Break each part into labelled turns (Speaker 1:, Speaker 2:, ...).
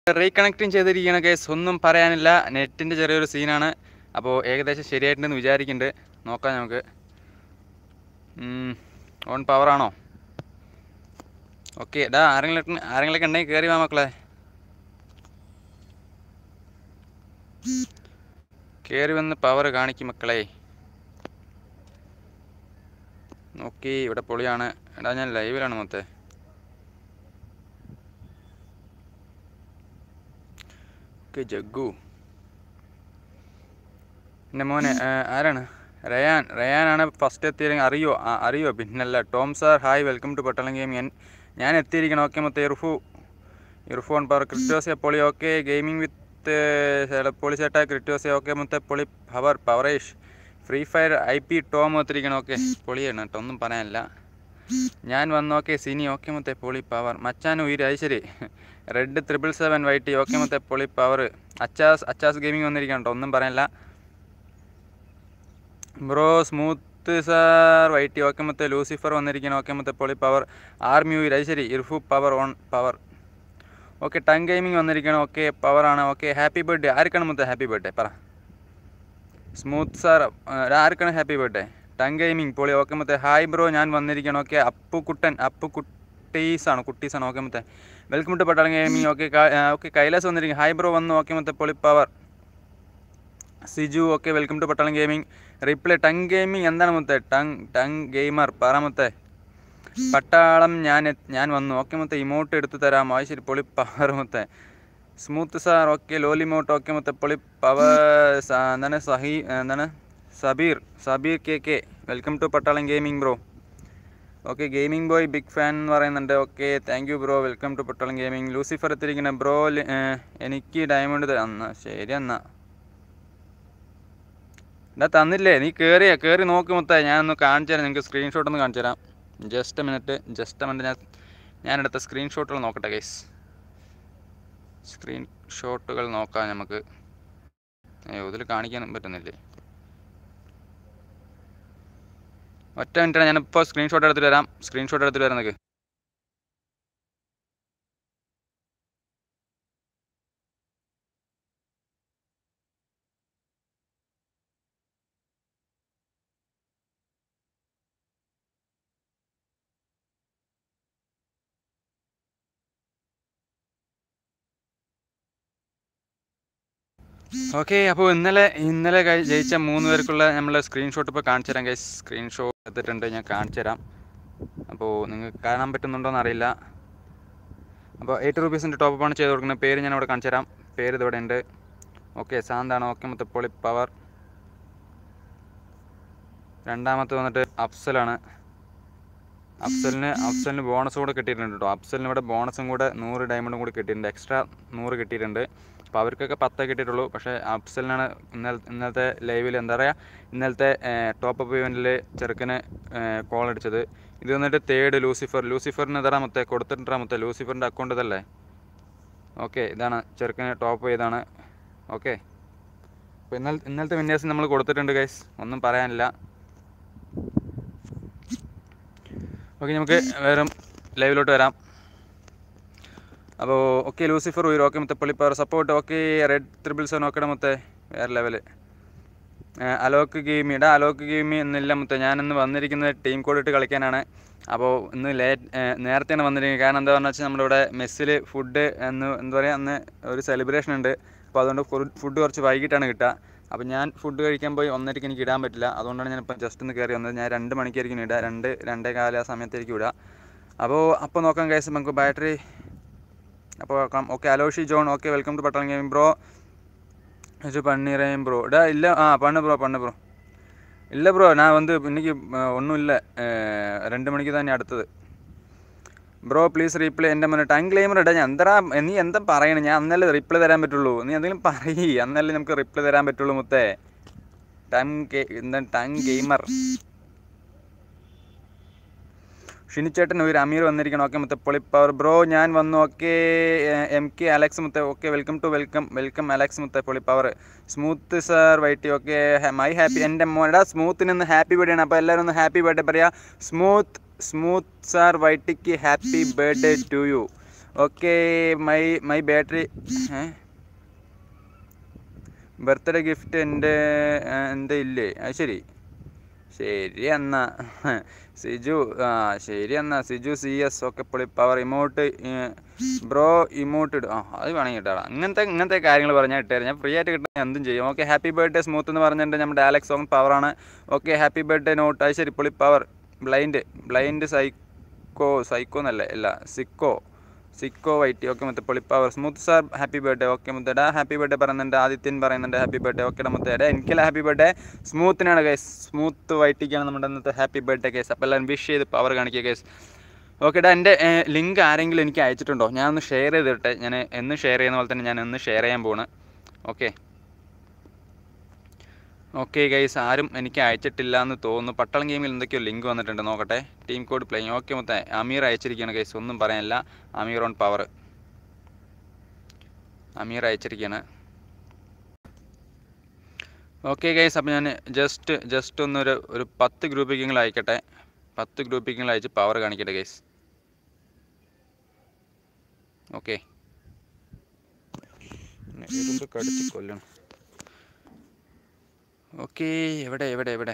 Speaker 1: Reconnecting ചെയ്തിരിക്കുന്ന case ഒന്നും പറയാനില്ല നെറ്റിൻ്റെ ചെറിയൊരു സീനാണ് അപ്പോൾ ഏകദേശം ശരിയായിട്ടുണ്ടെന്ന് വിചാരിക്കുന്നുണ്ട് നോക്കാം നമുക്ക് ഓൺ പവറാണോ ഓക്കെ ഡാ ആരെങ്കിലും ആരെങ്കിലൊക്കെ ഉണ്ടെങ്കിൽ കയറി വാ മക്കളെ കയറി വന്ന് പവർ കാണിക്കും മക്കളെ നോക്കി ഇവിടെ പൊളിയാണ് എടാ ഞാൻ ലൈവിലാണ് മൊത്തേ ഓക്കെ ജഗ്ഗു എൻ്റെ മോനെ ആ, ആരാണ് റയാൻ റയാനാണ് ഫസ്റ്റ് എത്തിയില്ലെങ്കിൽ അറിയോ ആ അറിയോ പിന്നല്ല Tom sir hi welcome to Pattalam game ഞാൻ ഞാൻ എത്തിയിരിക്കണം ഓക്കെ മൊത്തം ഇർഫു ഇർഫു ഓൺ പവർ ക്രിറ്റോസിയ പൊളി ഓക്കെ ഗെയിമിംഗ് വിത്ത് പൊളി ചേട്ടാ ക്രിറ്റോസിയ ഓക്കെ മൊത്തം പൊളി പവർ പവറേഷ് free fire I P Tom എത്തിയിരിക്കണം ഓക്കെ പൊളിയാണ് കേട്ടോ ഒന്നും പറയാനില്ല ഞാൻ വന്നു ഓക്കെ സിനി ഓക്കെ മൊത്തം പൊളി പവർ മച്ചാൻ ഉയര് അത് ശരി red triple seven white okay മൊത്തം പൊളി പവർ അച്ചാസ് അച്ചാസ് ഗെയിമിംഗ് വന്നിരിക്കണം കേട്ടോ ഒന്നും പറയാനില്ല bro smooth sir white okay മൊത്തം ലൂസിഫർ വന്നിരിക്കണം ഓക്കെ മൊത്തം പൊളി പവർ ആർമി ഉയര് അത് ശരി ഇർഫു പവർ ഓൺ പവർ ഓക്കെ ടങ് ഗെയിമിംഗ് വന്നിരിക്കണം ഓക്കെ പവറാണ് ഓക്കെ ഹാപ്പി ബർത്ത്ഡേ ആർക്കാണ് മൊത്തം ഹാപ്പി ബർത്ത്ഡേ പറ സ്മൂത്ത് സാർ ആർക്കാണ് ഹാപ്പി ബർത്ത്ഡേ ടങ് ഗെയിമിംഗ് പൊളി ഓക്കെ മൊത്തം ഹായ് ബ്രോ ഞാൻ വന്നിരിക്കണം ഓക്കെ അപ്പു കുട്ടൻ അപ്പു കുട്ടീസാണ് കുട്ടീസാണ് ഓക്കെ മൊത്തം welcome to Pattalam gaming okay okay Kailas വന്നിരിക്കും ഹായ് ബ്രോ വന്നു ഓക്കെ മൊത്തം പൊളി power Siju okay welcome to Pattalam gaming reply ടങ് ഗെയിമിംഗ് എന്താണ് മുത്തേ ടങ് ടങ് ഗെയിമർ പറ മുത്തേ പട്ടാളം ഞാൻ എത്ത്- ഞാൻ വന്നു ഓക്കെ മുത്തേ ഇമോട്ട് എടുത്തു തരാമോ അത് ശരി പൊളി പവർ മുത്തേ സ്മൂത്ത് സാർ ഓക്കെ ലോലിമോട്ട് ഓക്കെ മുത്തേ പൊളി പവർ എന്താണ് സഹി എന്താണ് Sabeer Sabeer K K welcome to Pattalam gaming bro okay gaming boy big fan എന്ന് പറയുന്നുണ്ട് okay thank you bro welcome to Pattalam gaming Lucifer എത്തിയിരിക്കുന്ന ബ്രോ എനിക്ക് ഡയമണ്ട് തരാം എന്നാ ശരി എന്നാ എന്നാ തന്നില്ലേ നീ കയറിയാ കയറി നോക്ക് മൊത്തം ഞാനൊന്ന് കാണിച്ചു തരാം നിങ്ങൾക്ക് സ്ക്രീൻഷോട്ട് ഒന്ന് കാണിച്ചു തരാം ജസ്റ്റ് മിനിറ്റ് ജസ്റ്റ് മിനിറ്റ് ഞാൻ ഞാനെടുത്ത സ്ക്രീൻഷോട്ടുകൾ നോക്കട്ടെ ഗൈസ് സ്ക്രീൻഷോട്ടുകൾ നോക്കാം നമുക്ക് അയ്യോ ഇതിൽ കാണിക്കാൻ പറ്റുന്നില്ലേ ഒറ്റ മിനിറ്റാണ് ഞാനിപ്പോൾ സ്ക്രീൻഷോട്ട് എടുത്തിട്ട് വരാം സ്ക്രീൻഷോട്ട് എടുത്തിട്ട് വരാം നിങ്ങൾക്ക് ഓക്കെ അപ്പോൾ ഇന്നലെ ഇന്നലെ കഴി- ജയിച്ച മൂന്ന് പേർക്കുള്ള നമ്മൾ സ്ക്രീൻഷോട്ട് ഇപ്പോൾ കാണിച്ചു തരാം ഗൈസ് സ്ക്രീൻഷോട്ട് എടുത്തിട്ടുണ്ട് ഞാൻ കാണിച്ചു തരാം അപ്പോൾ നിങ്ങൾക്ക് കാണാൻ പറ്റുന്നുണ്ടോ എന്നറിയില്ല അപ്പോൾ എയ്റ്റ് റുപ്പീസിൻ്റെ ടോപ്പ് ആണ് ചെയ്ത് കൊടുക്കുന്നത് പേര് ഞാൻ ഇവിടെ കാണിച്ചു തരാം പേര് ഇതിവിടെ ഉണ്ട് ഓക്കെ ശാന്താണ് ഓക്കെ മുത്തപ്പൊളി പവർ രണ്ടാമത്തെ വന്നിട്ട് അഫ്സലാണ് അഫ്സലിന് അഫ്സലിന് ബോണസ് കൂടെ കിട്ടിയിട്ടുണ്ട് കേട്ടോ അഫ്സലിന് ഇവിടെ ബോണസും കൂടെ നൂറ് ഡയമണ്ടും കൂടി കിട്ടിയിട്ടുണ്ട് എക്സ്ട്രാ നൂറ് കിട്ടിയിട്ടുണ്ട് അപ്പോൾ അവർക്കൊക്കെ പത്തേ കിട്ടിയിട്ടുള്ളൂ പക്ഷേ അഫ്സലിനാണ് ഇന്നലെ ഇന്നലത്തെ ലൈവിൽ എന്താ പറയുക ഇന്നലത്തെ ടോപ്പ് അപ്പ് ഇവൻറ്റിൽ ചെറുക്കന് കോൾ അടിച്ചത് ഇത് വന്നിട്ട് തേർഡ് ലൂസിഫർ ലൂസിഫറിന് ഇതാ മൊത്തം കൊടുത്തിട്ടാ മൊത്തം ലൂസിഫറിൻ്റെ അക്കൗണ്ട് ഇതല്ലേ ഓക്കെ ഇതാണ് ചെറുക്കന് ടോപ്പ് ചെയ്താണ് ഓക്കെ അപ്പോൾ ഇന്നലെ ഇന്നലത്തെ വിന്യാസം നമ്മൾ കൊടുത്തിട്ടുണ്ട് ഗൈസ് ഒന്നും പറയാനില്ല ഓക്കെ നമുക്ക് വേറെ ലൈവിലോട്ട് വരാം അപ്പോൾ ഓക്കെ ലൂസിഫർ ഉയരും ഓക്കെ മൊത്തം പുള്ളിപ്പവർ support okay red triple seven okay മൊത്തം വേറെ ലെവല് അലോക്ക് ഗെയിമി ഇടാ അലോക്ക് ഗെയിമി എന്നില്ല മൊത്തം ഞാനിന്ന് വന്നിരിക്കുന്നത് ടീം കോഡ് ഇട്ട് കളിക്കാനാണ് അപ്പോൾ ഇന്ന് ലേറ്റ് നേരത്തെയാണ് വന്നിരിക്കുന്നത് കാരണം എന്താ പറഞ്ഞാൽ വെച്ചാൽ നമ്മളിവിടെ മെസ്സിൽ ഫുഡ് എന്ന് എന്താ പറയുക അന്ന് ഒരു സെലിബ്രേഷൻ ഉണ്ട് അപ്പോൾ അതുകൊണ്ട് ഫുഡ് കുറച്ച് വൈകിട്ടാണ് കിട്ടുക അപ്പോൾ ഞാൻ ഫുഡ് കഴിക്കാൻ പോയി ഒന്നരയ്ക്ക് എനിക്ക് ഇടാൻ പറ്റില്ല അതുകൊണ്ടാണ് ഞാൻ ഇപ്പോൾ ജസ്റ്റ് ഒന്ന് കയറി വന്നത് ഞാൻ രണ്ട് മണിക്കായിരിക്കും ഇടുക രണ്ട് രണ്ടേ കാല ആ സമയത്തായിരിക്കും ഇടുക അപ്പോൾ അപ്പോൾ നോക്കാം കേസ് നമുക്ക് ബാറ്ററി അപ്പോൾ നോക്കാം okay Aloshi John okay welcome to Pattanam game bro ഇത് പണ്ണീറേയും ബ്രോ ഇടാ ഇല്ല ആ പണ്ണ് ബ്രോ പണ്ണ് ബ്രോ ഇല്ല ബ്രോ நான் வந்து இன்னைக்கு ஒன்றும் இல்லை രണ്ട് മണിക്ക് തന്നെ അടുത്തത് ബ്രോ പ്ലീസ് റീപ്ലൈ എൻ്റെ മുന്നേ ടങ് ക്ലെയിമർ ഇടാ ഞാൻ എന്താ നീ എന്താ പറയണേ ഞാൻ അന്നല്ലേ റിപ്ലൈ തരാൻ പറ്റുള്ളൂ നീ എന്തെങ്കിലും പറയ് അന്നല്ലേ നമുക്ക് റിപ്ലൈ തരാൻ പറ്റുള്ളൂ മുത്തേ ടങ് എന്താ ടങ് ഗെയിമർ ഷിനിച്ചേട്ടൻ ഒരു അമീർ വന്നിരിക്കണം ഓക്കെ മുത്ത പൊളിപ്പവർ ബ്രോ ഞാൻ വന്നു ഓക്കെ എം കെ അലക്സ് മുത്ത okay welcome to welcome welcome Alex മുത്ത പൊളിപ്പവർ smooth sir Whitey okay my happy എൻ്റെ മോടാ സ്മൂത്തിന് ഇന്ന് ഹാപ്പി ബർത്ത്ഡേ ആണ് അപ്പോൾ എല്ലാവരും ഒന്ന് ഹാപ്പി ബർത്ത്ഡേ പറയാം സ്മൂത്ത് സ്മൂത്ത് സാർ വൈറ്റിക്ക് happy birthday to you okay my my battery birthday gift എൻ്റെ എൻ്റെ ഇല്ലേ അത് ശരി ശരി എന്നാ സിജു ആ ശരി എന്നാ സിജു സി എസ് ഒക്കെ പൊളി പവർ ഇമോട്ട് ബ്രോ ഇമോട്ട് ഇടും ആ അത് വേണമെങ്കിൽ ഇട്ടാടാ അങ്ങനത്തെ ഇങ്ങനത്തെ കാര്യങ്ങൾ പറഞ്ഞാൽ ഇട്ടുതരാം ഞാൻ ഫ്രീ ആയിട്ട് കിട്ടാൻ എന്തും ചെയ്യും ഓക്കെ ഹാപ്പി ബർത്ത്ഡേ സ്മൂത്ത് എന്ന് പറഞ്ഞിട്ട് നമ്മുടെ ആലക്സ് സോങ് പവറാണ് ഓക്കെ ഹാപ്പി ബർത്ത്ഡേ നോട്ട് അത് ശരി പൊളി power blind blind psycho psycho എന്നല്ല അല്ല സിക്കോ സിക്കോ വൈറ്റി ഓക്കെ മുത്ത പൊളി power smooth sir happy birthday okay മുത്തടാ ഹാപ്പി ബർത്ത്ഡേ പറയുന്നുണ്ട് ആദിത്യൻ പറയുന്നുണ്ട് ഹാപ്പി ബർത്ത്ഡേ ഓക്കെ മുത്തേടെ എനിക്കല്ല ഹാപ്പി ബർത്ത്ഡേ സ്മൂത്തിനാണ് കേസ് സ്മൂത്ത് വൈറ്റിക്കാണ് നമ്മുടെ ഇന്നത്തെ ഹാപ്പി ബർത്ത്ഡേ കേസ് അപ്പോൾ എല്ലാവരും വിഷ് ചെയ്ത് പവർ കാണിക്കുക കേസ് ഓക്കെടാ എൻ്റെ ലിങ്ക് ആരെങ്കിലും എനിക്ക് അയച്ചിട്ടുണ്ടോ ഞാൻ ഒന്ന് ഷെയർ ചെയ്തിട്ടെ ഞാൻ എന്ന് ഷെയർ ചെയ്യുന്ന പോലെ തന്നെ ഞാൻ എന്ന് ഷെയർ ചെയ്യാൻ പോണ് ഓക്കെ ഓക്കെ ഗൈസ് ആരും എനിക്ക് അയച്ചിട്ടില്ല എന്ന് തോന്നുന്നു പട്ടളം ഗെയിമിൽ എന്തൊക്കെയോ ലിങ്ക് വന്നിട്ടുണ്ട് നോക്കട്ടെ ടീം കോഡ് പ്ലേയിങ് ഓക്കെ മൊത്തം അമീർ അയച്ചിരിക്കുകയാണ് ഗൈസ് ഒന്നും പറയാനില്ല അമീർ ഓൺ പവർ അമീർ അയച്ചിരിക്കുകയാണ് ഓക്കെ ഗൈസ് അപ്പോൾ ഞാൻ ജസ്റ്റ് ജസ്റ്റ് ഒന്നൊരു ഒരു പത്ത് ഗ്രൂപ്പിക്കെങ്കിലും അയക്കട്ടെ പത്ത് ഗ്രൂപ്പിക്കെങ്കിലും അയച്ച് പവർ കാണിക്കട്ടെ ഗൈസ് ഓക്കെ ഇരുമ്പ് കടിച്ച് കൊല്ലണം ഓക്കെ എവിടെ എവിടെ എവിടെ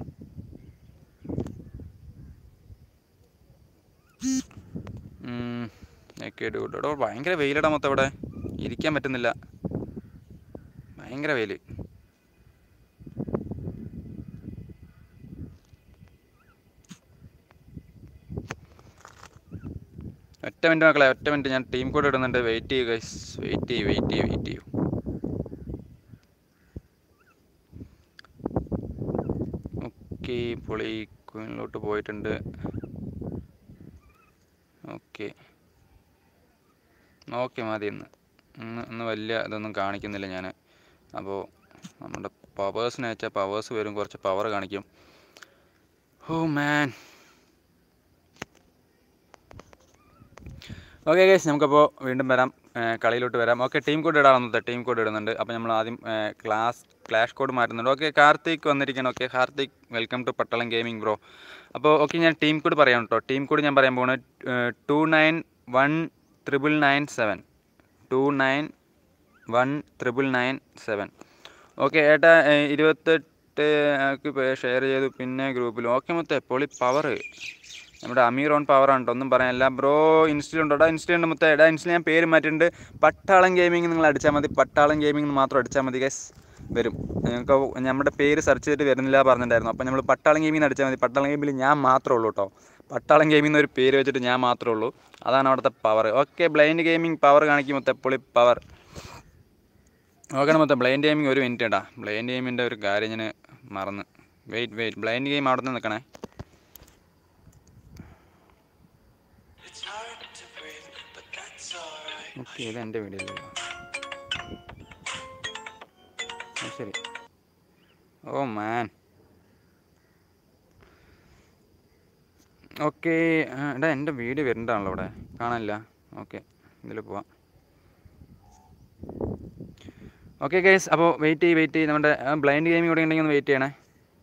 Speaker 1: ഉം, ഒക്കെ ഇടും. എടോ ഭയങ്കര വെയിലടാ മൊത്തം ഇവിടെ ഇരിക്കാൻ പറ്റുന്നില്ല ഭയങ്കര വെയിൽ ഒറ്റ മിനിറ്റ് മക്കളെ ഒറ്റ മിനിറ്റ് ഞാൻ ടീം കോഡ് ഇടുന്നുണ്ട് വെയിറ്റ് ചെയ്യൂ ഗൈസ് വെയിറ്റ് ചെയ്യൂ വെയിറ്റ് ചെയ്യൂ വെയിറ്റ് ചെയ്യൂ ഓക്കെ പൊളി ക്വീനിലോട്ട് പോയിട്ടുണ്ട് ഓക്കെ ഓക്കെ മതി ഇന്ന് ഇന്ന് ഇന്ന് വലിയ ഇതൊന്നും കാണിക്കുന്നില്ല ഞാൻ അപ്പോൾ നമ്മുടെ പവേഴ്സിനെ വെച്ചാൽ പവേഴ്സ് വരും കുറച്ച് പവർ കാണിക്കും ഓ മാൻ ഓക്കെ ഗൈസ് നമുക്കപ്പോൾ വീണ്ടും വരാം ഏ, കളിയിലോട്ട് വരാം ഓക്കെ ടീം കോഡ് ഇടാവുന്നത് ടീം കോഡ് ഇടുന്നുണ്ട് അപ്പോൾ നമ്മൾ ആദ്യം ഏ, ക്ലാസ് ക്ലാഷ് കോഡ് മാറ്റുന്നുണ്ട് ഓക്കെ കാർത്തിക് വന്നിരിക്കണം okay Karthik welcome to Pattalam gaming bro അപ്പോൾ ഓക്കെ ഞാൻ ടീം കോഡ് പറയാം കേട്ടോ ടീം കോഡ് ഞാൻ പറയാൻ പോകുന്നത് two nine one triple nine seven two nine one triple nine seven okay ഏട്ടാ ഏ, ഇരുപത്തെട്ട് ഷെയർ ചെയ്തു പിന്നെ ഗ്രൂപ്പിൽ ഓക്കെ മൊത്തം പൊളി പവർ നമ്മുടെ അമീർ ഓൺ പവർ ആണ് ട്ടോ, ഒന്നും പറയാനില്ല ബ്രോ ഇൻസ്റ്റയിൽ ഉണ്ടോ ഇൻസ്റ്റയിൽ ഉണ്ട് മൊത്തം എടാ ഇൻസ്റ്റയിൽ ഞാൻ പേര് മാറ്റിയിട്ടുണ്ട് പട്ടാളം ഗെയിമിംഗ് നിങ്ങൾ അടിച്ചാൽ മതി പട്ടാളം ഗെയിമിംഗ് മാത്രം അടിച്ചാൽ മതി ഗൈസ് വരും നിങ്ങൾക്ക് നമ്മുടെ പേര് സെർച്ച് ചെയ്തിട്ട് വരുന്നില്ല പറഞ്ഞിട്ടുണ്ടായിരുന്നു അപ്പോൾ നമ്മൾ പട്ടാളം ഗെയിമിംഗ് അടിച്ചാൽ മതി പട്ടാളം ഗെയിമിൽ ഞാൻ മാത്രമേ ഉള്ളൂ കേട്ടോ പട്ടാളം ഗെയിമിംഗ് ഒരു പേര് വെച്ചിട്ട് ഞാൻ മാത്രമേ ഉള്ളൂ അതാണ് അവിടുത്തെ power okay blind gaming power കാണിക്കും മൊത്തം പൊളി പവർ നോക്കണം മൊത്തം ബ്ലൈൻഡ് ഗെയിമിംഗ് ഒരു മിനിറ്റ് ഇടാ ബ്ലൈൻഡ് ഗെയിമിൻ്റെ ഒരു കാര്യം ഞാൻ മറന്ന് വെയിറ്റ് വെയിറ്റ് ബ്ലൈൻഡ് ഗെയിം അവിടെ നിന്ന് നിൽക്കണേ
Speaker 2: It's hard to breathe, but that's alright.
Speaker 1: Okay ഇത് എൻ്റെ വീഡിയോ അല്ലേ ആ, ശരി ഓ മാൻ ഓക്കെ എടാ എൻ്റെ വീഡിയോ വരുന്നുണ്ടാണല്ലോ ഇവിടെ കാണാനില്ല ഓക്കെ ഇതിൽ പോവാം ഓക്കെ ഗൈസ് അപ്പോൾ വെയിറ്റ് ചെയ്യ് വെയിറ്റ് ചെയ്യ് നമ്മുടെ ബ്ലൈൻഡ് ഗെയിമിംഗ് കൂടെ ഉണ്ടെങ്കിൽ ഒന്ന് വെയിറ്റ് ചെയ്യണേ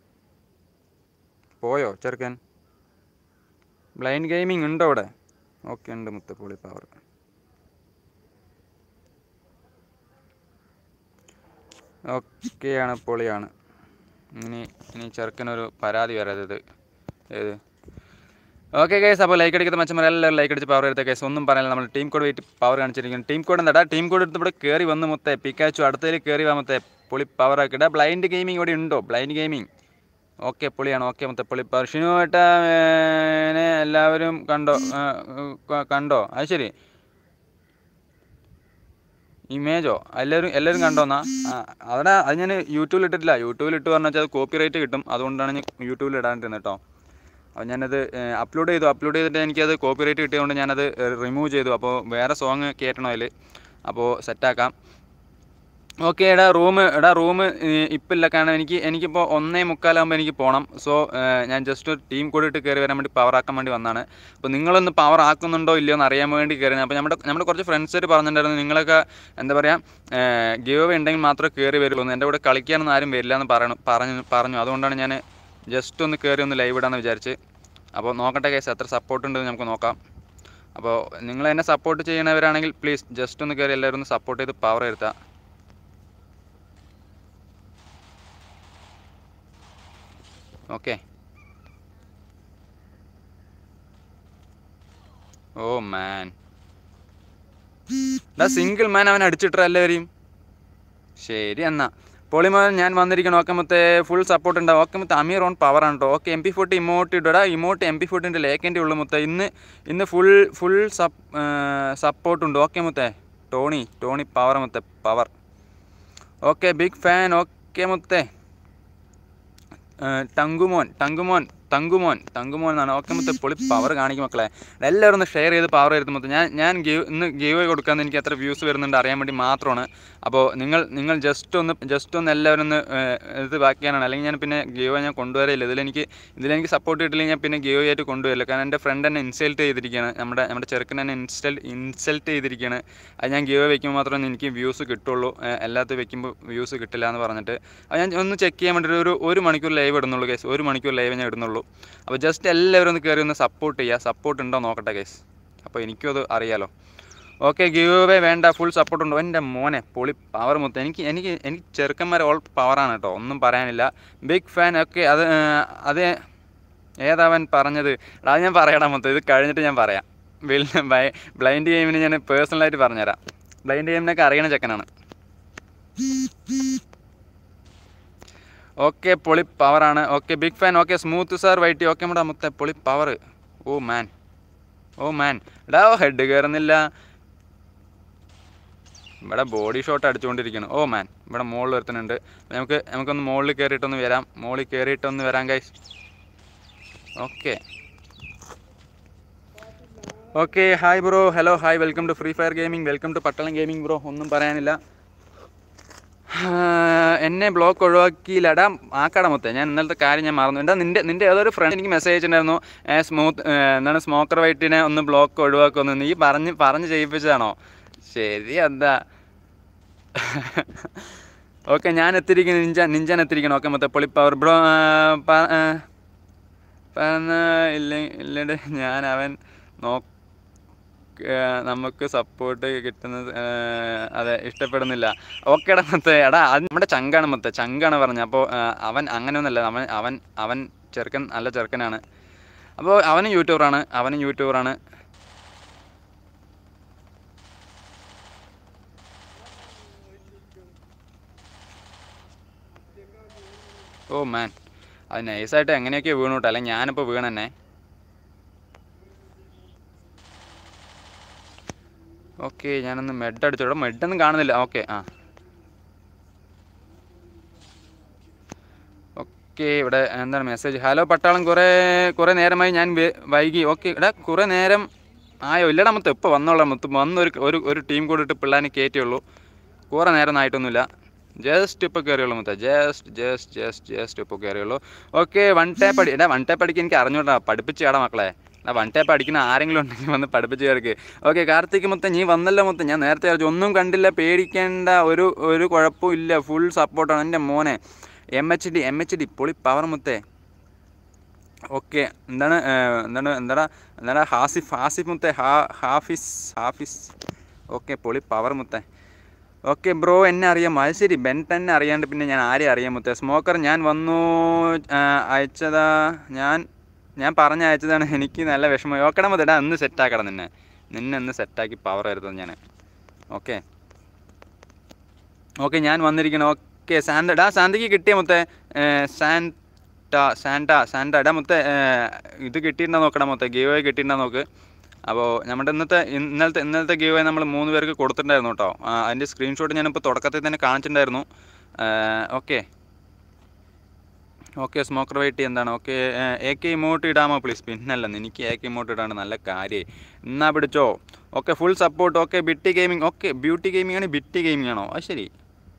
Speaker 1: പോയോ ചെറുക്കൻ ബ്ലൈൻഡ് ഗെയിമിംഗ് ഉണ്ടോ അവിടെ ഓക്കെ ഉണ്ട് മുത്തപ്പൂളി പവർ ഓക്കെയാണ് പൊളിയാണ് ഇനി ഇനി ചെറുക്കനൊരു പരാതി വരാത്തത് ഏത് ഓക്കെ കേസ് അപ്പോൾ ലൈക്ക് അടിക്കുന്ന മച്ചന്മാർ എല്ലാവരും ലൈക്ക് അടിച്ച് പവർ എടുത്ത കേസ് ഒന്നും പറയാനില്ല നമ്മൾ ടീം കോഡ് വെയിറ്റ് പവർ കാണിച്ചിരിക്കുന്നു ടീം കോഡ് എന്താ ടീം കോഡ് എടുത്ത് ഇവിടെ കയറി വന്ന് മൊത്തേ പിക്കാച്ചു അടുത്തതിൽ കയറി വാ മൊത്തേ പൊളി പവർ ആക്കിയിട്ട് ബ്ലൈൻഡ് ഗെയിമിംഗ് ഇവിടെ ഉണ്ടോ ബ്ലൈൻഡ് ഗെയിമിംഗ് ഓക്കെ പൊളിയാണ് ഓക്കെ മൊത്തം പൊളി പവർ ഷിനു ഏട്ടനെ എല്ലാവരും കണ്ടോ ആ, ക- കണ്ടോ അത് ശരി ഇമേജോ എല്ലാവരും എല്ലാവരും കണ്ടോന്നാ ആ അവിടെ അത് ഞാൻ യൂട്യൂബിൽ ഇട്ടിട്ടില്ല യൂട്യൂബിൽ ഇട്ട് പറഞ്ഞാൽ അത് കോപ്പി റൈറ്റ് കിട്ടും അതുകൊണ്ടാണ് ഞാൻ യൂട്യൂബിൽ ഇടാണ്ടിരുന്നത് കേട്ടോ അപ്പോൾ ഞാനത് അപ്ലോഡ് ചെയ്തു അപ്ലോഡ് ചെയ്തിട്ട് എനിക്കത് കോപ്പി റൈറ്റ് കിട്ടിയതുകൊണ്ട് ഞാനത് റിമൂവ് ചെയ്തു അപ്പോൾ വേറെ സോങ് കയറ്റണം അതിൽ അപ്പോൾ സെറ്റാക്കാം ഓക്കെ എടാ റൂം എടാ റൂം ഇപ്പം ഇല്ല കാരണം എനിക്ക് എനിക്കിപ്പോൾ ഒന്നേ മുക്കാലാകുമ്പോൾ എനിക്ക് പോകണം സോ ഞാൻ ജസ്റ്റ് ഒരു ടീം കൂടി ഇട്ട് കയറി വരാൻ വേണ്ടി പവർ ആക്കാൻ വേണ്ടി വന്നതാണ് അപ്പോൾ നിങ്ങളൊന്ന് പവർ ആക്കുന്നുണ്ടോ ഇല്ലയോ എന്ന് അറിയാൻ വേണ്ടി കയറിയത് അപ്പോൾ നമ്മുടെ നമ്മുടെ കുറച്ച് ഫ്രണ്ട്സ് പറഞ്ഞിട്ടുണ്ടായിരുന്നു നിങ്ങളൊക്കെ എന്താ പറയുക ഗിവ് അവേ ഉണ്ടെങ്കിൽ മാത്രമേ കയറി വരുള്ളൂ എന്ന്. എൻ്റെ കൂടെ കളിക്കാനൊന്നും ആരും വരില്ല എന്ന് പറയണം പറഞ്ഞു പറഞ്ഞു അതുകൊണ്ടാണ് ഞാൻ ജസ്റ്റ് ഒന്ന് കയറി ഒന്ന് ലൈവ് ഇടാമെന്ന് വിചാരിച്ച് അപ്പോൾ നോക്കട്ടെ കേസ് എത്ര സപ്പോർട്ട് ഉണ്ടെന്ന് നമുക്ക് നോക്കാം അപ്പോൾ നിങ്ങൾ എന്നെ സപ്പോർട്ട് ചെയ്യണവരാണെങ്കിൽ പ്ലീസ് ജസ്റ്റ് ഒന്ന് കയറി എല്ലാവരും ഒന്ന് സപ്പോർട്ട് ചെയ്ത് പവർ വരുത്തുക ഓക്കെ ഓ മാൻ സിംഗിൾ മാൻ അവൻ അടിച്ചിട്ട എല്ലാവരെയും ശരി എന്നാ പൊളിമോൻ ഞാൻ വന്നിരിക്കണം ഓക്കെ മൊത്തേ ഫുൾ സപ്പോർട്ട് ഉണ്ടാവും ഓക്കെ മൊത്തം അമീർ ഓൺ പവർ ആണ് കേട്ടോ okay M P forty emote ഇടാ ഇമോട്ട് എം പി ഫോർട്ടിൻ്റെ ലേക്കൻ്റെ ഉള്ളു മൊത്തം ഇന്ന് ഇന്ന് ഫുൾ ഫുൾ സപ്പ് സപ്പോർട്ട് ഉണ്ട് ഓക്കെ മൊത്തേ ടോണി ടോണി പവർ മൊത്തേ power okay big fan okay മുത്തേ ടങ്കുമോൻ ടങ്കുമോൻ തങ്കുമോൻ തങ്കുമോൻ എന്നാണ് ഓക്കെ മുത്തേ പൊളി പവർ കാണിക്കും മക്കളെ എല്ലാവരും ഒന്ന് ഷെയർ ചെയ്ത് പവർ ചെയ്ത് മുത്തേ ഞാൻ ഞാൻ ഗീവ് ഇന്ന് ഗീവ് കൊടുക്കാൻ എനിക്ക് എത്ര വ്യൂസ് വരുന്നുണ്ട് അറിയാൻ വേണ്ടി മാത്രമാണ് അപ്പോൾ നിങ്ങൾ നിങ്ങൾ ജസ്റ്റ് ഒന്ന് ജസ്റ്റ് ഒന്ന് എല്ലാവരും ഒന്ന് ഏഹ്, ഇത് ബാക്കിയാണ് അല്ലെങ്കിൽ ഞാൻ പിന്നെ ഗീവ് ഞാൻ കൊണ്ടുവരില്ല ഇതിലെനിക്ക് ഇതിലെനിക്ക് സപ്പോർട്ട് കിട്ടില്ലെങ്കിൽ ഞാൻ പിന്നെ ഗീവ് ആയിട്ട് കൊണ്ടുവരില്ല കാരണം എൻ്റെ ഫ്രണ്ട് എന്നെ ഇൻസൾട്ട് ചെയ്തിരിക്കുകയാണ് നമ്മുടെ നമ്മുടെ ചെറുക്കൻ എന്നെ ഇൻസ്റ്റൽ ഇൻസൾട്ട് ചെയ്തിരിക്കുകയാണ് അത് ഞാൻ ഗീവ് വെക്കുമ്പോൾ മാത്രമേ എനിക്ക് വ്യൂസ് കിട്ടുള്ളൂ ഏഹ്, അല്ലാത്ത വെക്കുമ്പോൾ വ്യൂസ് കിട്ടില്ല എന്ന് പറഞ്ഞിട്ട് അത് ഞാൻ ഒന്ന് ചെക്ക് ചെയ്യാൻ വേണ്ടി ഒരു ഒരു മണിക്കൂർ ലൈവ് ഇടുന്നുള്ളൂ കേസ് ഒരു മണിക്കൂർ ലൈവ് ഞാൻ ഇടുന്നുള്ളൂ അപ്പോൾ ജസ്റ്റ് എല്ലാവരും ഒന്ന് കയറി ഒന്ന് സപ്പോർട്ട് ചെയ്യുക സപ്പോർട്ട് ഉണ്ടോ നോക്കട്ടെ കേസ് അപ്പോൾ എനിക്കും അത് അറിയാലോ ഓക്കെ ഗീവ് അവേ വേണ്ട ഫുൾ സപ്പോർട്ട് ഉണ്ടോ എൻ്റെ മോനെ പൊളി പവർ മൊത്തം എനിക്ക് എനിക്ക് എനിക്ക് ചെറുക്കന്മാർ ഓൾ പവറാണ് കേട്ടോ ഒന്നും പറയാനില്ല ബിഗ് ഫാൻ ഒക്കെ അത് ഏർ, അത് ഏതാവൻ പറഞ്ഞത് എടാ, അത് ഞാൻ പറയടാ മൊത്തം ഇത് കഴിഞ്ഞിട്ട് ഞാൻ പറയാം ബ്ലൈൻഡ് ഗെയിമിന് ഞാൻ പേഴ്സണലായിട്ട് പറഞ്ഞുതരാം ബ്ലൈൻഡ് ഗെയിമിനൊക്കെ അറിയണ ചെക്കനാണ് ഓക്കെ പൊളി പവറാണ് okay big fan okay smooth sir Whitey okay നമ്മുടെ മുത്ത പൊളി പവർ ഓ മാൻ ഓ മാൻ എടാ ഹെഡ് കയറുന്നില്ല ഇവിടെ ബോഡി ഷോട്ട് അടിച്ചുകൊണ്ടിരിക്കുകയാണ് ഓ മാൻ ഇവിടെ മുകളിൽ ഒരുത്തനുണ്ട് നമുക്ക് നമുക്കൊന്ന് മുകളിൽ കയറിയിട്ടൊന്ന് വരാം മുകളിൽ കയറിയിട്ടൊന്ന് വരാം guys okay okay hi bro hello hi welcome to Free Fire gaming welcome to Pattalam gaming bro ഒന്നും പറയാനില്ല ആ, എന്നെ ബ്ലോക്ക് ഒഴിവാക്കിയില്ലടാ ആക്കട മൊത്തം ഞാൻ ഇന്നലത്തെ കാര്യം ഞാൻ മറന്നു എന്താ നിൻ്റെ നിൻ്റെ ഏതൊരു ഫ്രണ്ട് എനിക്ക് മെസ്സേജ് അയച്ചിട്ടുണ്ടായിരുന്നു സ്മൂത്ത് എന്താണ് സ്മോക്കർ വൈറ്റിനെ ഒന്ന് ബ്ലോക്ക് ഒഴിവാക്കുമെന്ന് നീ പറഞ്ഞ് പറഞ്ഞ് ചെയ്യിപ്പിച്ചതാണോ ശരി എന്താ ഓക്കെ ഞാൻ എത്തിയിരിക്കുന്നു നിഞ്ച നിഞ്ചാൻ എത്തിയിരിക്കണം ഓക്കെ മൊത്തം പൊളി പവർ ബ്രോ പറഞ്ഞ ഇല്ല ഇല്ലടെ ഞാൻ അവൻ നോ ഏഹ് നമുക്ക് സപ്പോർട്ട് കിട്ടുന്നത് ഏഹ് അതെ ഇഷ്ടപ്പെടുന്നില്ല ഓക്കേടാ മൊത്തം എടാ അത് നമ്മുടെ ചങ്കാണ് മൊത്തം ചങ്കാണ് പറഞ്ഞത് അപ്പോൾ അവൻ അങ്ങനെയൊന്നുമല്ല അവൻ അവൻ അവൻ ചെറുക്കൻ നല്ല ചെറുക്കനാണ് അപ്പോൾ അവനും യൂട്യൂബറാണ് അവനും യൂട്യൂബറാണ് ഓ മാൻ അത് നൈസായിട്ട് എങ്ങനെയൊക്കെ വീണു കേട്ടോ അല്ലെങ്കിൽ ഞാനിപ്പോൾ വീണെന്നെ ഓക്കെ ഞാനൊന്ന് മെഡ് അടിച്ചോടാ മെഡൊന്നും കാണുന്നില്ല ഓക്കെ ആ ഓക്കെ ഇവിടെ എന്താണ് മെസ്സേജ് ഹലോ പട്ടാളം കുറേ കുറേ നേരമായി ഞാൻ വെ- വൈകി ഓക്കെ എടാ കുറേ നേരം ആയോ ഇല്ലടാ മൊത്തം ഇപ്പോൾ വന്നോളാം മൊത്തം വന്നൊരു ഒരു ഒരു ടീം കൂടെ ഇട്ട് പിള്ളേനെ കയറ്റിയുള്ളൂ കുറേ നേരം ആയിട്ടൊന്നുമില്ല ജസ്റ്റ് ഇപ്പോൾ കയറിയുള്ളൂ മൊത്തം ജസ്റ്റ് ജസ്റ്റ് ജസ്റ്റ് ജസ്റ്റ് ഇപ്പോൾ കയറിയുള്ളൂ ഓക്കെ വൺ ടാപ്പ് അടി എടാ വൺ ടാപ്പ് അടിക്കാൻ എനിക്ക് അറിഞ്ഞൂടാ പഠിപ്പിച്ച് ചേടാ മക്കളെ എടാ വൺ ടാപ്പ് അടിക്കുന്ന ആരെങ്കിലും ഉണ്ടെങ്കിൽ വന്ന് പഠിപ്പിച്ച് ചേർക്ക് ഓക്കെ കാർത്തിക് മൊത്തം നീ വന്നല്ലോ മൊത്തം ഞാൻ നേരത്തെ അറിയിച്ചു ഒന്നും കണ്ടില്ല പേടിക്കേണ്ട ഒരു ഒരു കുഴപ്പവും ഇല്ല ഫുൾ സപ്പോർട്ടാണ് എൻ്റെ മോനെ M H D M H D പൊളി പവർ മുത്തേ ഓക്കെ എന്താണ് ഏഹ്, എന്താണ് എന്താടാ എന്താണ് ഹാസിഫ് ഹാസിഫ് മുത്തേ ഹാ ഹാഫിസ് ഹാഫിസ് ഓക്കെ പൊളി പവർ മുത്തേ ഓക്കെ ബ്രോ എന്നെ അറിയാം അത് ശരി ബെൻ തന്നെ അറിയാണ്ട് പിന്നെ ഞാൻ ആരെയും അറിയാൻ മുത്തേ സ്മോക്കർ ഞാൻ വന്നു ആ, അയച്ചതാ ഞാൻ ഞാൻ പറഞ്ഞ അയച്ചതാണ് എനിക്ക് നല്ല വിഷമമായി ഓക്കെടാ മുത്തേടാ ഒന്ന് സെറ്റാക്കണം നിന്നെ നിന്നെ ഒന്ന് സെറ്റാക്കി പവർ വരുന്നത് ഞാൻ ഓക്കെ ഓക്കെ ഞാൻ വന്നിരിക്കണം ഓക്കെ സാന്ത ഡാ സാന്തയ്ക്ക് കിട്ടിയ മുത്തേ സാന്റ സാന്റ സാന്റ ഡാ മുത്തേ ഏ, ഇത് കിട്ടിയിട്ടുണ്ടോ നോക്കടാ മുത്തേ ഗീവ് ആയി കിട്ടിയിട്ടുണ്ടോ നോക്ക് അപ്പോൾ നമ്മുടെ ഇന്നത്തെ ഇന്നലത്തെ ഇന്നലത്തെ ഗീവ് ആയി നമ്മൾ മൂന്ന് പേർക്ക് കൊടുത്തിട്ടുണ്ടായിരുന്നു കേട്ടോ ആ, അതിൻ്റെ സ്ക്രീൻഷോട്ട് ഞാനിപ്പോൾ തുടക്കത്തിൽ തന്നെ കാണിച്ചിട്ടുണ്ടായിരുന്നു ഓക്കെ ഓക്കെ സ്മോക്കർ വെയിറ്റ് എന്താണ് ഓക്കെ എ കെ ഇമോട്ട് ഇടാമോ പ്ലീസ് പിന്നല്ല എനിക്ക് എ കെ ഇമോട്ട് ഇടാണ് നല്ല കാര്യം എന്നാ പിടിച്ചോ okay full support okay Bitty gaming okay beauty gaming ആണ് ബിറ്റി ഗെയിമിംഗ് ആണോ അത് ശരി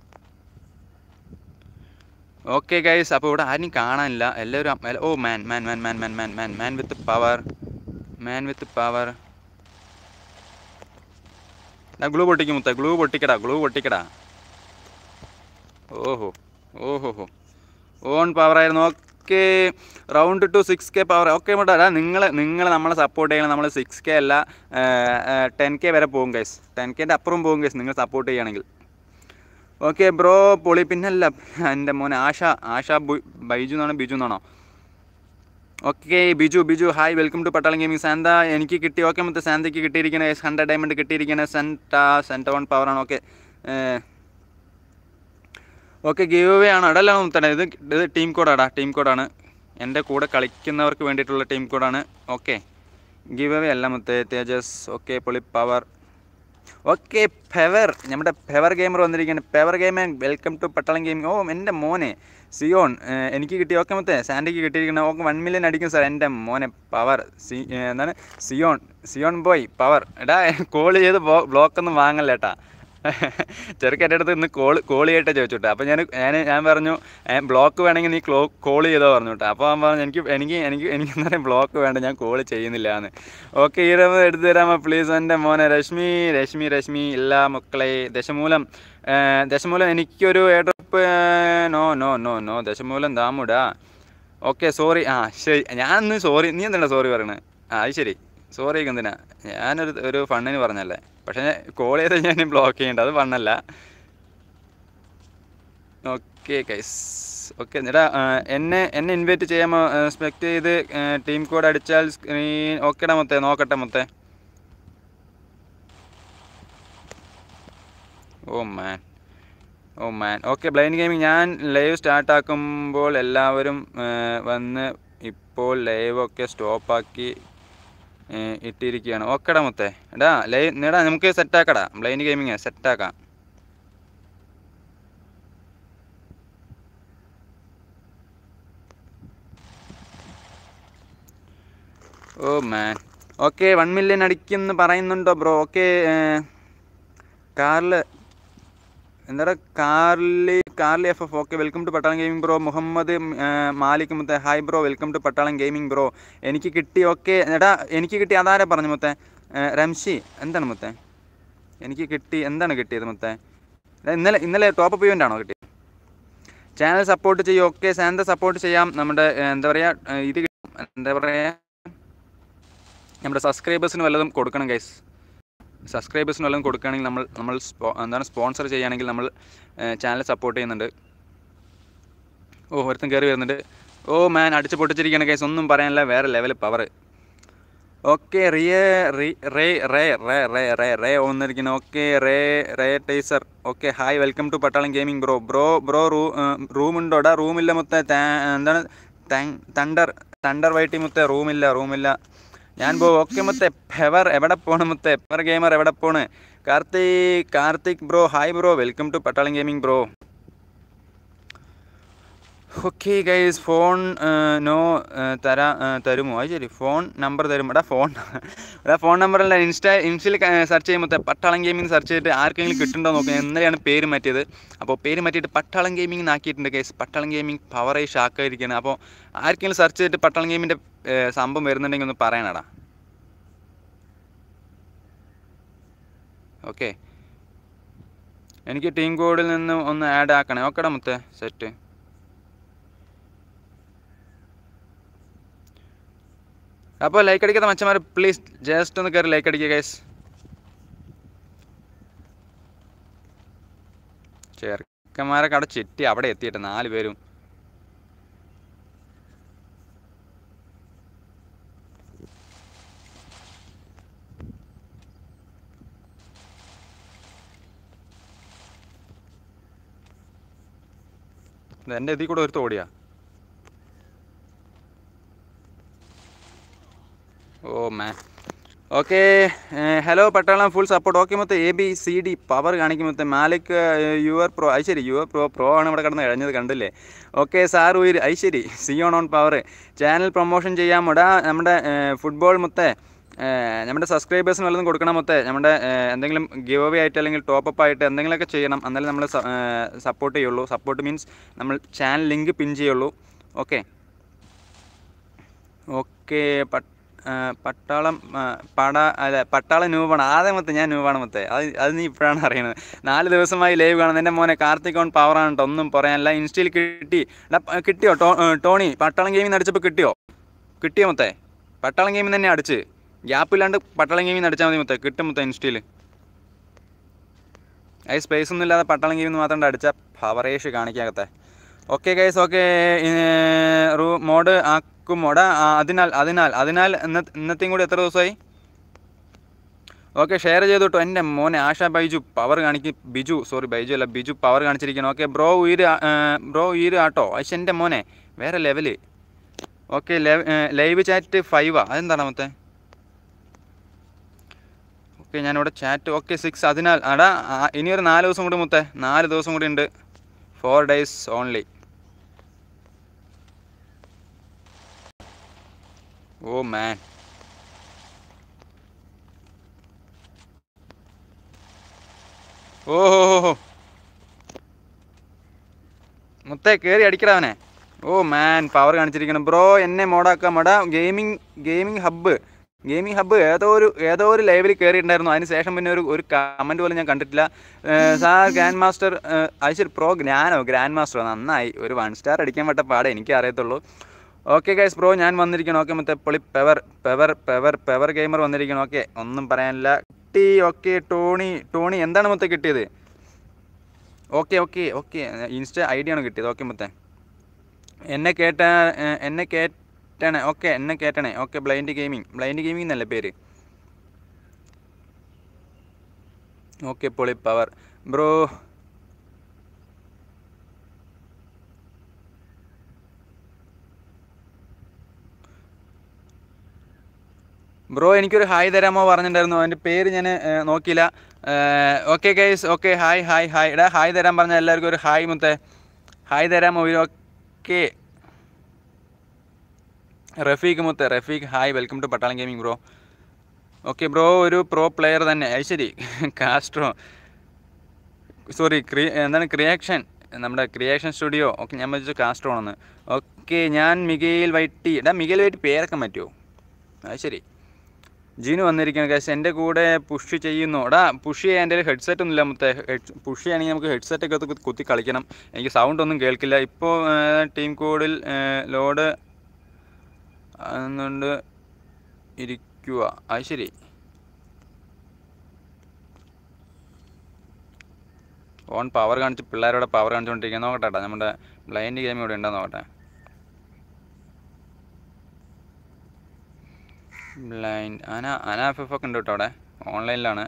Speaker 1: ഓക്കെ ഗൈസ് അപ്പോൾ ഇവിടെ ആരും കാണാനില്ല എല്ലാവരും അം- എല്ല- oh man man man man man man man man with power man with power glue പൊട്ടിക്കും മുത്ത ഗ്ലൂ പൊട്ടിക്കടാ ഗ്ലൂ പൊട്ടിക്കടാ ഓഹോ ഓഹോ ഹോ ഓൺ പവർ ആയിരുന്നു okay round two six K power okay motto അതാ നിങ്ങൾ നിങ്ങൾ നമ്മളെ സപ്പോർട്ട് ചെയ്യണം നമ്മൾ സിക്സ് കെ അല്ല ടെൻ കെ വരെ പോകും ഗൈസ് ടെൻ കെൻ്റെ അപ്പുറം പോകും ഗൈസ് നിങ്ങൾ സപ്പോർട്ട് ചെയ്യുകയാണെങ്കിൽ ഓക്കെ ബ്രോ പൊളി പിന്നല്ല എൻ്റെ മോനെ ആശ ആശ ബു- ബൈജു എന്നാണോ ബിജു എന്നാണോ okay Biju Biju hi welcome to Pattalam gaming Santa എനിക്ക് കിട്ടി ഓക്കെ മൊത്തം സാന്തയ്ക്ക് കിട്ടിയിരിക്കണ ഹൺഡ്രഡ് ഡയമണ്ട് കിട്ടിയിരിക്കണ സെൻറ്റ സെൻറ്റ വൺ പവറാണ് ഓക്കെ ഓക്കെ ഗീവ് അവേ ആണ് അടല്ല മുത്തട ഇത് ഇത് ടീം കോഡാടാ ടീം കോഡാണ് എൻ്റെ കൂടെ കളിക്കുന്നവർക്ക് വേണ്ടിയിട്ടുള്ള ടീം കോഡാണ് ഓക്കെ ഗീവ് അവേ അല്ല മുത്തേ തേജസ് ഓക്കെ പൊളി പവർ ഓക്കെ ഫെവർ നമ്മുടെ ഫെവർ ഗെയിമർ വന്നിരിക്കുകയാണ് fever gamer welcome to Pattalam gaming ഓ എൻ്റെ മോനെ സിയോൺ ഏഹ് എനിക്ക് കിട്ടി ഓക്കെ മൊത്തേ സാൻഡിക്ക് കിട്ടിയിരിക്കുന്ന ഓക്കെ വൺ മില്യൺ അടിക്കും സാർ എൻ്റെ മോനെ പവർ സി ഏഹ് എന്താണ് സിയോൺ സിയോൺ ബോയ് പവർ എടാ കോൾ ചെയ്ത് ബ്ലോക്ക് ഒന്നും വാങ്ങല്ലേട്ടാ ചെറുക്കൻ എൻ്റെ അടുത്ത് ഇന്ന് കോൾ കോൾ ചെയ്തിട്ട് ചോദിച്ചോട്ടെ അപ്പോൾ ഞാൻ ഞാൻ ഞാൻ പറഞ്ഞു ബ്ലോക്ക് വേണമെങ്കിൽ നീ ക്ലോ കോൾ ചെയ്തോ പറഞ്ഞു കേട്ടോ അപ്പോൾ അവൻ പറഞ്ഞു എനിക്ക് എനിക്ക് എനിക്ക് എനിക്ക് എന്താ പറയുക ബ്ലോക്ക് വേണ്ട ഞാൻ കോൾ ചെയ്യുന്നില്ല എന്ന് ഓക്കെ ഈരവ് എടുത്തു തരാമോ പ്ലീസ് എൻ്റെ മോനെ രശ്മി രശ്മി രശ്മി എല്ലാ മക്കളെ ദശമൂലം ഏ, ദശമൂലം എനിക്കൊരു airdrop no no no no Dashamoolam ദാമുടാ ഓക്കെ സോറി ആ ശരി ഞാൻ ഇന്ന് സോറി നീ എന്താണ് സോറി പറയണത് ആ അത് ശരി സോറി എന്തിനാ ഞാനൊരു ഒരു ഫണ്ണിന് പറഞ്ഞല്ലേ പക്ഷേ കോൾ ചെയ്ത് ഞാൻ ബ്ലോക്ക് ചെയ്യേണ്ട അത് ഫണ്ണല്ല ഓക്കെ കൈസ് ഓക്കെ എന്നിട്ടാ എന്നെ എന്നെ ഇൻവൈറ്റ് ചെയ്യാമോ സ്പെക്ട് ചെയ്ത് ടീം കോഡ് അടിച്ചാൽ സ്ക്രീൻ ഓക്കെടാ മൊത്തേ നോക്കട്ടെ മൊത്തേ oh man oh man okay blind gaming ഞാൻ ലൈവ് സ്റ്റാർട്ട് ആക്കുമ്പോൾ എല്ലാവരും ആ, വന്ന് ഇപ്പോൾ ലൈവൊക്കെ സ്റ്റോപ്പാക്കി ഇട്ടിരിക്കുകയാണ് ഓക്കെടാ മുത്തേ എടാ ലൈവ് എടാ നമുക്ക് സെറ്റാക്കടാ ബ്ലൈൻഡ് ഗെയിമിങ് സെറ്റാക്കാം oh man okay one million അടിക്കുമെന്ന് പറയുന്നുണ്ടോ ബ്രോ ഓക്കെ കാറിൽ എന്താടാ Carly Carly F F okay welcome to Pattalam gaming bro Muhammad ഏർ, മാലിക് മുത്തേ hi bro welcome to Pattalam gaming bro എനിക്ക് കിട്ടി ഓക്കെ എടാ എനിക്ക് കിട്ടി അതാരാ പറഞ്ഞു മുത്തേ ഏർ, റംഷി എന്താണ് മുത്തേ എനിക്ക് കിട്ടി എന്താണ് കിട്ടിയത് മുത്തേ എടാ, ഇന്നലെ ഇന്നലെ ടോപ്പ് ഇവൻ്റ് ആണോ കിട്ടിയത് ചാനൽ സപ്പോർട്ട് ചെയ്യും ഓക്കെ സാന്ത സപ്പോർട്ട് ചെയ്യാം നമ്മുടെ ഏർ, എന്താ പറയുക ഏർ, ഇത് കിട്ടും എന്താ പറയുക നമ്മുടെ സബ്സ്ക്രൈബേഴ്സിന് വല്ലതും കൊടുക്കണം ഗൈസ് സബ്സ്ക്രൈബേഴ്സിന് വല്ലതും കൊടുക്കുകയാണെങ്കിൽ നമ്മൾ നമ്മൾ സ്പോ എന്താണ് സ്പോൺസർ ചെയ്യുകയാണെങ്കിൽ നമ്മൾ ചാനൽ സപ്പോർട്ട് ചെയ്യുന്നുണ്ട് ഓ ഒരുത്തൻ കയറി വരുന്നുണ്ട് ഓ മാൻ അടിച്ച് പൊട്ടിച്ചിരിക്കുകയാണ് ഗൈസ് ഒന്നും പറയാനില്ല വേറെ ലെവൽ പവർ ഓക്കെ റിയേ റീ റേ റേ റേ റേ റേ റേ വന്നിരിക്കുന്നു ഓക്കെ റേ റേ Taser okay hi welcome to Pattalam gaming bro bro bro റൂ റൂമുണ്ടോടാ റൂമില്ല മുത്തേ താ- എന്താണ് തണ്ടർ തണ്ടർ വൈറ്റി മുത്തേ റൂമില്ല റൂമില്ല ഞാൻ പോ ഓക്കെ മുത്തേ ഫെവർ എവിടെ പോണ് മുത്തേ ഫെവർ ഗെയിമർ എവിടെ പോണ് Karthik Karthik bro hi bro welcome to Pattalam gaming bro okay guys phone no തരാ ഏഹ്, തരുമോ അത് ശരി ഫോൺ നമ്പർ തരും എടാ ഫോൺ എടാ ഫോൺ നമ്പറല്ല ഇൻസ്റ്റാ ഇൻസ്റ്റയിൽ സെർച്ച് ചെയ്യുമ്പോൾ പട്ടാളം ഗെയിമിംഗ് സെർച്ച് ചെയ്തിട്ട് ആർക്കെങ്കിലും കിട്ടുന്നുണ്ടോ നോക്കുക ഇന്നലെയാണ് പേര് മാറ്റിയത് അപ്പോൾ പേര് മാറ്റിയിട്ട് പട്ടാളം ഗെയിമിംഗ് ആക്കിയിട്ടുണ്ട് ഗൈസ് പട്ടാളം ഗെയിമിംഗ് പവറായി ഷാക്കായിരിക്കുകയാണ് അപ്പോൾ ആർക്കെങ്കിലും സെർച്ച് ചെയ്തിട്ട് പട്ടാളം ഗെയിമിൻ്റെ സംഭവം വരുന്നുണ്ടെങ്കിൽ ഒന്ന് പറയണടാ ഓക്കെ എനിക്ക് ടീം കോഡിൽ നിന്ന് ഒന്ന് ആഡ് ആക്കണേ ഓക്കെടാ മുത്തേ സെറ്റ് അപ്പോൾ ലൈക്ക് അടിക്കാത്ത മച്ചന്മാർ പ്ലീസ് ജസ്റ്റ് ഒന്ന് കയറി ലൈക്ക് അടിക്കുക ഗൈസ് ചെറുക്കന്മാരൊക്കെ അവിടെ ചെറ്റി അവിടെ എത്തിയിട്ട് നാല് പേരും ഇത് എൻ്റെ ഇതിൽ കൂടെ ഒരു ഓടിയാ oh man okay hello Pattalam full support okay മൊത്തം A B C D power കാണിക്കും മൊത്തം മാലിക് യുവർ പ്രോ അത് ശരി യുവർ പ്രോ പ്രോ ആണ് ഇവിടെ കിടന്ന് കഴിഞ്ഞത് കണ്ടില്ലേ ഓക്കെ സാർ ഉയർ അത് ശരി സി on on power channel promotion ചെയ്യാമോടാ നമ്മുടെ ഫുട്ബോൾ മൊത്തേ ഏഹ് നമ്മുടെ സബ്സ്ക്രൈബേഴ്സിന് വല്ലതും കൊടുക്കണം മൊത്തേ നമ്മുടെ ഏഹ് എന്തെങ്കിലും ഗിവ് അവേ ആയിട്ട് അല്ലെങ്കിൽ ടോപ്പ് അപ്പ് ആയിട്ട് എന്തെങ്കിലുമൊക്കെ ചെയ്യണം എന്നാലേ നമ്മൾ സപ്പോർട്ട് ചെയ്യുള്ളൂ സപ്പോർട്ട് മീൻസ് നമ്മൾ ചാനൽ ലിങ്ക് പിൻ ചെയ്യുള്ളൂ ഓക്കെ ഓക്കെ ആ, പട്ടാളം ആ, പട അല്ല പട്ടാളം നൂബാണ് ആദ്യം മൊത്തം ഞാൻ നൂബാണ് മൊത്തേ അത് അത് നീ ഇപ്പോഴാണ് അറിയണത് നാല് ദിവസമായി ലൈവ് കാണുന്നത് എൻ്റെ മോനെ കാർത്തിക് ഓൺ പവറാണ് കേട്ടോ ഒന്നും പറയാനില്ല ഇൻസ്റ്റയിൽ കിട്ടി എടാ, പ- കിട്ടിയോ ടോ ഏ, ടോണി പട്ടാളം ഗെയിമിൽ നിന്ന് അടിച്ചപ്പോൾ കിട്ടിയോ കിട്ടിയോ മൊത്തേ പട്ടാളം ഗെയിമിൽ തന്നെ അടിച്ച് ഗ്യാപ്പില്ലാണ്ട് പട്ടാളം ഗെയിമിൽ നിന്ന് അടിച്ചാൽ മതി മൊത്തേ കിട്ടും മൊത്തം ഇൻസ്റ്റയിൽ അത് സ്പേസ് ഒന്നും ഇല്ലാതെ പട്ടാളം ഗെയിമിൽ നിന്ന് മാത്രം അടിച്ച പവറേഷ് കാണിക്കാകത്തെ ഓക്കെ ഗൈസ് ഓക്കെ റൂ മോഡ് ആക്കും മോഡ് അതിനാൽ അതിനാൽ അതിനാൽ ഇന്ന ഇന്നത്തെയും കൂടി എത്ര ദിവസമായി ഓക്കെ ഷെയർ ചെയ്തു കേട്ടോ എൻ്റെ മോനെ ആശ ബൈജു പവർ കാണിക്കും ബിജു സോറി ബൈജു അല്ല ബിജു പവർ കാണിച്ചിരിക്കണം ഓക്കെ ബ്രോ ഉയര് ബ്രോ ഉയര് ആട്ടോ പക്ഷെ എൻ്റെ മോനെ വേറെ ലെവല് ഓക്കെ ലൈവ് ചാറ്റ് ഫൈവാ അതെന്താണ് മൊത്തേ ഓക്കെ ഞാനിവിടെ ചാറ്റ് ഓക്കെ സിക്സ് അതിനാൽ അടാ ആ, ഇനിയൊരു നാല് ദിവസം കൂടി മുത്തേ നാല് ദിവസം കൂടി ഉണ്ട് four days only oh man ഓ ഹോ ഹോ ഹോ മുത്തേ കയറി അടിക്കടാവനെ ഓ മാൻ പവർ കാണിച്ചിരിക്കണം ബ്രോ എന്നെ മോഡാക്കാം മോഡ gaming gaming hub gaming hub ഏതോ ഒരു ഏതോ ഒരു ലെവലിൽ കയറിയിട്ടുണ്ടായിരുന്നു അതിന് ശേഷം പിന്നെ ഒരു ഒരു കമൻറ്റ് പോലും ഞാൻ കണ്ടിട്ടില്ല ഏഹ് സാർ ഗ്രാൻഡ് മാസ്റ്റർ അത് ശരി പ്രോ ഗ്രാനോ ഗ്രാൻഡ് മാസ്റ്ററോ നന്നായി ഒരു വൺ സ്റ്റാർ അടിക്കാൻ പറ്റ പാടെ എനിക്ക് അറിയത്തുള്ളൂ ഓക്കെ ഗൈസ് ബ്രോ ഞാൻ വന്നിരിക്കണം ഓക്കെ മറ്റേ പൊളി പെവർ പെവർ പെവർ പെവർ ഗെയിമർ വന്നിരിക്കണം ഓക്കെ ഒന്നും പറയാനില്ല കിട്ടി ഓക്കെ ടോണി ടോണി എന്താണ് മൊത്തം കിട്ടിയത് okay okay okay insta I D ആണ് കിട്ടിയത് ഓക്കെ മൊത്തേ എന്നെ കേട്ട ഏഹ് എന്നെ കേട്ടണേ ഓക്കെ എന്നെ കേട്ടണേ okay blind gaming blind gaming എന്നല്ലേ പേര് ഓക്കെ പൊളി പവർ ബ്രോ ബ്രോ എനിക്കൊരു ഹായ് തരാമോ പറഞ്ഞിട്ടുണ്ടായിരുന്നു അതിൻ്റെ പേര് ഞാൻ നോക്കിയില്ല okay guys okay hi hi hi എടാ ഹായ് തരാൻ പറഞ്ഞ എല്ലാവർക്കും ഒരു ഹായ് മുത്തേ ഹായ് തരാമോ ഓക്കെ റഫീഖ് മുത്തേ Rafeeq hi welcome to Pattalam gaming bro okay bro ഒരു പ്രോ പ്ലെയർ തന്നെ അത് ശരി കാസ്ട്രോ സോറി ക്രി എന്താണ് ക്രിയേഷൻ നമ്മുടെ ക്രിയേഷൻ സ്റ്റുഡിയോ ഓക്കെ ഞാൻ വെച്ചു കാസ്ട്രോ ആണെന്ന് ഓക്കെ ഞാൻ മികയിൽ വൈറ്റി എടാ മികയിൽ വൈറ്റി പേരൊക്കെ പറ്റുമോ അത് ശരി ജീനു വന്നിരിക്കുകയാണ് കാശ് എൻ്റെ കൂടെ പുഷ് ചെയ്യുന്നു എടാ പുഷ് ചെയ്യാൻ എൻ്റെ ഹെഡ്സെറ്റ് ഒന്നുമില്ല മൊത്തം പുഷ് ചെയ്യണമെങ്കിൽ നമുക്ക് ഹെഡ്സെറ്റ് ഒക്കെ കുത്തി- കുത്തി കളിക്കണം എനിക്ക് സൗണ്ട് ഒന്നും കേൾക്കില്ല ഇപ്പോൾ ടീം കോഡിൽ ലോഡ് എന്നുകൊണ്ട് ഇരിക്കുക അത് ശരി ഓൺ പവർ കാണിച്ച് പിള്ളേരോടെ പവർ കാണിച്ചുകൊണ്ടിരിക്കുക നോക്കട്ടെ കേട്ടോ നമ്മുടെ ബ്ലൈൻഡ് ഗെയിം ഇവിടെ ഉണ്ടോ നോക്കട്ടെ ബ്ലൈൻഡ് അന അന എഫ് എഫ് ഒക്കെ ഉണ്ട് കേട്ടോ അവിടെ ഓൺലൈനിലാണ്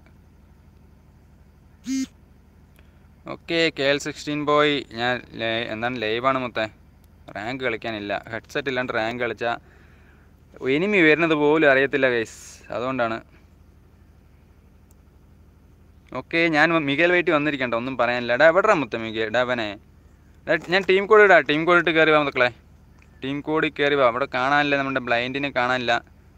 Speaker 1: okay K L sixteen boy ഞാൻ ലേ- എന്താണ് ലൈവാണ് മൊത്തേ റാങ്ക് കളിക്കാനില്ല ഹെഡ്സെറ്റ് ഇല്ലാണ്ട് റാങ്ക് കളിച്ചാൽ എനിമി വരുന്നത് പോലും അറിയത്തില്ല ഗൈസ് അതുകൊണ്ടാണ് ഓക്കെ ഞാൻ മികേൽ വെയിറ്റ് വന്നിരിക്കണ്ട ഒന്നും പറയാനില്ല എടാ എവിടെ മൊത്തം മികേ എടാ അവനെ എടാ, ഞാൻ ടീം കോഡ് ഇടാ ടീം കോഡ് ഇട്ട് കയറി വാ മക്കളെ ടീം കോഡിൽ കയറി വാ അവിടെ കാണാനില്ല നമ്മുടെ ബ്ലൈൻഡിനെ കാണാനില്ല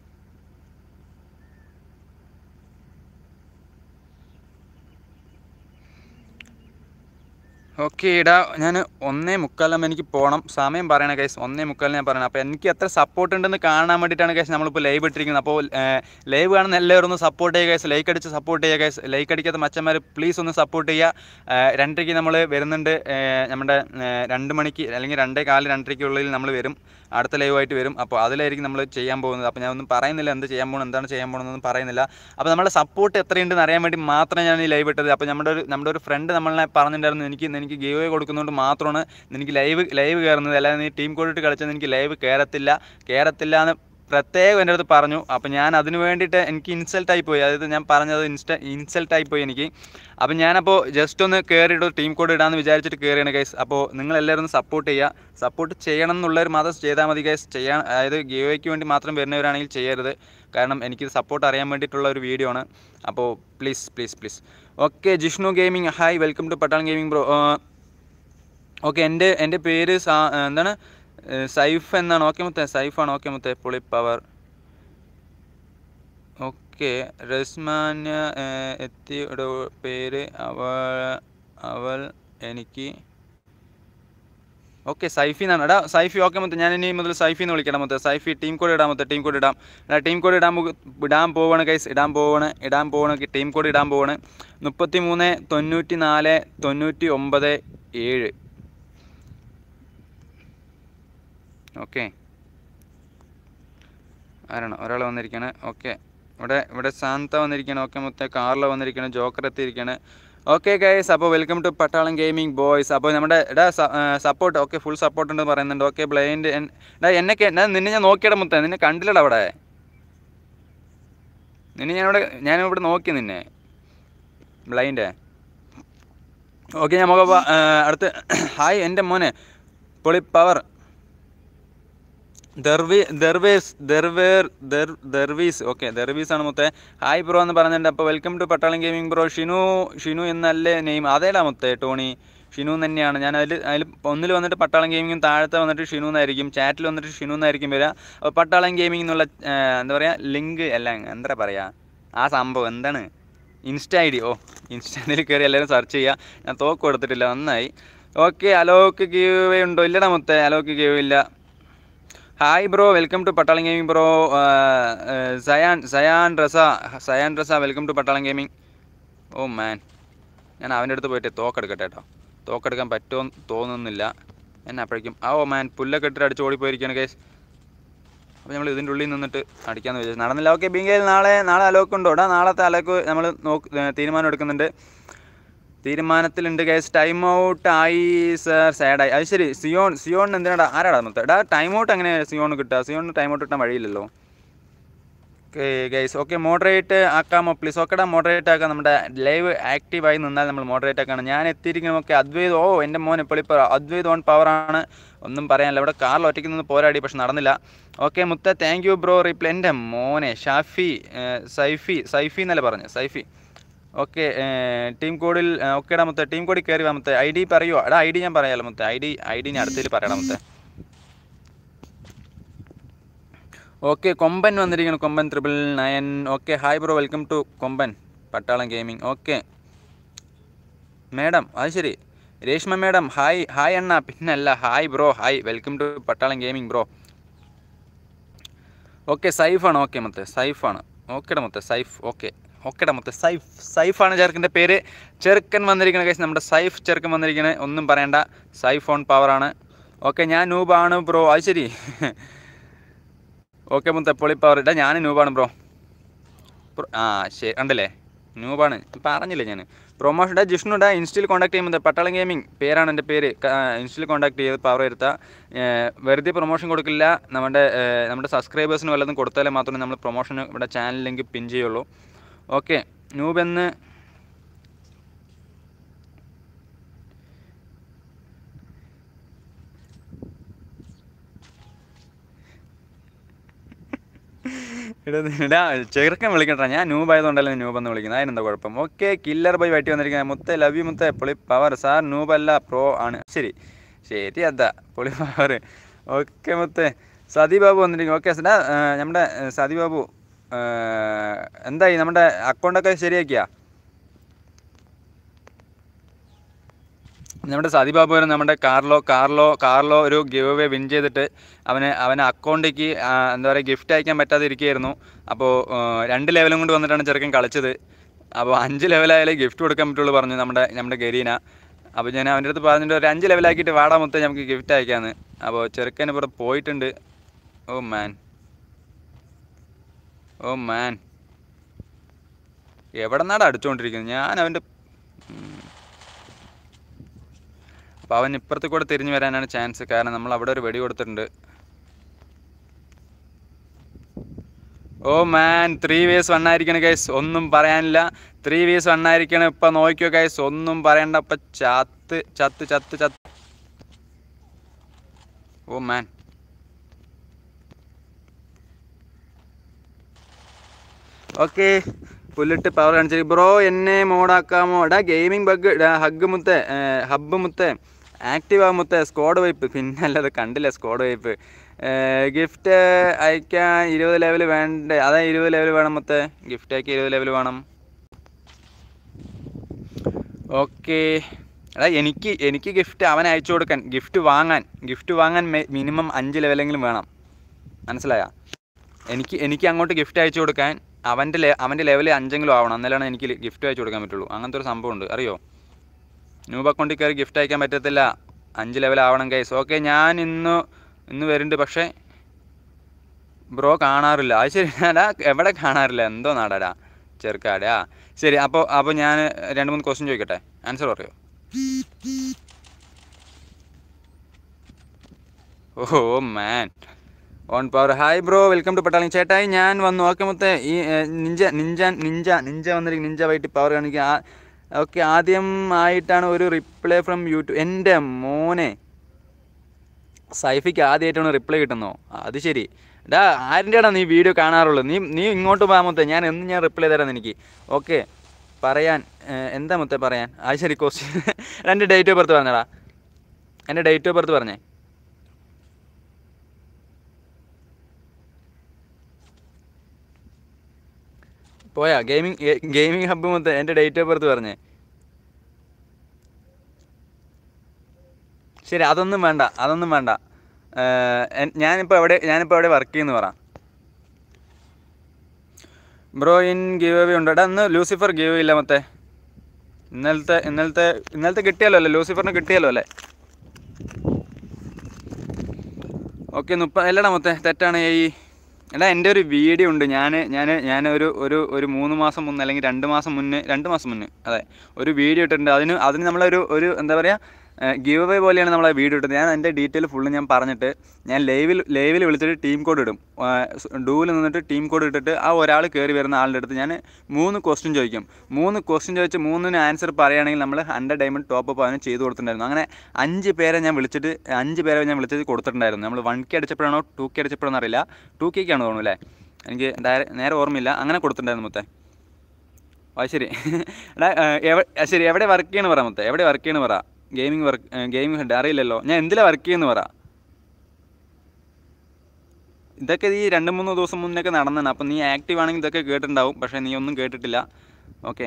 Speaker 1: ഓക്കെ ഇടാ ഞാൻ ഒന്നേ മുക്കാലാകുമ്പോൾ എനിക്ക് പോകണം സമയം പറയണേ കേസ് ഒന്നേ മുക്കാലിന് ഞാൻ പറയണം അപ്പോൾ എനിക്ക് എത്ര സപ്പോർട്ട് ഉണ്ടെന്ന് കാണാൻ വേണ്ടിയിട്ടാണ് കേസ് നമ്മളിപ്പോൾ ലൈവ് ഇട്ടിരിക്കുന്നത് അപ്പോൾ ലൈവ് കാണുന്ന എല്ലാവരും ഒന്ന് സപ്പോർട്ട് ചെയ്യുക കേസ് ലൈക്ക് അടിച്ച് സപ്പോർട്ട് ചെയ്യുക കേസ് ലൈക്ക് അടിക്കാത്ത മച്ചന്മാർ പ്ലീസ് ഒന്ന് സപ്പോർട്ട് ചെയ്യുക ഏഹ് രണ്ടരയ്ക്ക് നമ്മൾ വരുന്നുണ്ട് ഏഹ് നമ്മുടെ ഏഹ് രണ്ട് മണിക്ക് അല്ലെങ്കിൽ രണ്ടേ കാല് രണ്ടരയ്ക്കുള്ളിൽ നമ്മൾ വരും അടുത്ത ലൈവായിട്ട് വരും അപ്പോൾ അതിലായിരിക്കും നമ്മൾ ചെയ്യാൻ പോകുന്നത് അപ്പോൾ ഞാൻ ഒന്നും പറയുന്നില്ല എന്ത് ചെയ്യാൻ പോകണം എന്താണ് ചെയ്യാൻ പോകണമെന്നൊന്നും പറയുന്നില്ല അപ്പോൾ നമ്മുടെ സപ്പോർട്ട് എത്രയുണ്ടെന്ന് അറിയാൻ വേണ്ടി മാത്രമേ ഞാൻ ഈ ലൈവ് ഇട്ടത് അപ്പോൾ നമ്മുടെ ഒരു നമ്മുടെ ഒരു ഫ്രണ്ട് നമ്മളെ പറഞ്ഞിട്ടുണ്ടായിരുന്നു എനിക്ക് എനിക്ക് ഗീവ് അവേ കൊടുക്കുന്നതുകൊണ്ട് മാത്രമാണ് എനിക്ക് ലൈവ് ലൈവ് കയറുന്നത് അല്ലാതെ നീ ടീം കോഡിട്ട് കളിച്ചാൽ എനിക്ക് ലൈവ് കയറത്തില്ല കയറത്തില്ല എന്ന് പ്രത്യേകം എൻ്റെ അടുത്ത് പറഞ്ഞു അപ്പോൾ ഞാൻ അതിന് വേണ്ടിയിട്ട് എനിക്ക് ഇൻസൾട്ടായി പോയി അതായത് ഞാൻ പറഞ്ഞത് ഇൻസ്റ്റ ഇൻസൾട്ടായി പോയി എനിക്ക് അപ്പോൾ ഞാനപ്പോൾ ജസ്റ്റ് ഒന്ന് കയറിയിട്ട് ടീം കോഡ് ഇടാമെന്ന് വിചാരിച്ചിട്ട് കയറിയാണ് ഗൈസ് അപ്പോൾ നിങ്ങൾ എല്ലാവരും ഒന്ന് സപ്പോർട്ട് ചെയ്യുക സപ്പോർട്ട് ചെയ്യണം എന്നുള്ളൊരു മാത്രം ചെയ്താൽ മതി ഗൈസ് ചെയ്യാൻ അതായത് ഗീവയ്ക്ക് വേണ്ടി മാത്രം വരുന്നവരാണെങ്കിൽ ചെയ്യരുത് കാരണം എനിക്ക് സപ്പോർട്ട് അറിയാൻ വേണ്ടിയിട്ടുള്ള ഒരു വീഡിയോ ആണ് അപ്പോൾ please please please okay Jishnu gaming hi welcome to Pattalam gaming bro okay എൻ്റെ എൻ്റെ പേര് സാ- എന്താണ് ഏഹ് സൈഫ് എന്നാണ് ഓക്കെ മുത്തേ സൈഫാണ് ഓക്കെ മുത്തേ പുളി പവർ ഓക്കെ റസ്മാന് എത്തിയുടെ പേര് അവൾ അവൾ എനിക്ക് ഓക്കെ സൈഫി എന്നാണ് എടാ സൈഫി ഓക്കെ മൊത്തം ഞാൻ ഇനി മുതൽ സൈഫി എന്ന് വിളിക്കണം മൊത്തം സൈഫി ടീം കോഡ് ഇടാൻ മൊത്തം ടീം കോഡ് ഇടാം എടാ ടീം കോഡ് ഇടാൻ പോ- ഇടാൻ പോവാണ് കൈസ് ഇടാൻ പോവാണ് ഇടാൻ പോവാണ് ടീം കോഡ് ഇടാൻ പോവാണ് മുപ്പത്തി മൂന്ന് തൊണ്ണൂറ്റി നാല് തൊണ്ണൂറ്റി ഒമ്പത് ഏഴ് ഓക്കെ ആരാണ് ഒരാൾ വന്നിരിക്കുകയാണ് ഓക്കെ ഇവിടെ ഇവിടെ സാന്ത വന്നിരിക്കുകയാണ് ഓക്കെ മൊത്തം കാറിൽ വന്നിരിക്കുകയാണ് ജോക്കർ എത്തിയിരിക്കുകയാണ് ഓക്കെ ഗൈസ് അപ്പോൾ welcome to Pattalam gaming boys അപ്പോൾ നമ്മുടെ എടാ സപ്പോർട്ട് ഓക്കെ ഫുൾ സപ്പോർട്ട് ഉണ്ടെന്ന് പറയുന്നുണ്ട് ഓക്കെ ബ്ലൈൻഡ് എടാ എന്നെ കേ- ഞാൻ നിന്നെ ഞാൻ നോക്കിയടാ മുത്തേ നിന്നെ കണ്ടില്ലടാ അവിടെ നിന്നെ ഞാൻ ഇവിടെ ഞാൻ ഇവിടെ നോക്കി നിന്നെ ബ്ലൈൻഡ് ഓക്കെ ഞാൻ മുഖം അടുത്ത് ഹായ് എൻ്റെ മോനെ പൊളി പവർ ദർവി ദർവേസ് ദർവേർ ദർ ദർവീസ് ഓക്കെ ദർവീസ് ആണ് മുത്തേ ഹായ് ബ്രോ എന്ന് പറഞ്ഞിട്ടുണ്ട് അപ്പോൾ welcome to Pattalam gaming bro Shinu Shinu എന്നല്ലേ നെയിം അതേടാ മുത്തേ ടോണി ഷിനു എന്ന് തന്നെയാണ് ഞാൻ അതിൽ അതിൽ ഒന്നിൽ വന്നിട്ട് പട്ടാളം ഗെയിമിങ്ങും താഴത്തെ വന്നിട്ട് ഷിനു എന്നായിരിക്കും ചാറ്റിൽ വന്നിട്ട് ഷിനു എന്നായിരിക്കും വരിക അപ്പോൾ പട്ടാളം ഗെയിമിംഗ് എന്നുള്ള ആ, എന്താ പറയുക ലിങ്ക് അല്ല എന്താ പറയുക ആ സംഭവം എന്താണ് ഇൻസ്റ്റ ഐ ഡി ഓ ഇൻസ്റ്റയിൽ കയറി എല്ലാവരും സെർച്ച് ചെയ്യുക ഞാൻ തോക്ക് കൊടുത്തിട്ടില്ല നന്നായി ഓക്കെ അലോക്ക് ഗീവ് ഉണ്ടോ ഇല്ലടാ മുത്തേ അലോക്ക് ഗീവ് ഇല്ല hi bro welcome to Pattalam gaming bro Sayan Sayan Raza Sayan Raza welcome to Pattalam gaming oh man ഞാൻ അവൻ്റെ അടുത്ത് പോയിട്ട് തോക്കെടുക്കട്ടെ കേട്ടോ തോക്കെടുക്കാൻ പറ്റുമോ തോന്നുന്നില്ല എന്നെ അപ്പോഴേക്കും ആ ഓ മാൻ പുല്ലൊക്കെ ഇട്ടിട്ട് അടിച്ച് ഓടിപ്പോയിരിക്കുകയാണ് കേസ് അപ്പോൾ നമ്മൾ ഇതിൻ്റെ ഉള്ളിൽ നിന്നിട്ട് അടിക്കാമെന്ന് വിചാരിച്ചു നടന്നില്ല ഓക്കെ ബിങ്കയിൽ നാളെ നാളെ അലോക്ക് ഉണ്ടോ ഇടാ നാളത്തെ അലോക്ക് നമ്മൾ നോക്ക് തീരുമാനം എടുക്കുന്നുണ്ട് തീരുമാനത്തിലുണ്ട് ഗൈസ് ടൈം ഔട്ട് ആയി സർ സാഡായി അത് ശരി സിയോൺ സിയോൺ എന്തിനാടാ ആരാടാ മൊത്തം എടാ ടൈം ഔട്ട് എങ്ങനെ സിയോൺ കിട്ടുക സിയോണിന് ടൈം ഔട്ട് കിട്ടാൻ വഴിയില്ലല്ലോ ഓക്കെ ഗൈസ് ഓക്കെ മോഡറേറ്റ് ആക്കാമോ പ്ലീസ് ഓക്കെടാ മോഡറേറ്റ് ആക്കാം നമ്മുടെ ലൈവ് ആക്റ്റീവായി നിന്നാൽ നമ്മൾ മോഡറേറ്റ് ആക്കാണ് ഞാൻ എത്തിയിരിക്കണം ഓക്കെ അദ്വൈത് ഓ എൻ്റെ മോൻ ഇപ്പോൾ ഇപ്പോൾ അദ്വൈത് ഓൺ പവറാണ് ഒന്നും പറയാനില്ല ഇവിടെ കാറിൽ ഒറ്റയ്ക്ക് നിന്ന് പോരാടി പക്ഷെ നടന്നില്ല ഓക്കെ മുത്ത താങ്ക് യു ബ്രോ റിപ്ലൈ എൻ്റെ മോനെ ഷാഫി ഏഹ്, സൈഫി സൈഫി എന്നല്ലേ പറഞ്ഞു സൈഫി ഓക്കെ ടീം കോഡിൽ ഓക്കേടാ മുത്തേ ടീം കോഡിൽ കയറി വാ മുത്തേ ഐ ഡി പറയുമോ എടാ ഐ ഡി ഞാൻ പറയാമല്ലോ മുത്തേ ഐ ഡി ഐ ഡി ഞാൻ അടുത്തതിൽ പറയണം മുത്തേ ഓക്കെ കൊമ്പൻ വന്നിരിക്കുന്നു Komban triple nine okay hi bro welcome to Komban Pattalam gaming okay madam അത് ശരി രേഷ്മ മേഡം ഹായ് ഹായ് അണ്ണ പിന്നല്ല hi bro hi welcome to Pattalam gaming bro okay സൈഫാണ് ഓക്കെ മൊത്തം സൈഫാണ് ഓക്കെടാ മൊത്തം സൈഫ് ഓക്കെ ഓക്കെടാ മൊത്തം സൈഫ് സൈഫാണ് ചെറുക്കൻ്റെ പേര് ചെറുക്കൻ വന്നിരിക്കുന്ന കേസ് നമ്മുടെ സൈഫ് ചെറുക്കൻ വന്നിരിക്കുന്നത് ഒന്നും പറയണ്ട സൈഫ് ഓൺ പവറാണ് ഓക്കെ ഞാൻ നൂബാണ് ബ്രോ അത് ശരി ഓക്കെ മുത്ത പൊളി പവർ ഇടാ ഞാൻ നൂബാണ് ബ്രോ ബ്രോ- ആ ശരി ഉണ്ടല്ലേ നൂബാണ് പറഞ്ഞില്ലേ ഞാൻ പ്രൊമോഷൻ ഇടാ ജിഷ്ണു ഇടാ ഇൻസ്റ്റയിൽ കോൺടാക്ട് ചെയ്യുമ്പോൾ പട്ടാളം ഗെയിമിംഗ് പേരാണ് എൻ്റെ പേര് ഇൻസ്റ്റയിൽ കോൺടാക്ട് ചെയ്ത് പവർ വരുത്താം വെറുതെ പ്രൊമോഷൻ കൊടുക്കില്ല നമ്മുടെ ഏഹ്, നമ്മുടെ സബ്സ്ക്രൈബേഴ്സിന് വല്ലതും കൊടുത്താലേ മാത്രമേ നമ്മൾ പ്രൊമോഷൻ ഇവിടെ ചാനൽ ലിങ്ക് പിൻ ചെയ്യുള്ളൂ ഓക്കെ നൂബെന്ന് ഇടാ ഇടാ ചെറുക്കൻ വിളിക്കട്ടെ ഞാൻ നൂബ് ആയതുകൊണ്ടല്ലേ നൂബ് എന്ന് വിളിക്കുന്നത് അതിനെന്താ കുഴപ്പം ഓക്കെ കില്ലർ ബൈ വയറ്റി വന്നിരിക്കുന്നത് മുത്ത ലവ് യു മുത്ത പൊളി പവർ സാർ നൂബ് അല്ല പ്രോ ആണ് ശരി ശരി അതാ പൊളി പവർ ഓക്കെ മുത്തേ സതി ബാബു വന്നിരിക്കും ഓക്കെ സാ നമ്മുടെ ഏ, സതി ബാബു ഏ, എന്തായി നമ്മുടെ അക്കൗണ്ടൊക്കെ ശരിയാക്കിയാ നമ്മുടെ സതിബാബു വരെ നമ്മുടെ കാർലോ കാർലോ കാർലോ ഒരു ഗിവ് അവേ വിൻ ചെയ്തിട്ട് അവന് അവന് അക്കൗണ്ടിലേക്ക് എന്താ പറയുക ഗിഫ്റ്റ് അയക്കാൻ പറ്റാതെ ഇരിക്കുകയായിരുന്നു അപ്പോൾ രണ്ട് ലെവലും കൊണ്ട് വന്നിട്ടാണ് ചെറുക്കൻ കളിച്ചത് അപ്പോൾ അഞ്ച് ലെവലായാലേ ഗിഫ്റ്റ് കൊടുക്കാൻ പറ്റുള്ളൂ പറഞ്ഞു നമ്മുടെ നമ്മുടെ ഗരീന അപ്പോൾ ഞാൻ അവൻ്റെ അടുത്ത് പറഞ്ഞിട്ട് ഒരു അഞ്ച് ലെവലാക്കിയിട്ട് വാടാ മൊത്തം നമുക്ക് ഗിഫ്റ്റ് അയക്കാമെന്ന് അപ്പോൾ ചെറുക്കൻ ഇവിടെ പോയിട്ടുണ്ട് ഓ മാൻ ഓ മാൻ എവിടെ നിന്നാണ് അടിച്ചുകൊണ്ടിരിക്കുന്നത് ഞാൻ അവൻ്റെ അപ്പോൾ അവൻ ഇപ്പുറത്ത് കൂടെ തിരിഞ്ഞു വരാനാണ് ചാൻസ് കാരണം നമ്മൾ അവിടെ ഒരു വെടി കൊടുത്തിട്ടുണ്ട് ഓ മാൻ ത്രീ വേസ് വണ്ണായിരിക്കണം ഗൈസ് ഒന്നും പറയാനില്ല ത്രീ വേസ് വണ്ണായിരിക്കണം ഇപ്പം നോക്കിയോ ഗൈസ് ഒന്നും പറയണ്ട ഇപ്പം ചത്ത് ചത്ത് ചത്ത് ചത്ത് ഓ മാൻ ഓക്കെ പുല്ലിട്ട് പവർ കാണിച്ചിരിക്കും ബ്രോ എന്നെ മോഡാക്കാമോ എടാ ഗെയിമിംഗ് ബഗ് ഹഗ് മുത്തേ ഹബ്ബ് മുത്തേ ആക്റ്റീവ് ആകും മുത്തേ സ്ക്വാഡ് വൈപ്പ് പിന്നെ അല്ലാതെ കണ്ടില്ല സ്ക്വാഡ് വൈപ്പ് ഗിഫ്റ്റ് അയക്കാൻ ഇരുപത് ലെവൽ വേണ്ടേ അതാ ഇരുപത് ലെവൽ വേണം മുത്തേ ഗിഫ്റ്റ് അയക്കാൻ ഇരുപത് ലെവൽ വേണം ഓക്കെ എടാ എനിക്ക് എനിക്ക് ഗിഫ്റ്റ് അവൻ അയച്ചു കൊടുക്കാൻ ഗിഫ്റ്റ് വാങ്ങാൻ ഗിഫ്റ്റ് വാങ്ങാൻ മിനിമം അഞ്ച് ലെവലെങ്കിലും വേണം മനസ്സിലായ എനിക്ക് എനിക്ക് അങ്ങോട്ട് ഗിഫ്റ്റ് അയച്ചു കൊടുക്കാൻ അവൻ്റെ ലെ അവൻ്റെ ലെവൽ അഞ്ചെങ്കിലും ആവണം എന്നാലാണ് എനിക്ക് ഗിഫ്റ്റ് അയച്ചു കൊടുക്കാൻ പറ്റുള്ളൂ അങ്ങനത്തെ ഒരു സംഭവം ഉണ്ട് അറിയോ ന്യൂബ് അക്കൗണ്ടിൽ കയറി ഗിഫ്റ്റ് അയക്കാൻ പറ്റത്തില്ല അഞ്ച് ലെവൽ ആവണം കൈസ് ഓക്കെ ഞാൻ ഇന്ന് ഇന്ന് വരുന്നുണ്ട് പക്ഷേ ബ്രോ കാണാറില്ല അത് ശരി ഞാനാ എവിടെ കാണാറില്ല എന്തോ നാടാടാ ചെറുക്കാടാ ശരി അപ്പോൾ അപ്പോൾ ഞാൻ രണ്ട് മൂന്ന് ക്വസ്റ്റ്യൻ ചോദിക്കട്ടെ ആൻസർ പറയോ oh man on power hi bro welcome to Pattali ചേട്ടായി ഞാൻ വന്നു ഓക്കെ മൊത്തം ഈ ഏ, നിഞ്ച നിഞ്ച നിഞ്ച നിഞ്ച വന്നിരിക്കും നിഞ്ച വൈറ്റ് പവർ കാണിക്കുക ഓക്കെ ആദ്യം ആയിട്ടാണ് ഒരു റിപ്ലൈ ഫ്രം യൂട്യൂബ് എൻ്റെ മോനെ സൈഫിക്ക് ആദ്യമായിട്ടാണ് റിപ്ലൈ കിട്ടുന്നോ അത് ശരി ഡാ ആരിൻ്റെടാ നീ വീഡിയോ കാണാറുള്ളൂ നീ നീ ഇങ്ങോട്ട് പോകാൻ മൊത്തം ഞാൻ എന്ന് ഞാൻ റിപ്ലൈ തരാം എനിക്ക് ഓക്കെ പറയാൻ ഏ, എന്താ മൊത്തം പറയാൻ അത് ശരി ക്വസ്റ്റ്യൻ എൻ്റെ ഡേറ്റ് ഓഫ് ബർത്ത് പറഞ്ഞടാ എൻ്റെ ഡേറ്റ് ഓഫ് ബർത്ത് പറഞ്ഞേ പോയാ ഗെയിമിംഗ് ഗെയിമിംഗ് ഹബ്ബ് മൊത്തം എൻ്റെ ഡേറ്റ് ഓഫ് ബർത്ത് പറഞ്ഞേ ശരി അതൊന്നും വേണ്ട അതൊന്നും വേണ്ട ഏഹ്, എൻ- ഞാനിപ്പോൾ എവിടെ ഞാനിപ്പോൾ എവിടെ വർക്ക് ചെയ്യുന്നു പറ ബ്രോ ഇൻ ഗീവ് അവേ ഉണ്ട് എടാ ഇന്ന് ലൂസിഫർ ഗീവ് ഇല്ല മറ്റേ ഇന്നലത്തെ ഇന്നലത്തെ ഇന്നലത്തെ കിട്ടിയല്ലോ അല്ലേ ലൂസിഫറിന് കിട്ടിയല്ലോ അല്ലേ ഓക്കെ മുപ്പ അല്ലടാ മൊത്തേ തെറ്റാണ് ഈ എടാ എൻ്റെ ഒരു വീഡിയോ ഉണ്ട് ഞാൻ ഞാൻ ഞാൻ ഒരു ഒരു ഒരു മൂന്ന് മാസം മുന്നേ അല്ലെങ്കിൽ രണ്ട് മാസം മുന്നേ രണ്ട് മാസം മുന്നേ അതെ ഒരു വീഡിയോ ഇട്ടിട്ടുണ്ട് അതിന് അതിന് നമ്മളൊരു ഒരു എന്താ പറയുക ഗീവ് അവേ പോലെയാണ് നമ്മൾ ആ വീഡിയോ ഇട്ടത് ഞാൻ എൻ്റെ ഡീറ്റെയിൽ ഫുള്ള് ഞാൻ പറഞ്ഞിട്ട് ഞാൻ ലൈവിൽ ലൈവിൽ വിളിച്ചിട്ട് ടീം കോഡ് ഇടും ഡൂവിൽ നിന്നിട്ട് ടീം കോഡ് ഇട്ടിട്ട് ആ ഒരാൾ കയറി വരുന്ന ആളുടെ അടുത്ത് ഞാൻ മൂന്ന് ക്വസ്റ്റ്യൻ ചോദിക്കും മൂന്ന് ക്വസ്റ്റ്യൻ ചോദിച്ച് മൂന്നിന് ആൻസർ പറയുകയാണെങ്കിൽ നമ്മൾ ഹൺഡ്രഡ് ഡയമണ്ട് ടോപ്പ് അപ്പ് അവന് ചെയ്ത് കൊടുത്തിട്ടുണ്ടായിരുന്നു അങ്ങനെ അഞ്ച് പേരെ ഞാൻ വിളിച്ചിട്ട് അഞ്ച് പേരെ ഞാൻ വിളിച്ചിട്ട് കൊടുത്തിട്ടുണ്ടായിരുന്നു നമ്മൾ വൺ കെ അടിച്ചപ്പോഴാണോ ടു കെ അടിച്ചപ്പോഴാണോ അറിയില്ല ടു കെക്കാണ് തോന്നുന്നു അല്ലേ എനിക്ക് ഡയറെ നേരെ ഓർമ്മയില്ല അങ്ങനെ കൊടുത്തിട്ടുണ്ടായിരുന്നു മൊത്തം അത് ശരി എടാ എവിടെ ശരി എവിടെ വർക്ക് ചെയ്യണമെന്ന് പറ മൊത്തം എവിടെ വർക്ക് ചെയ്യണമെന്ന് പറ ഗെയിമിംഗ് വർക്ക് ഗെയിമിംഗ് ഹെഡ് അറിയില്ലല്ലോ ഞാൻ എന്തിലാണ് വർക്ക് ചെയ്യുന്നു പറ ഇതൊക്കെ ഈ രണ്ട് മൂന്ന് ദിവസം മുന്നൊക്കെ നടന്നതാണ് അപ്പം നീ ആക്റ്റീവ് ആണെങ്കിൽ ഇതൊക്കെ കേട്ടിട്ടുണ്ടാവും പക്ഷേ നീ ഒന്നും കേട്ടിട്ടില്ല ഓക്കെ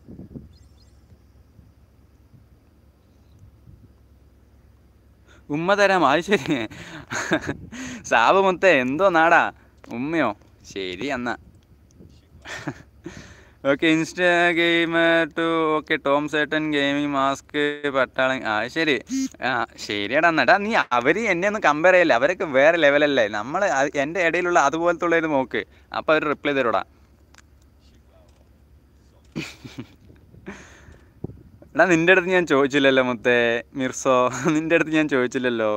Speaker 1: ഉമ്മ തരാം അത് ശരി സാബ് മൊത്തേ എന്തോ നാടാ ഉമ്മയോ ശരി എന്നാ okay insta game two okay Tom സേട്ടൻ ഗെയിമിംഗ് മാസ്ക് പട്ടാളം ആ ശരി ആ ശരിയാടാ എന്നാ നീ അവർ എന്നെ ഒന്നും കമ്പയർ ചെയ്യല്ലേ അവരൊക്കെ വേറെ ലെവലല്ലേ നമ്മൾ എൻ്റെ ഇടയിലുള്ള അതുപോലത്തെ ഉള്ളത് നോക്ക് അപ്പോൾ അവർ റിപ്ലൈ തരൂടാ എടാ നിൻ്റെ അടുത്ത് ഞാൻ ചോദിച്ചില്ലല്ലോ മുത്തേ മിർസോ നിൻ്റെ അടുത്ത് ഞാൻ ചോദിച്ചില്ലല്ലോ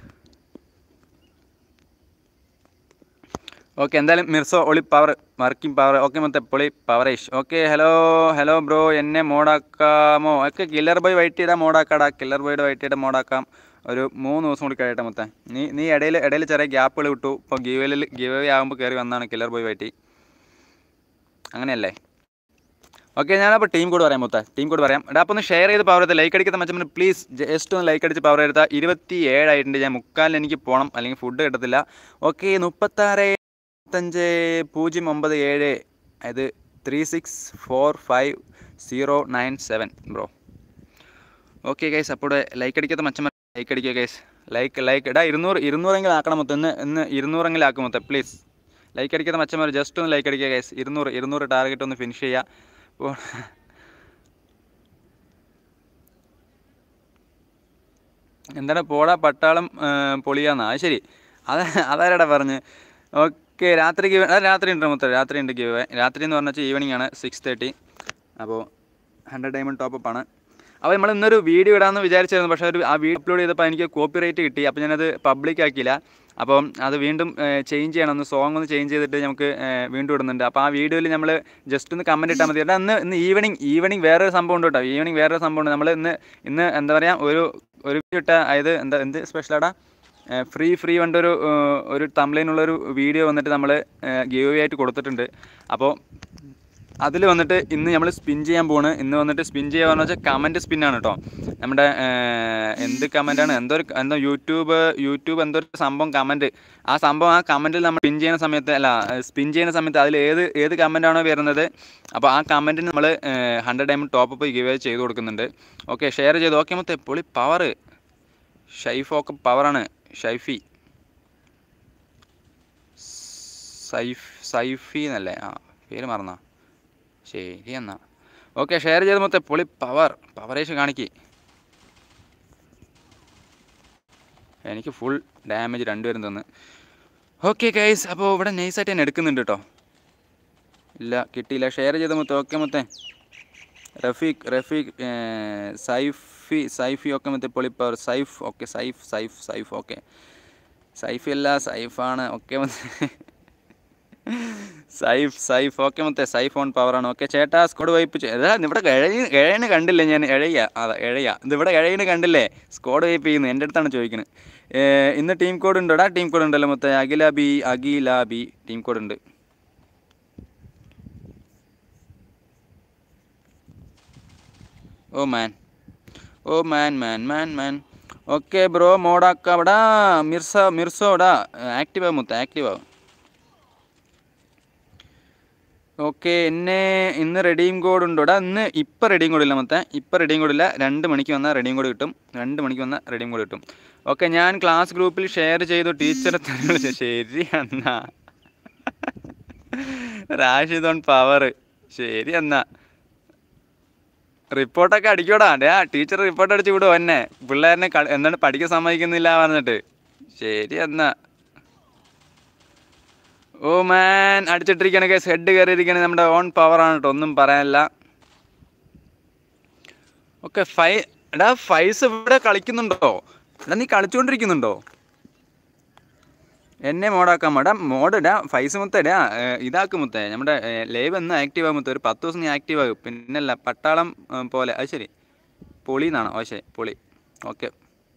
Speaker 1: ഓക്കെ എന്തായാലും മിർസോ ഒളി പവർ വർക്കിംഗ് പവർ ഓക്കെ മൊത്തം പൊളി പവറേഷ് ഓക്കെ ഹലോ ഹലോ ബ്രോ എന്നെ മോഡാക്കാമോ ഒക്കെ കില്ലർ ബോയ് വൈറ്റിയുടെ മോഡാക്കാടാ കില്ലർ ബോയുടെ വൈറ്റിയുടെ മോഡാക്കാം ഒരു മൂന്ന് ദിവസം കൂടി കഴിയട്ടെ മൊത്തം നീ നീ ഇടയിൽ ഇടയിൽ ചെറിയ ഗ്യാപ്പുകൾ വിട്ടു ഇപ്പോൾ ഗീവലിൽ ഗീവ് ആകുമ്പോൾ കയറി വന്നാണ് കില്ലർ ബോയ് വൈറ്റി അങ്ങനെയല്ലേ ഓക്കെ ഞാനപ്പോൾ ടീം കോഡ് പറയാം മൊത്തം ടീം കോഡ് പറയാം എടാ അപ്പോൾ ഒന്ന് ഷെയർ ചെയ്ത് പവർ എടുത്താൽ ലൈക്ക് അടിക്കുന്ന മച്ചമ്മന് പ്ലീസ് ജസ്റ്റ് ഒന്ന് ലൈക്ക് അടിച്ച് പവർ എടുത്താൽ ഇരുപത്തി ഏഴായിട്ടുണ്ട് ഞാൻ മുക്കാലിന് എനിക്ക് പോകണം അല്ലെങ്കിൽ ഫുഡ് കിട്ടത്തില്ല ഓക്കെ മുപ്പത്താറ് മുപ്പത്തഞ്ച് പൂജ്യം ഒമ്പത് ഏഴ് അത് three six four five zero nine seven bro okay guys അപ്പോൾ ലൈക്ക് അടിക്കാത്ത മച്ചമ്മ ലൈക്ക് അടിക്കുക ഗൈസ് ലൈക്ക് ലൈക്ക് എടാ ഇരുന്നൂറ് ഇരുന്നൂറെങ്കിലും ആക്കണം മൊത്തം ഇന്ന് ഇന്ന് ഇരുന്നൂറെങ്കിലും ആക്കും മൊത്തം പ്ലീസ് ലൈക്ക് അടിക്കാത്ത മച്ചന്മാർ ജസ്റ്റ് ഒന്ന് ലൈക്ക് അടിക്കുക ഗൈസ് ഇരുന്നൂറ് ഇരുന്നൂറ് ടാർഗറ്റ് ഒന്ന് ഫിനിഷ് ചെയ്യുക അപ്പോൾ എന്താണ് പോടാ പട്ടാളം ആ, പൊളിയാന്നാ അത് ശരി അത് അതാരടാ പറഞ്ഞ് ഓക്കെ രാത്രി ഗിവ് ആ രാത്രി ഉണ്ട് മൊത്തം രാത്രി ഉണ്ട് ഗിവ് രാത്രി എന്ന് പറഞ്ഞാൽ ഈവനിങ് ആണ് സിക്സ് തേർട്ടി അപ്പോൾ ഹൺഡ്രഡ് ഡയമണ്ട് ടോപ്പ് ആണ് അപ്പോൾ നമ്മൾ ഇന്നൊരു വീഡിയോ ഇടാമെന്ന് വിചാരിച്ചിരുന്നു പക്ഷേ ഒരു ആ വീഡിയോ അപ്ലോഡ് ചെയ്തപ്പോൾ എനിക്ക് കോപ്പി റൈറ്റ് കിട്ടി അപ്പോൾ ഞാനത് പബ്ലിക് ആക്കിയില്ല അപ്പം അത് വീണ്ടും ചേഞ്ച് ചെയ്യണം ഒന്ന് സോങ് ഒന്ന് ചേഞ്ച് ചെയ്തിട്ട് നമുക്ക് ഏ, വീണ്ടും ഇടുന്നുണ്ട് അപ്പോൾ ആ വീഡിയോയിൽ നമ്മൾ ജസ്റ്റ് ഒന്ന് കമൻറ്റ് ഇട്ടാൽ മതി കേട്ടോ ഇന്ന് ഇന്ന് ഈവനിങ് ഈവനിങ് വേറൊരു സംഭവം ഉണ്ട് കേട്ടോ ഈവനിങ് വേറൊരു സംഭവം ഉണ്ട് നമ്മൾ ഇന്ന് ഇന്ന് എന്താ പറയുക ഒരു ഒരു ഇട്ട അതായത് എന്താ എന്ത് സ്പെഷ്യലാടാ ഫ്രീ ഫ്രീ കൊണ്ടൊരു ഏഹ്, ഒരു തംലൈനുള്ളൊരു വീഡിയോ വന്നിട്ട് നമ്മൾ ഗീവ് ആയിട്ട് കൊടുത്തിട്ടുണ്ട് അപ്പോൾ അതിൽ വന്നിട്ട് ഇന്ന് നമ്മൾ സ്പിൻ ചെയ്യാൻ പോണ് ഇന്ന് വന്നിട്ട് സ്പിൻ ചെയ്യാന്ന് വെച്ചാൽ കമൻറ്റ് സ്പിന്നാണ് കേട്ടോ നമ്മുടെ ഏർ, എന്ത് കമൻറ്റാണ് എന്തോ ഒരു എന്തോ യൂട്യൂബ് യൂട്യൂബ് എന്തോ ഒരു സംഭവം കമൻറ്റ് ആ സംഭവം ആ കമൻറ്റിൽ നമ്മൾ സ്പിൻ ചെയ്യുന്ന സമയത്ത് അല്ല സ്പിൻ ചെയ്യുന്ന സമയത്ത് അതിൽ ഏത് ഏത് കമൻറ്റാണോ വരുന്നത് അപ്പോൾ ആ കമൻറ്റിന് നമ്മൾ hundred time top up give ചെയ്ത് കൊടുക്കുന്നുണ്ട് ഓക്കെ ഷെയർ ചെയ്ത് ഓക്കെ മൊത്തം പൊളി പവർ ഷൈഫ് ഒക്കെ പവറാണ് ഷൈഫി സൈഫ് സൈഫി എന്നല്ലേ ആ പേര് മറന്നാ ശരി എന്നാ ഓക്കെ ഷെയർ ചെയ്ത് മൊത്തം പൊളി പവർ പവറേഷ് കാണിക്ക് എനിക്ക് ഫുൾ ഡാമേജ് രണ്ടുപേരും തന്ന് ഓക്കെ ഗൈസ് അപ്പോൾ ഇവിടെ നൈസായിട്ട് തന്നെ എടുക്കുന്നുണ്ട് കേട്ടോ ഇല്ല കിട്ടിയില്ല ഷെയർ ചെയ്ത് മൊത്തം ഓക്കെ മൊത്തേ റഫീഖ് റഫീഖ് ഏർ, സൈഫി സൈഫി ഒക്കെ മറ്റേ പൊളി power Saif okay Saif Saif Saif okay Saifi അല്ല സൈഫാണ് ഓക്കെ മൊത്തം സൈഫ് സൈഫ് ഓക്കെ മൊത്തേ സൈഫ് ഓൺ പവറാണ് ഓക്കെ ചേട്ടാ സ്കോഡ് വൈപ്പ് ഏതാ ഇവിടെ എഴയി എഴയിന് കണ്ടില്ല ഞാൻ എഴയ അതാ എഴയ ഇതിവിടെ എഴയിന് കണ്ടില്ലേ സ്കോഡ് വൈപ്പ് ചെയ്യുന്നു എൻ്റെ അടുത്താണ് ചോദിക്കുന്നത് ഇന്ന് ടീം കോഡ് ഉണ്ടോടാ ടീം കോഡ് ഉണ്ടല്ലോ മൊത്തം Akhila B Akhila B team code ഉണ്ട് oh man oh man man man man okay bro മോഡാക്കാവിടാ മിർസ മിർസോടാ ആക്റ്റീവ് ആവും മൊത്തം ആക്റ്റീവ് ആവും ഓക്കെ എന്നെ ഇന്ന് റെഡീം കോഡ് ഉണ്ടോടാ ഇന്ന് ഇപ്പം റെഡീം കോഡ് ഇല്ല മൊത്തം ഇപ്പം റെഡീം കോഡ് ഇല്ല രണ്ട് മണിക്ക് വന്നാൽ റെഡീം കോഡ് കിട്ടും രണ്ട് മണിക്ക് വന്നാൽ റെഡീം കോഡ് കിട്ടും ഓക്കെ ഞാൻ ക്ലാസ് ഗ്രൂപ്പിൽ ഷെയർ ചെയ്തു ടീച്ചറെ തന്നെ വിളിച്ചു ശരി എന്നാ റാഷിദ് ഓൺ പവർ ശരി എന്നാ റിപ്പോർട്ടൊക്കെ അടിക്കോടാ ഡേ ടീച്ചർ റിപ്പോർട്ട് അടിച്ച് വിടുവോ എന്നെ പിള്ളേരനെ കളി- എന്താണ് പഠിക്കാൻ സമ്മതിക്കുന്നില്ല പറഞ്ഞിട്ട് ശരി എന്നാ ഓ മാൻ അടിച്ചിട്ടിരിക്കണ കേസ് ഹെഡ് കയറിയിരിക്കണ നമ്മുടെ ഓൺ പവറാണ് കേട്ടോ ഒന്നും പറയാനില്ല ഓക്കെ ഫൈ എടാ ഫൈസ് ഇവിടെ കളിക്കുന്നുണ്ടോ എടാ നീ കളിച്ചുകൊണ്ടിരിക്കുന്നുണ്ടോ എന്നെ മോഡാക്കാൻ മോഡാ മോഡ് ഇടാ ഫൈസ് മുത്ത ഇടാ ഇതാക്കും മുത്തേ നമ്മുടെ ലൈവ് എന്ന് ആക്റ്റീവ് ആകും മുത്തേ ഒരു പത്ത് ദിവസം നീ ആക്റ്റീവ് ആകും പിന്നല്ല പട്ടാളം ഏ, പോലെ അത് ശരി പൊളി എന്നാണ് ഓ ശരി പൊളി ഓക്കെ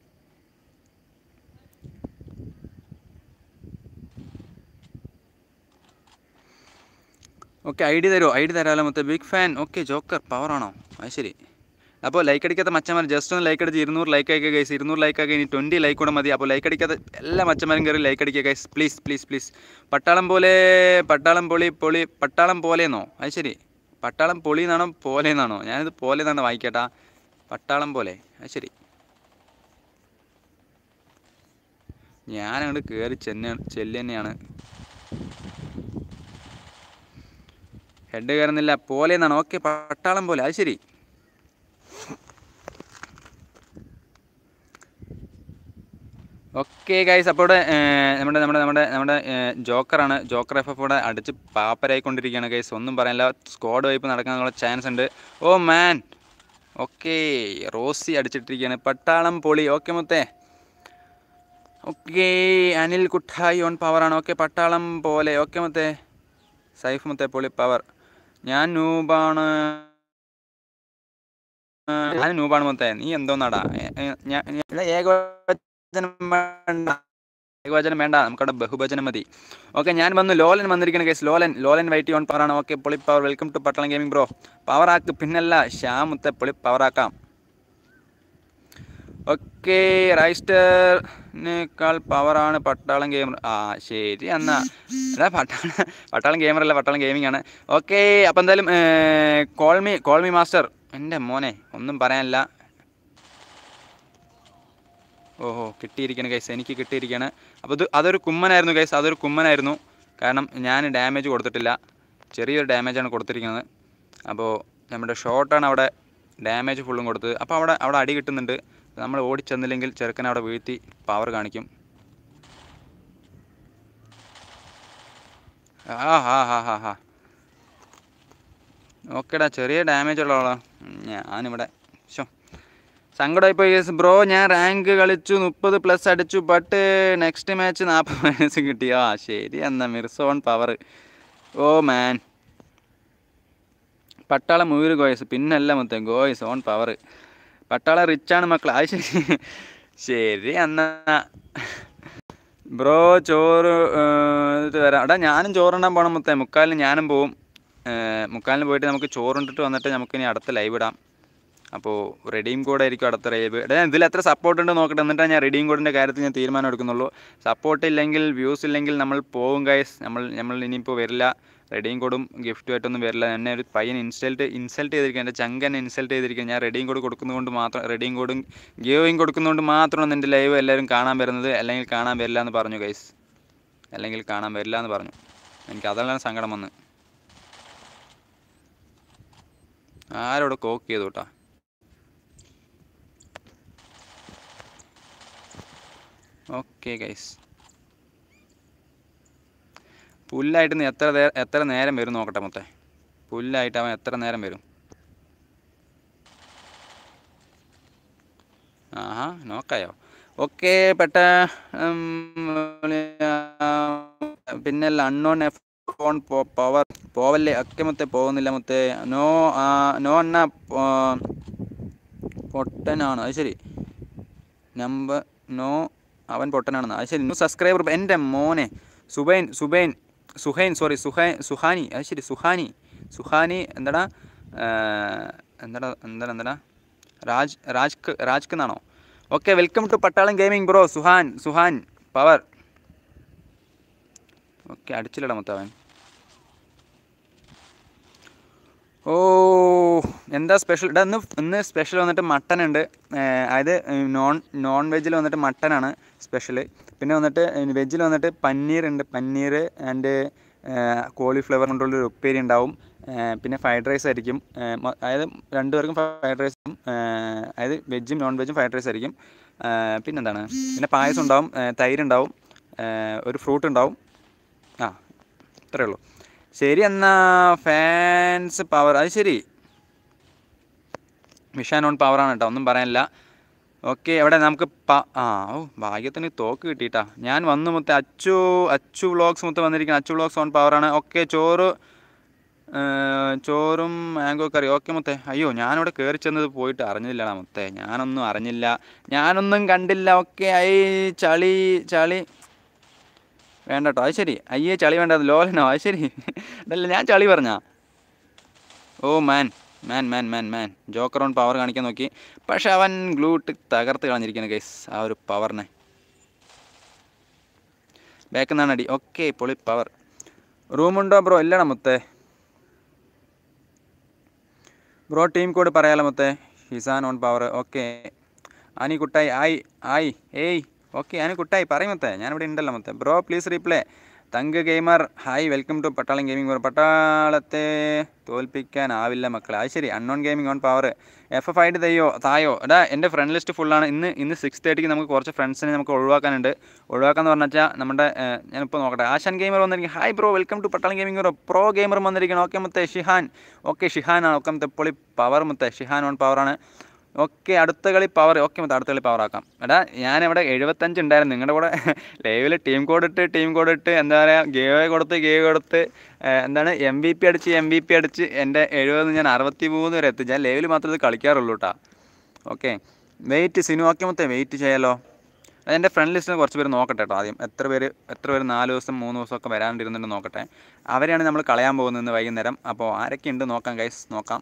Speaker 1: ഓക്കെ ഐ ഡി തരുമോ ഐ ഡി തരാമല്ലോ മൊത്തം ബിഗ് ഫാൻ ഓക്കെ ജോക്കർ പവറാണോ അത് ശരി അപ്പോൾ ലൈക്ക് അടിക്കാത്ത മച്ചന്മാർ ജസ്റ്റ് ഒന്ന് ലൈക്ക് അടിച്ച് ഇരുന്നൂറ് ലൈക്ക് ആക്കിയ ഗൈസ് ഇരുന്നൂറ് ലൈക്ക് ആക്കി ഇനി ട്വൻറ്റി ലൈക്ക് കൂടെ മതി അപ്പോൾ ലൈക്ക് അടിക്കാത്ത എല്ലാ മച്ചന്മാരും കയറി ലൈക്ക് അടിക്കുക ഗൈസ് പ്ലീസ് പ്ലീസ് പ്ലീസ് പട്ടാളം പോലെ പട്ടാളം പൊളി പൊളി പട്ടാളം പോലെയെന്നോ അത് ശരി പട്ടാളം പൊളി എന്നാണോ പോലെ എന്നാണോ ഞാനിത് പോലെ എന്നാണ് വായിക്കട്ടാ പട്ടാളം പോലെ അത് ശരി ഞാനങ്ങോട്ട് കയറി ചെന്ന ചെല്ലി തന്നെയാണ് ഹെഡ് കയറുന്നില്ല പോലെ എന്നാണ് ഓക്കെ പട്ടാളം പോലെ അത് ശരി ഓക്കെ ഗൈസ് അപ്പോൾ ഇവിടെ ഏർ, നമ്മുടെ നമ്മുടെ നമ്മുടെ നമ്മുടെ ഏർ, ജോക്കറാണ് ജോക്കർ എഫ് എഫ് ഇവിടെ അടിച്ച് പാപ്പരായിക്കൊണ്ടിരിക്കുകയാണ് ഗൈസ് ഒന്നും പറയാനില്ല സ്ക്വാഡ് വൈപ്പ് നടക്കാനുള്ള ചാൻസ് ഉണ്ട് ഓ മാൻ ഓക്കെ റോസി അടിച്ചിട്ടിരിക്കുകയാണ് പട്ടാളം പൊളി ഓക്കെ മുത്തേ ഓക്കെ അനിൽ കുട്ടായി ഓൺ പവറാണ് ഓക്കെ പട്ടാളം പോലെ ഓക്കെ മുത്തേ സൈഫ് മുത്തേ പൊളി പവർ ഞാൻ നൂബാണ് ഞാൻ നൂബാണ് മുത്തേ നീ എന്തോന്നാടാ ഏ- ഏ- ഞാൻ ഞാൻ- ഏകവചനം വേണ്ട ഏകവചനം വേണ്ട നമുക്കവിടെ ബഹുവചനം മതി ഓക്കെ ഞാൻ വന്നു ലോലൻ വന്നിരിക്കുന്ന case Lolan Lolan Whitey on പവറാണ് ഓക്കെ പൊളി power welcome to Pattalam gaming bro പവറാക്ക് പിന്നല്ല ശ്യാമുത്തെ പൊളി പവറാക്കാം ഓക്കെ റൈസ്റ്ററിനേക്കാൾ പവറാണ് പട്ടാളം ഗെയിമർ ആ ശരി എന്നാ അതാ പട്ടാളം പട്ടാളം ഗെയിമർ അല്ല പട്ടാളം ഗെയിമിംഗ് ആണ് ഓക്കെ അപ്പം എന്തായാലും കോൾമി കോൾമി മാസ്റ്റർ എൻ്റെ മോനെ ഒന്നും പറയാനില്ല ഓഹോ കിട്ടിയിരിക്കുകയാണ് ഗൈസ് എനിക്ക് കിട്ടിയിരിക്കുകയാണ് അപ്പോൾ ഇത് അതൊരു കുമ്മനായിരുന്നു ഗൈസ് അതൊരു കുമ്മനായിരുന്നു കാരണം ഞാൻ ഡാമേജ് കൊടുത്തിട്ടില്ല ചെറിയൊരു ഡാമേജാണ് കൊടുത്തിരിക്കുന്നത് അപ്പോൾ നമ്മുടെ ഷോട്ടാണ് അവിടെ ഡാമേജ് ഫുള്ളും കൊടുത്തത് അപ്പോൾ അവിടെ അവിടെ അടി കിട്ടുന്നുണ്ട് നമ്മൾ ഓടിച്ചെന്നില്ലെങ്കിൽ ചെറുക്കൻ അവിടെ വീഴ്ത്തി പവർ കാണിക്കും ആ ഹാ ഹാ ഹാ ഹാ ഓക്കെടാ ചെറിയ ഡാമേജ് ഉള്ള ആളാ ഞാനിവിടെ ശോ സങ്കടമായി പോയി ബ്രോ ഞാൻ റാങ്ക് കളിച്ചു മുപ്പത് പ്ലസ് അടിച്ചു ബട്ട് നെക്സ്റ്റ് മാച്ച് നാൽപ്പത് മൈനസ് കിട്ടി ആ ശരി എന്നാ മിർസോൺ പവർ ഓ മാൻ പട്ടാള മൂര് ഗോയ്സ് പിന്നല്ല മൊത്തം ഗോയ്സ് ഓൺ പവർ പട്ടാള റിച്ചാണ് മക്കൾ അത് ശരി ശരി എന്നാ ബ്രോ ചോറ് ഏർ, ഇത് വരാം എടാ ഞാനും ചോറുണ്ടാൻ പോകണം മൊത്തേ മുക്കാലിന് ഞാനും പോവും ഏർ, മുക്കാലിന് പോയിട്ട് നമുക്ക് ചോറുണ്ടിട്ട് വന്നിട്ട് നമുക്കിനി അടുത്ത ലൈവ് ഇടാം അപ്പോൾ റെഡീം കോഡ് ആയിരിക്കും അടുത്ത റേവ് എടാ ഇതിൽ എത്ര സപ്പോർട്ട് ഉണ്ട് നോക്കട്ടെ എന്നിട്ടാണ് ഞാൻ റെഡീം കോഡിൻ്റെ കാര്യത്തിൽ ഞാൻ തീരുമാനം എടുക്കുന്നുള്ളൂ സപ്പോർട്ട് ഇല്ലെങ്കിൽ വ്യൂസ് ഇല്ലെങ്കിൽ നമ്മൾ പോവും ഗൈസ് നമ്മൾ നമ്മൾ ഇനിയിപ്പോൾ വരില്ല റെഡീം കോഡും ഗിഫ്റ്റും ആയിട്ടൊന്നും വരില്ല എന്നെ ഒരു പയ്യൻ ഇൻസൾട്ട് ഇൻസൾട്ട് ചെയ്തിരിക്കുക എൻ്റെ ചങ്ക് എന്നെ ഇൻസൾട്ട് ചെയ്തിരിക്കുക ഞാൻ റെഡീം കോഡ് കൊടുക്കുന്നതുകൊണ്ട് മാത്രം റെഡീം കോഡും ഗിയോയും കൊടുക്കുന്നതുകൊണ്ട് മാത്രമാണ് എൻ്റെ ലൈവ് എല്ലാവരും കാണാൻ വരുന്നത് അല്ലെങ്കിൽ കാണാൻ വരില്ല എന്ന് പറഞ്ഞു ഗൈസ് അല്ലെങ്കിൽ കാണാൻ വരില്ല എന്ന് പറഞ്ഞു എനിക്ക് അതെല്ലാം സങ്കടം വന്ന് ആരോട് കോക്ക് ചെയ്തു കേട്ടാ ഓക്കെ ഗൈസ് പുല്ലായിട്ട് നീ എത്ര നേ- എത്ര നേരം വരും നോക്കട്ടെ മൊത്തേ പുല്ലായിട്ട് അവൻ എത്ര നേരം വരും ആഹാ നോക്കായോ ഓക്കെ പെട്ട ഉം, പിന്നെ അൺനോൺ എഫ് ഫോൺ പവർ പോവല്ലേ ഒക്കെ മൊത്തേ പോകുന്നില്ല മൊത്തേ നോ ആ, നോ അണ്ണ ആ, പൊട്ടനാണ് അത് ശരി നമ്പർ നോ അവൻ പൊട്ടനാണെന്ന് അത് ശരി സബ്സ്ക്രൈബർ എൻ്റെ മോനെ സുബൈൻ സുബൈൻ സുഹൈൻ സോറി സുഹൈ സുഹാനി അത് ശരി സുഹാനി സുഹാനി എന്താടാ ആ, എന്താടാ എന്താടാ എന്താടാ രാജ് രാജ് രാജ് എന്നാണോ okay welcome to Pattalam gaming bro Suhan Suhan power okay അടിച്ചില്ലടാ മൊത്തം അവൻ ഓ എന്താ സ്പെഷ്യൽ ഇടാ ഇന്ന് ഇന്ന് സ്പെഷ്യൽ വന്നിട്ട് മട്ടൻ ഉണ്ട് അതായത് നോൺ നോൺ വെജിൽ വന്നിട്ട് മട്ടനാണ് സ്പെഷ്യൽ പിന്നെ വന്നിട്ട് വെജിൽ വന്നിട്ട് പന്നീർ ഉണ്ട് പന്നീർ ആൻഡ് കോളിഫ്ലവർ കൊണ്ടുള്ളൊരു ഉപ്പേരി ഉണ്ടാവും ഏ, പിന്നെ ഫ്രൈഡ് റൈസ് ആയിരിക്കും ഏ, മൊ- അതായത് രണ്ടുപേർക്കും ഫ്രൈഡ് റൈസും അതായത് വെജും നോൺ വെജും ഫ്രൈഡ് റൈസ് ആയിരിക്കും ഏ, പിന്നെന്താണ് പിന്നെ പായസം ഉണ്ടാവും ഏ, തൈര് ഉണ്ടാവും ഏ, ഒരു ഫ്രൂട്ട് ഉണ്ടാവും ആ ഇത്രയേ ഉള്ളൂ ശരി എന്നാ ഫാൻസ് പവർ അത് ശരി മിഷൻ ഓൺ പവറാണ് കേട്ടോ ഒന്നും പറയാനില്ല ഓക്കെ എവിടെ നമുക്ക് പ ആ ഓ ഭാഗ്യത്തിന് തോക്ക് കിട്ടിയിട്ടാ ഞാൻ വന്നു മൊത്തം അച്ചു അച്ചു വ്ളോഗ്സ് മൊത്തം വന്നിരിക്കുന്നത് അച്ചു വ്ളോഗ്സ് ഓൺ പവറാണ് ഓക്കെ ചോറ് ഏ, ചോറും മാംഗോ കറി ഓക്കെ മുത്തേ അയ്യോ ഞാനിവിടെ കയറി ചെന്നത് പോയിട്ട് അറിഞ്ഞില്ലടാ മുത്തേ ഞാനൊന്നും അറിഞ്ഞില്ല ഞാനൊന്നും കണ്ടില്ല ഓക്കെ ഐ ചളി ചളി വേണ്ട കേട്ടോ അത് ശരി അയ്യേ ചളി വേണ്ട അത് ലോലനോ അത് ശരി അതല്ല ഞാൻ ചളി പറഞ്ഞാ oh man man man man man joker on power കാണിക്കാൻ നോക്കി പക്ഷെ അവൻ ഗ്ലൂട്ട് തകർത്ത് കളഞ്ഞിരിക്കുന്നു ഗൈസ് ആ ഒരു പവറിനെ ബാക്കിൽ നിന്നാണ് അടി ഓക്കെ പൊളി പവർ റൂമുണ്ടോ ബ്രോ ഇല്ലടാ മുത്തേ ബ്രോ ടീം കോഡ് പറയാലോ മുത്തേ Hisan on power okay Ani കുട്ടായി ആയി ആയി ഏയ് ഓക്കെ ആനി കുട്ടായി പറയും മുത്തേ ഞാനിവിടെ ഉണ്ടല്ലോ മുത്തേ bro please replay thank gamer hi welcome to Pattalam gaming bro പട്ടാളത്തെ തോൽപ്പിക്കാനാവില്ല മക്കളെ അത് ശരി unknown gaming on power F F ആയിട്ട് തയ്യോ തായോ എടാ എൻ്റെ ഫ്രണ്ട് ലിസ്റ്റ് ഫുള്ളാണ് ഇന്ന് ഇന്ന് സിക്സ് തേർട്ടിക്ക് നമുക്ക് കുറച്ച് ഫ്രണ്ട്സിനെ നമുക്ക് ഒഴിവാക്കാനുണ്ട് ഒഴിവാക്കാന്ന് പറഞ്ഞാൽ നമ്മുടെ ഏഹ്, ഞാനിപ്പോൾ നോക്കട്ടെ ആശാൻ ഗെയിമർ വന്നിരിക്കും hi bro welcome to Pattalam gaming bro pro gamer വന്നിരിക്കണം ഓക്കെ മുത്തേ ഷിഹാൻ ഓക്കെ ഷിഹാനാണ് ഓക്കെ മുത്തേ പൊളി പവർ മുത്തേ ഷിഹാൻ ഓൺ പവറാണ് ഓക്കെ അടുത്ത കളി പവർ ഓക്കെ മതി അടുത്ത കളി പവർ ആക്കാം എടാ ഞാനിവിടെ എഴുപത്തഞ്ച് ഉണ്ടായിരുന്നു നിങ്ങളുടെ കൂടെ ലൈവിൽ ടീം കോഡ് ഇട്ട് ടീം കോഡ് ഇട്ട് എന്താ പറയുക ഗേവ് കൊടുത്ത് ഗേവ് കൊടുത്ത് ഏഹ്, എന്താണ് എം വി പി അടിച്ച് എം വി പി അടിച്ച് എൻ്റെ എഴുപത് ഞാൻ അറുപത്തി മൂന്ന് വരെ എത്തി ഞാൻ ലൈവിൽ മാത്രമേ ഇത് കളിക്കാറുള്ളൂ കേട്ടോ ഓക്കെ വെയിറ്റ് സിനു ഓക്കെ മൊത്തം വെയിറ്റ് ചെയ്യാലോ എൻ്റെ ഫ്രണ്ട് ലിസ്റ്റിൽ കുറച്ച് പേര് നോക്കട്ടെ കേട്ടോ ആദ്യം എത്ര പേര് എത്ര പേര് നാല് ദിവസം മൂന്ന് ദിവസമൊക്കെ വരാണ്ടിരുന്നുണ്ട് നോക്കട്ടെ അവരെയാണ് നമ്മൾ കളയാൻ പോകുന്നത് ഇന്ന് വൈകുന്നേരം അപ്പോൾ ആരൊക്കെ ഉണ്ട് നോക്കാം ഗൈസ് നോക്കാം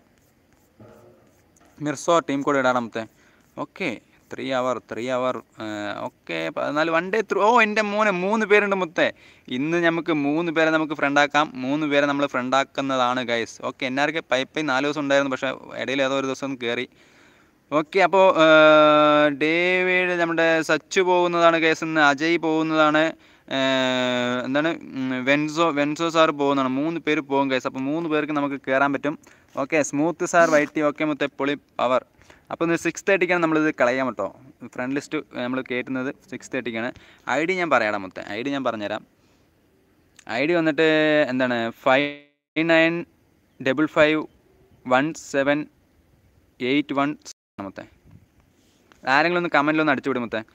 Speaker 1: മിർസോ ടീം കൂടെ ഇടാറാമത്തെ okay three hour three hour okay പതിനാല് വൺ ഡേ ത്രൂ ഓ എൻ്റെ മോനെ മൂന്ന് പേരുണ്ട് മുത്തേ ഇന്ന് നമുക്ക് മൂന്ന് പേരെ നമുക്ക് ഫ്രണ്ടാക്കാം മൂന്ന് പേരെ നമ്മൾ ഫ്രണ്ടാക്കുന്നതാണ് ഗൈസ് ഓക്കെ എന്നാർക്ക് പൈപ്പ് നാല് ദിവസം ഉണ്ടായിരുന്നു പക്ഷേ ഇടയിൽ ഏതോ ഒരു ദിവസം കയറി ഓക്കെ അപ്പോൾ ഡേവിഡ് നമ്മുടെ സച്ചു പോകുന്നതാണ് കേസ് ഇന്ന് അജയ് പോകുന്നതാണ് ഏർ, എന്താണ് ഉം, വെൻസോ വെൻസോ സാർ പോകുന്നതാണ് മൂന്ന് പേര് പോകും കേസ് അപ്പോൾ മൂന്ന് പേർക്ക് നമുക്ക് കയറാൻ പറ്റും okay smooth sir Whitey okay മുത്തേ പൊളി പവർ അപ്പോൾ ഇന്ന് സിക്സ് തേർട്ടിക്കാണ് നമ്മളിത് കളയാൻ കേട്ടോ ഫ്രണ്ട് ലിസ്റ്റ് നമ്മൾ കയറ്റുന്നത് സിക്സ് തേർട്ടിക്കാണ് ഐ ഡി ഞാൻ പറയാടാ മുത്തേ ഐ ഡി ഞാൻ പറഞ്ഞുതരാം ഐ ഡി വന്നിട്ട് എന്താണ് five nine double five one seven eight one മുത്തേ ആരെങ്കിലും ഒന്ന് കമൻറ്റിലൊന്ന് അടിച്ചു വിടും മുത്തേ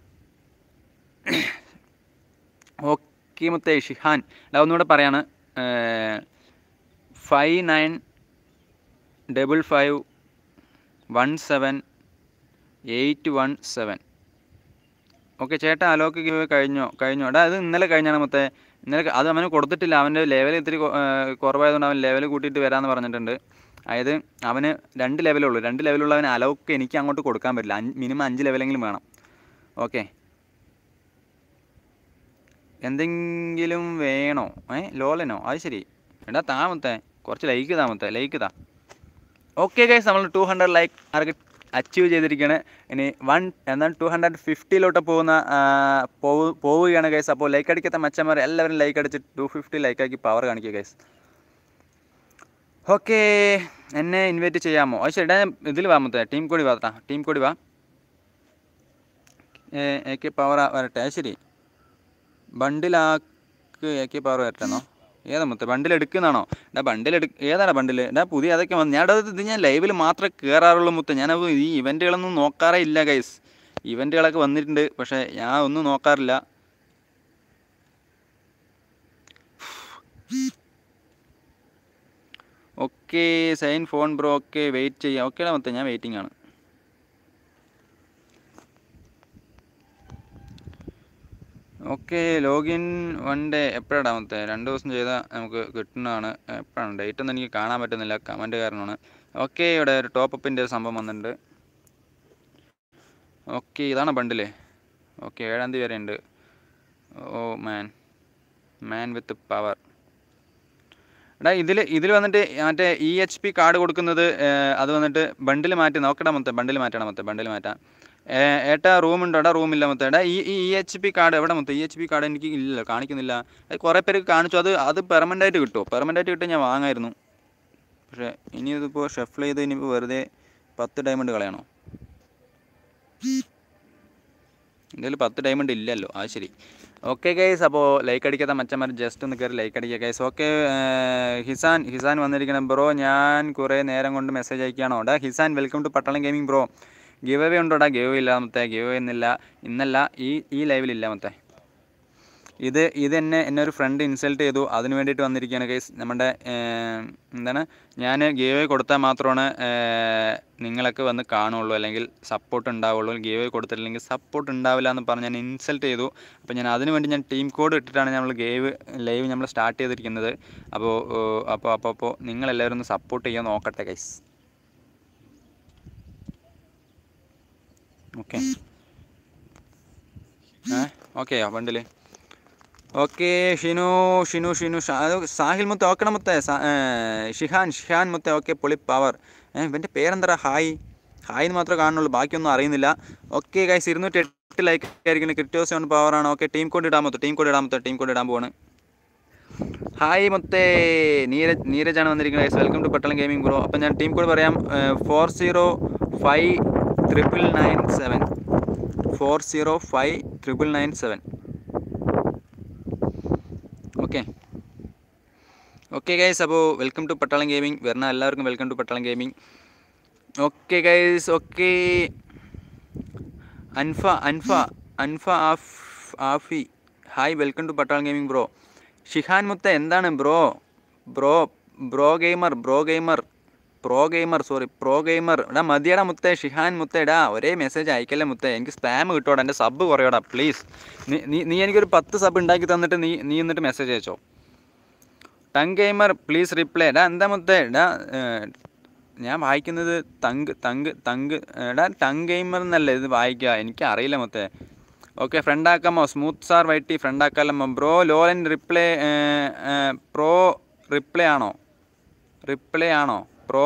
Speaker 1: ഓക്കെ മുത്തേ ഷിഹാൻ അല്ല ഒന്നുകൂടെ പറയാണ് five nine double five one seven eight one seven okay ചേട്ടാ അലോക്ക് ഗിവ് കഴിഞ്ഞോ കഴിഞ്ഞോ എടാ അത് ഇന്നലെ കഴിഞ്ഞാണ് മൊത്തേ ഇന്നലെ ക- അത് അവന് കൊടുത്തിട്ടില്ല അവൻ്റെ ലെവൽ ഇത്തിരി കൊ- ഏർ കുറവായതുകൊണ്ട് അവൻ ലെവൽ കൂട്ടിയിട്ട് വരാമെന്ന് പറഞ്ഞിട്ടുണ്ട് അതായത് അവന് രണ്ട് ലെവലേ ഉള്ളൂ രണ്ട് ലെവലുള്ളവന് അലൗക്ക് എനിക്ക് അങ്ങോട്ട് കൊടുക്കാൻ പറ്റില്ല അഞ്ച് മിനിമം അഞ്ച് ലെവലെങ്കിലും വേണം ഓക്കെ എന്തെങ്കിലും വേണോ ഏ ലോലനോ അത് ശരി എടാ താമത്തെ കുറച്ച് ലൈക്ക് താമത്തെ ലൈക്ക് താ ഓക്കെ ഗൈസ് നമ്മൾ two hundred like target achieve ചെയ്തിരിക്കുകയാണ് ഇനി വൺ എന്നാൽ ടു ഹൺഡ്രഡ് ഫിഫ്റ്റിയിലോട്ട് പോകുന്ന ആ, പോവു- പോവുകയാണ് ഗൈസ് അപ്പോൾ ലൈക്ക് അടിക്കാത്ത മച്ചന്മാർ എല്ലാവരും ലൈക്ക് അടിച്ച് ടു ഫിഫ്റ്റി ലൈക്കാക്കി പവർ കാണിക്കുക ഗൈസ് ഓക്കെ എന്നെ ഇൻവൈറ്റ് ചെയ്യാമോ അത് ശരി ഇതിൽ വാ മൊത്തം ടീം കൂടി വാ ടീം കൂടി വാ എ കെ പവർ വരട്ടെ അത് ശരി ബണ്ടിലാക്ക് എ കെ പവർ വരട്ടെന്നോ ഏതാ മൊത്തം ബണ്ടിൽ എടുക്കുന്നതാണോ എടാ ബണ്ടിൽ എടുക്ക ഏതാണ് ബണ്ടിൽ എടാ പുതിയ അതൊക്കെ വന്നു ഞാൻ ഇത് ഞാൻ ലൈവിൽ മാത്രമേ കയറാറുള്ളൂ മുത്ത് ഞാൻ ഈ ഇവൻറ്റുകളൊന്നും നോക്കാറേ ഇല്ല ഗൈസ് ഇവൻറ്റുകളൊക്കെ വന്നിട്ടുണ്ട് പക്ഷേ ഞാൻ ഒന്നും നോക്കാറില്ല okay sign phone bro okay wait ചെയ്യാം ഓക്കേടാ മൊത്തം ഞാൻ വെയിറ്റിംഗ് ആണ് ഓക്കെ ലോഗിൻ വൺ ഡേ എപ്പോഴാണ് മൊത്തം രണ്ട് ദിവസം ചെയ്താൽ നമുക്ക് കിട്ടുന്നതാണ് എപ്പോഴാണ് ഡേറ്റ് ഒന്നും എനിക്ക് കാണാൻ പറ്റുന്നില്ല കമൻറ്റ് കാരണമാണ് ഓക്കെ ഇവിടെ ഒരു ടോപ്പ് അപ്പിൻ്റെ സംഭവം വന്നിട്ടുണ്ട് ഓക്കെ ഇതാണ് ബണ്ടില് ഓക്കെ ഏഴാം തീയതി വരെ ഉണ്ട് oh man man with power എടാ ഇതിൽ ഇതിൽ വന്നിട്ട് മറ്റേ ഇ എച്ച് പി കാർഡ് കൊടുക്കുന്നത് ഏർ, അത് വന്നിട്ട് ബണ്ടിൽ മാറ്റി നോക്കടാ മൊത്തം ബണ്ടിൽ മാറ്റണം മൊത്തം ബണ്ടിൽ മാറ്റാം ഏർ, ഏട്ടാ റൂമുണ്ടോ എടാ റൂമില്ല മൊത്തം എടാ ഈ ഇ എച്ച് പി കാർഡ് എവിടെ മൊത്തം ഇ എച്ച് പി കാർഡ് എനിക്ക് ഇല്ല കാണിക്കുന്നില്ല അത് കുറേ പേർക്ക് കാണിച്ചു അത് അത് പെർമനൻ്റ് ആയിട്ട് കിട്ടുമോ പെർമനൻ്റ് ആയിട്ട് കിട്ടാൻ ഞാൻ വാങ്ങായിരുന്നു പക്ഷേ ഇനി ഇതിപ്പോൾ ഷഫിൾ ചെയ്ത് ഇനിയിപ്പോൾ വെറുതെ പത്ത് ഡയമണ്ട് കളയണോ ഇതിൽ പത്ത് ഡയമണ്ട് ഇല്ലല്ലോ അത് ശരി ഓക്കെ ഗൈസ് അപ്പോൾ ലൈക്ക് അടിക്കാത്ത മച്ചന്മാർ ജസ്റ്റ് ഒന്ന് കയറി ലൈക്ക് അടിക്കുക ഗൈസ് ഓക്കെ ഹിസാൻ ഹിസാൻ വന്നിരിക്കണം ബ്രോ ഞാൻ കുറേ നേരം കൊണ്ട് മെസ്സേജ് അയക്കുകയാണോ ഡാ Hisan welcome to Pattalam gaming bro give away ഉണ്ടോടാ ഗിവ് അവേ ഇല്ല മൊത്തേ ഗിവ് അവേ ഇന്നില്ല ഇന്നല്ല ഈ ഈ ലൈവിലില്ല മൊത്തേ ഇത് ഇത് എന്നെ എന്നെ ഒരു ഫ്രണ്ട് ഇൻസൾട്ട് ചെയ്തു അതിന് വേണ്ടിയിട്ട് വന്നിരിക്കുകയാണ് കേസ് നമ്മുടെ ഏർ, എന്താണ് ഞാൻ ഗീവ് കൊടുത്താൽ മാത്രമാണ് ഏർ, നിങ്ങളൊക്കെ വന്ന് കാണുള്ളൂ അല്ലെങ്കിൽ സപ്പോർട്ട് ഉണ്ടാവുള്ളൂ ഗീവ് അവേ കൊടുത്തിട്ടില്ലെങ്കിൽ സപ്പോർട്ട് ഉണ്ടാവില്ല എന്ന് പറഞ്ഞ് ഞാൻ ഇൻസൾട്ട് ചെയ്തു അപ്പോൾ ഞാൻ അതിന് വേണ്ടി ഞാൻ ടീം കോഡ് ഇട്ടിട്ടാണ് നമ്മൾ ഗേവ് ലൈവ് നമ്മൾ സ്റ്റാർട്ട് ചെയ്തിരിക്കുന്നത് അപ്പോൾ അപ്പോൾ അപ്പോൾ അപ്പോൾ നിങ്ങളെല്ലാവരും ഒന്ന് സപ്പോർട്ട് ചെയ്യാൻ നോക്കട്ടെ ഗൈസ് ഓക്കെ ഏ okay bundle okay Shinu Shinu Shinu ഷാ- അത് സാഹിൽ മുത്ത ഓക്കണം മുത്തേ സാ- ഏ, ഷിഹാൻ ഷിഹാൻ മുത്ത ഓക്കെ പൊളി പവർ ഏഹ് ഇവൻ്റെ പേരെന്താ ഹായ് ഹായ് എന്ന് മാത്രമേ കാണുന്നുള്ളൂ ബാക്കിയൊന്നും അറിയുന്നില്ല ഓക്കെ ഗൈസ് ഇരുന്നൂറ്റി എട്ട് ലൈക്ക് ആയിരിക്കും ക്രിപ്റ്റോസ് ഓൺ പവറാണ് ഓക്കെ ടീം കോഡ് ഇടാൻ മൊത്തം ടീം കോഡ് ഇടാൻ മൊത്തം ടീം കോഡ് ഇടാൻ പോവാണ് ഹായ് മുത്തേ നീരജ് നീരജാണ് വന്നിരിക്കുന്നത് guys welcome to Pattalam gaming bro അപ്പം ഞാൻ ടീം കോഡ് പറയാം four zero five triple nine seven four zero five triple nine seven okay okay guys അപ്പോൾ വെൽക്കം ടു പട്ടാളം ഗെയിമിംഗ് വരുന്ന എല്ലാവർക്കും welcome to Pattalam gaming okay guys okay Anfa Anfa Anfa ആഫ് Afi hi welcome to Pattalam gaming bro Shihan മുത്ത എന്താണ് bro bro bro gamer bro gamer pro gamer sorry pro gamer എടാ മതിയടാ മുത്തേ ഷിഹാൻ മുത്തേടാ ഒരേ message അയക്കല്ലേ മുത്തേ എനിക്ക് സ്പാം കിട്ടോടാ എൻ്റെ സബ് കുറയോടാ പ്ലീസ് നീ നീ നീ എനിക്കൊരു പത്ത് സബ് ഉണ്ടാക്കി തന്നിട്ട് നീ നീ എന്നിട്ട് മെസ്സേജ് അയച്ചോ ടങ് ഗെയിമർ പ്ലീസ് റിപ്ലൈ എടാ എന്താ മുത്തേ എടാ ഏർ, ഞാൻ വായിക്കുന്നത് തങ്ക് തങ്ക് തങ്ക് എടാ ടങ് ഗെയിമർ എന്നല്ലേ ഇത് വായിക്കുക എനിക്ക് അറിയില്ല മുത്തേ ഓക്കെ ഫ്രണ്ട് ആക്കാമോ സ്മൂത്ത് സാർ വൈറ്റി ഫ്രണ്ട് ആക്കാമോ bro Lolan reply pro reply ആണോ റിപ്ലൈ ആണോ പ്രോ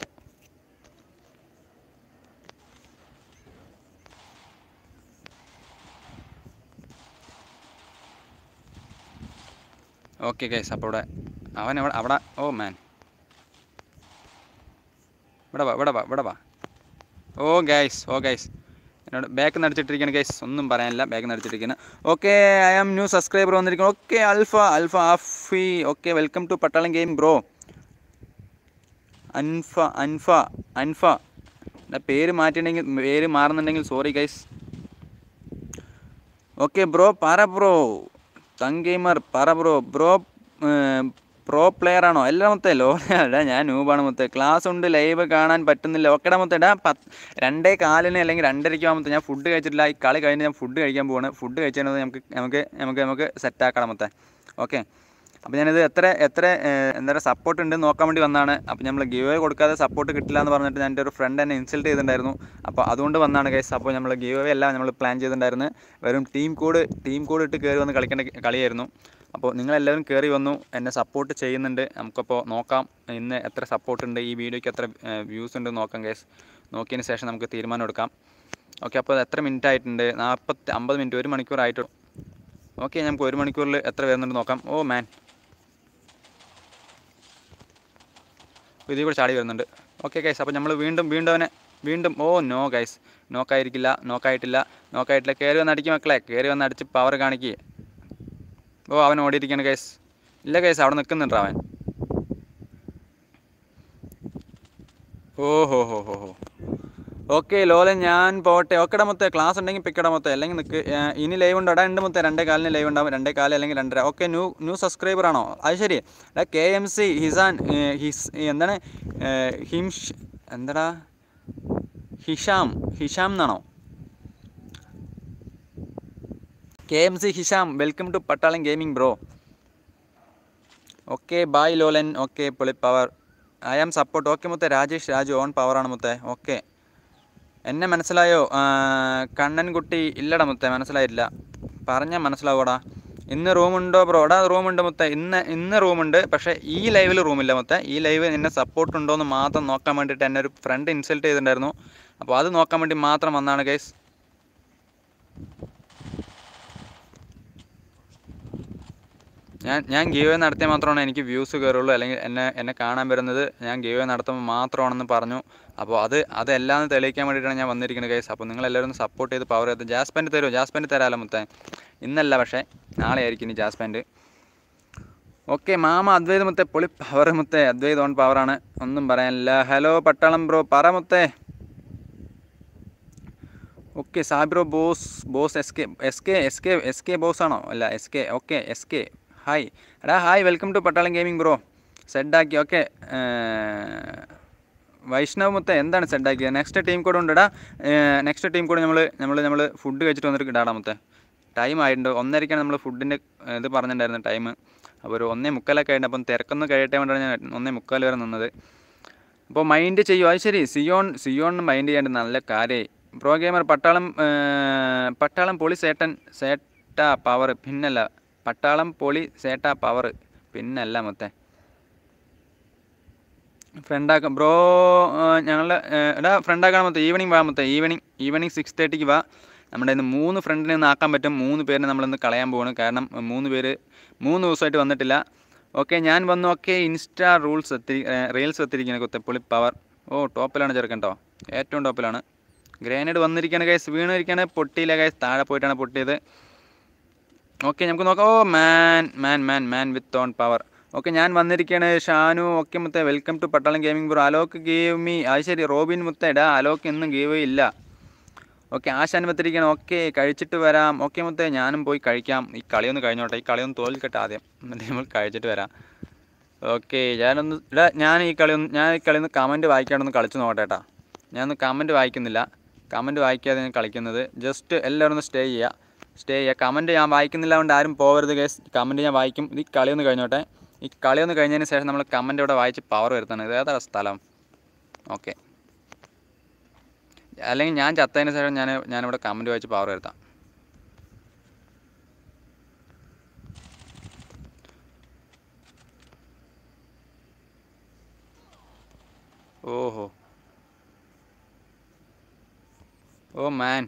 Speaker 1: ഓക്കെ ഗൈസ് അപ്പോൾ ഇവിടെ അവൻ എവിടെ അവിടെ ഓ മാൻ ഇവിടെ വാ ഇവിടെ വാ ഇവിടെ വാ ഓ ഗൈസ് ഓ ഗൈസ് എന്നോട് ബാക്ക് നടിച്ചിട്ടിരിക്കുകയാണ് ഗൈസ് ഒന്നും പറയാനില്ല ബാക്ക് നടിച്ചിട്ടിരിക്കുന്നത് okay I am new subscriber വന്നിരിക്കുന്നു okay alpha alpha Afi okay welcome to Pattalam game bro Anfa Anfa Anfa എൻ്റെ പേര് മാറ്റിയിട്ടുണ്ടെങ്കിൽ പേര് മാറുന്നുണ്ടെങ്കിൽ സോറി ഗൈസ് ഓക്കെ ബ്രോ പറ ബ്രോ തങ് ഗെയിമർ പറ ബ്രോ ബ്രോ പ്രോ പ്ലെയർ ആണോ എല്ലാം മൊത്തം ലോഡാ ഞാൻ നൂബാണ് മൊത്തം ക്ലാസ് ഉണ്ട് ലൈവ് കാണാൻ പറ്റുന്നില്ല ഓക്കെടാ മൊത്തം ഇടാ പത്ത് രണ്ടേ കാലിന് അല്ലെങ്കിൽ രണ്ടരയ്ക്ക് ആകുമ്പോൾ ഞാൻ ഫുഡ് കഴിച്ചിട്ടില്ല ഈ കളി കഴിഞ്ഞ് ഞാൻ ഫുഡ് കഴിക്കാൻ പോവാണ് ഫുഡ് കഴിച്ചാൽ നമുക്ക് നമുക്ക് നമുക്ക് നമുക്ക് സെറ്റ് ആക്കണം മൊത്തം ഓക്കെ അപ്പോൾ ഞാനിത് എത്ര എത്ര ഏഹ്, എന്താ പറയുക സപ്പോർട്ട് ഉണ്ടെന്ന് നോക്കാൻ വേണ്ടി വന്നതാണ് അപ്പോൾ നമ്മൾ ഗിവ് അവേ കൊടുക്കാതെ സപ്പോർട്ട് കിട്ടില്ല എന്ന് പറഞ്ഞിട്ട് ഞാൻ എൻ്റെ ഒരു ഫ്രണ്ട് എന്നെ ഇൻസൾട്ട് ചെയ്തിട്ടുണ്ടായിരുന്നു അപ്പോൾ അതുകൊണ്ട് വന്നതാണ് ഗൈസ് അപ്പോൾ നമ്മൾ ഗിവ് അവേ അല്ല നമ്മൾ പ്ലാൻ ചെയ്തിട്ടുണ്ടായിരുന്നു വെറും ടീം കോഡ് ടീം കോഡ് ഇട്ട് കയറി വന്ന് കളിക്കേണ്ട കളിയായിരുന്നു അപ്പോൾ നിങ്ങളെല്ലാവരും കയറി വന്നു എന്നെ സപ്പോർട്ട് ചെയ്യുന്നുണ്ട് നമുക്കപ്പോൾ നോക്കാം ഇന്ന് എത്ര സപ്പോർട്ട് ഉണ്ട് ഈ വീഡിയോയ്ക്ക് എത്ര വ്യൂസ് ഉണ്ട് നോക്കാം ഗൈസ് നോക്കിയതിന് ശേഷം നമുക്ക് തീരുമാനം എടുക്കാം ഓക്കെ അപ്പോൾ എത്ര മിനിറ്റ് ആയിട്ടുണ്ട് നാൽപ്പത്തി അമ്പത് മിനിറ്റ് ഒരു മണിക്കൂർ ആയിട്ടുള്ളൂ ഓക്കെ നമുക്ക് ഒരു മണിക്കൂറിൽ എത്ര വരുന്നുണ്ട് നോക്കാം ഓ മാൻ അപ്പോൾ ഇതിൽ കൂടെ ചാടി വരുന്നുണ്ട് ഓക്കെ ഗൈസ് അപ്പോൾ നമ്മൾ വീണ്ടും വീണ്ടും അവനെ വീണ്ടും ഓ നോ ഗൈസ് നോക്കായിരിക്കില്ല നോക്കായിട്ടില്ല നോക്കായിട്ടില്ല കയറി വന്ന് അടിക്കും മക്കളെ കയറി വന്ന് അടിച്ച് പവർ കാണിക്കുക ഓ അവൻ ഓടിയിരിക്കുകയാണ് ഗൈസ് ഇല്ല ഗൈസ് അവിടെ നിൽക്കുന്നുണ്ടോ അവൻ ഓ ഹോ ഹോ ഹോ ഹോ ഓക്കെ ലോലൻ ഞാൻ പോട്ടെ ഓക്കെടാ മൊത്തം ക്ലാസ് ഉണ്ടെങ്കിൽ പിക്കടാ മൊത്തം അല്ലെങ്കിൽ നിൽക്ക് ഏഹ് ഇനി ലൈവ് ഉണ്ടോ എടാ ഉണ്ട് മൊത്തം രണ്ടേ കാലിന് ലൈവ് ഉണ്ടാവും രണ്ടേ കാല് അല്ലെങ്കിൽ രണ്ടര ഓക്കെ ന്യൂ ന്യൂ സബ്സ്ക്രൈബർ ആണോ അത് ശരി എടാ കെ എം സി ഹിസാൻ ഏഹ് ഹിസ് എന്താണ് ഏഹ് ഹിംഷ് എന്താടാ ഹിഷാം ഹിഷാം എന്നാണോ K M C Hisham welcome to Pattalam gaming bro okay bye Lolan okay പൊളി power I am support okay മുത്തേ രാജേഷ് രാജു ഓൺ പവറാണ് മുത്തേ ഓക്കെ എന്നെ മനസ്സിലായോ ആ, കണ്ണൻകുട്ടി ഇല്ലടാ മുത്തേ മനസ്സിലായില്ല പറഞ്ഞാൽ മനസ്സിലാവൂടാ ഇന്ന് റൂമുണ്ടോ ബ്രോ എടാ റൂമുണ്ട് മുത്തേ ഇന്ന് ഇന്ന് റൂമുണ്ട് പക്ഷേ ഈ ലൈവിൽ റൂമില്ല മുത്തേ ഈ ലൈവ് എന്നെ സപ്പോർട്ട് ഉണ്ടോ എന്ന് മാത്രം നോക്കാൻ വേണ്ടിയിട്ട് എന്നെ ഒരു ഫ്രണ്ട് ഇൻസൾട്ട് ചെയ്തിട്ടുണ്ടായിരുന്നു അപ്പോൾ അത് നോക്കാൻ വേണ്ടി മാത്രം വന്നാണ് ഗൈസ് ഞാൻ ഞാൻ ഗീവ് നടത്തിയാൽ മാത്രമാണ് എനിക്ക് വ്യൂസ് കയറുള്ളൂ അല്ലെങ്കിൽ എന്നെ എന്നെ കാണാൻ വരുന്നത് ഞാൻ ഗീവ് നടത്തുമ്പോൾ മാത്രമാണെന്ന് പറഞ്ഞു അപ്പോൾ അത് അതെല്ലാം ഒന്ന് തെളിയിക്കാൻ വേണ്ടിയിട്ടാണ് ഞാൻ വന്നിരിക്കുന്നത് ഗൈസ് അപ്പോൾ നിങ്ങളെല്ലാവരും ഒന്ന് സപ്പോർട്ട് ചെയ്ത് പവർ ചെയ്ത് ജാസ്പെൻഡ് തരുമോ ജാസ്പെൻഡ് തരാമല്ലോ മുത്തേ ഇന്നല്ല പക്ഷേ നാളെ ആയിരിക്കും ഇനി ജാസ്പെൻഡ് ഓക്കെ മാമ അദ്വൈത് മുത്തേ പൊളി പവർ മുത്തേ അദ്വൈത് ഓൺ പവറാണ് ഒന്നും പറയാനില്ല ഹലോ പട്ടാളം ബ്രോ പറ മുത്തേ ഓക്കെ സാബ്രോ boss boss S K S K S K S K boss ആണോ അല്ല S K okay S K hi എടാ hi welcome to Pattalam gaming bro സെഡാക്കി ഓക്കെ വൈഷ്ണവ് മുത്ത എന്താണ് സെഡാക്കിയത് നെക്സ്റ്റ് ടീം കോഡ് ഉണ്ടെടാ നെക്സ്റ്റ് ടീം കോഡ് നമ്മൾ നമ്മൾ നമ്മൾ ഫുഡ് കഴിച്ചിട്ട് വന്നിട്ട് ഇടാടാ മുത്തേ ടൈം ആയിട്ടുണ്ട് ഒന്നരയ്ക്കാണ് നമ്മൾ ഫുഡിൻ്റെ ഇത് പറഞ്ഞിട്ടുണ്ടായിരുന്നു ടൈം അപ്പോൾ ഒരു ഒന്നേ മുക്കാലൊക്കെ ആയിട്ടുണ്ട് അപ്പം തിരക്കൊന്നും കഴിയട്ടെ കൊണ്ടാണ് ഞാൻ ഒന്നേ മുക്കാൽ വരെ നിന്നത് അപ്പോൾ മൈൻഡ് ചെയ്യും അത് ശരി സിയോൺ സിയോൺ മൈൻഡ് ചെയ്യേണ്ട നല്ല കാര്യമായി പ്രോ ഗെയിമർ പട്ടാളം ഏ, പട്ടാളം പൊളി സേട്ടൻ സേട്ട പവർ പിന്നല്ല പട്ടാളം പൊളി സേട്ട പവർ പിന്നല്ല മൊത്തേ ഫ്രണ്ടാക്കാം ബ്രോ ഞങ്ങളുടെ എടാ ഫ്രണ്ടാക്കണം മൊത്തം ഈവനിങ് വാ മൊത്തം ഈവനിങ് ഈവനിങ് സിക്സ് തേർട്ടിക്ക് വാ നമ്മുടെ ഇന്ന് മൂന്ന് ഫ്രണ്ടിനെ ഒന്ന് ആക്കാൻ പറ്റും മൂന്ന് പേരെ നമ്മളിന്ന് കളയാൻ പോവാണ് കാരണം മൂന്ന് പേര് മൂന്ന് ദിവസമായിട്ട് വന്നിട്ടില്ല ഓക്കെ ഞാൻ വന്നു ഓക്കെ ഇൻസ്റ്റാ റൂൾസ് എത്തി റീൽസ് എത്തിയിരിക്കുന്നത് കൊത്തപ്പുളി പവർ ഓ ടോപ്പിലാണ് ചെറുക്കൻ കേട്ടോ ഏറ്റവും ടോപ്പിലാണ് ഗ്രേനേഡ് വന്നിരിക്കുകയാണ് ഗൈസ് വീണിരിക്കുകയാണ് പൊട്ടിയില്ല ഗൈസ് താഴെ പോയിട്ടാണ് പൊട്ടിയത് ഓക്കെ നമുക്ക് നോക്കാം oh man man man man with on power okay ഞാൻ വന്നിരിക്കുകയാണ് ഷാനു ഓക്കെ മുത്തേ welcome to Pattalam gaming bro Alok give me അത് ശരി റോബിൻ മുത്തേ ഇടാ അലോക്ക് ഇന്നും ഗീവ് ഇല്ല ഓക്കെ ആശാൻ വത്തിരിക്കുകയാണ് ഓക്കെ കഴിച്ചിട്ട് വരാം ഓക്കെ മുത്തേ ഞാനും പോയി കഴിക്കാം ഈ കളിയൊന്ന് കഴിഞ്ഞോട്ടെ ഈ കളിയൊന്ന് തോൽക്കട്ടെ ആദ്യം എന്നിട്ട് നമ്മൾ കഴിച്ചിട്ട് വരാം ഓക്കെ ഞാനൊന്ന് ഇടാ ഞാൻ ഈ കളി ഒന്ന് ഞാൻ ഈ കളി ഒന്ന് കമൻറ്റ് വായിക്കാണ്ടൊന്ന് കളിച്ച് നോക്കട്ടെ കേട്ടാ ഞാനൊന്ന് കമൻറ്റ് വായിക്കുന്നില്ല കമൻറ്റ് വായിക്കാതെ ഞാൻ കളിക്കുന്നത് ജസ്റ്റ് എല്ലാവരും ഒന്ന് സ്റ്റേ ചെയ്യുക സ്റ്റേ ചെയ്യുക കമൻറ്റ് ഞാൻ വായിക്കുന്നില്ല കൊണ്ട് ആരും പോകരുത് കേസ് കമൻറ്റ് ഞാൻ വായിക്കും ഇത് ഈ കളി ഒന്ന് കഴിഞ്ഞോട്ടെ ഈ കളി ഒന്ന് കഴിഞ്ഞതിന് ശേഷം നമ്മൾ കമൻറ്റ് ഇവിടെ വായിച്ച് പവർ വരുത്തണം ഇത് ഏതാണ് സ്ഥലം ഓക്കെ അല്ലെങ്കിൽ ഞാൻ ചത്തതിന് ശേഷം ഞാൻ ഞാനിവിടെ കമൻറ്റ് വായിച്ച് പവർ വരുത്താം ഓഹോ ഓ മാൻ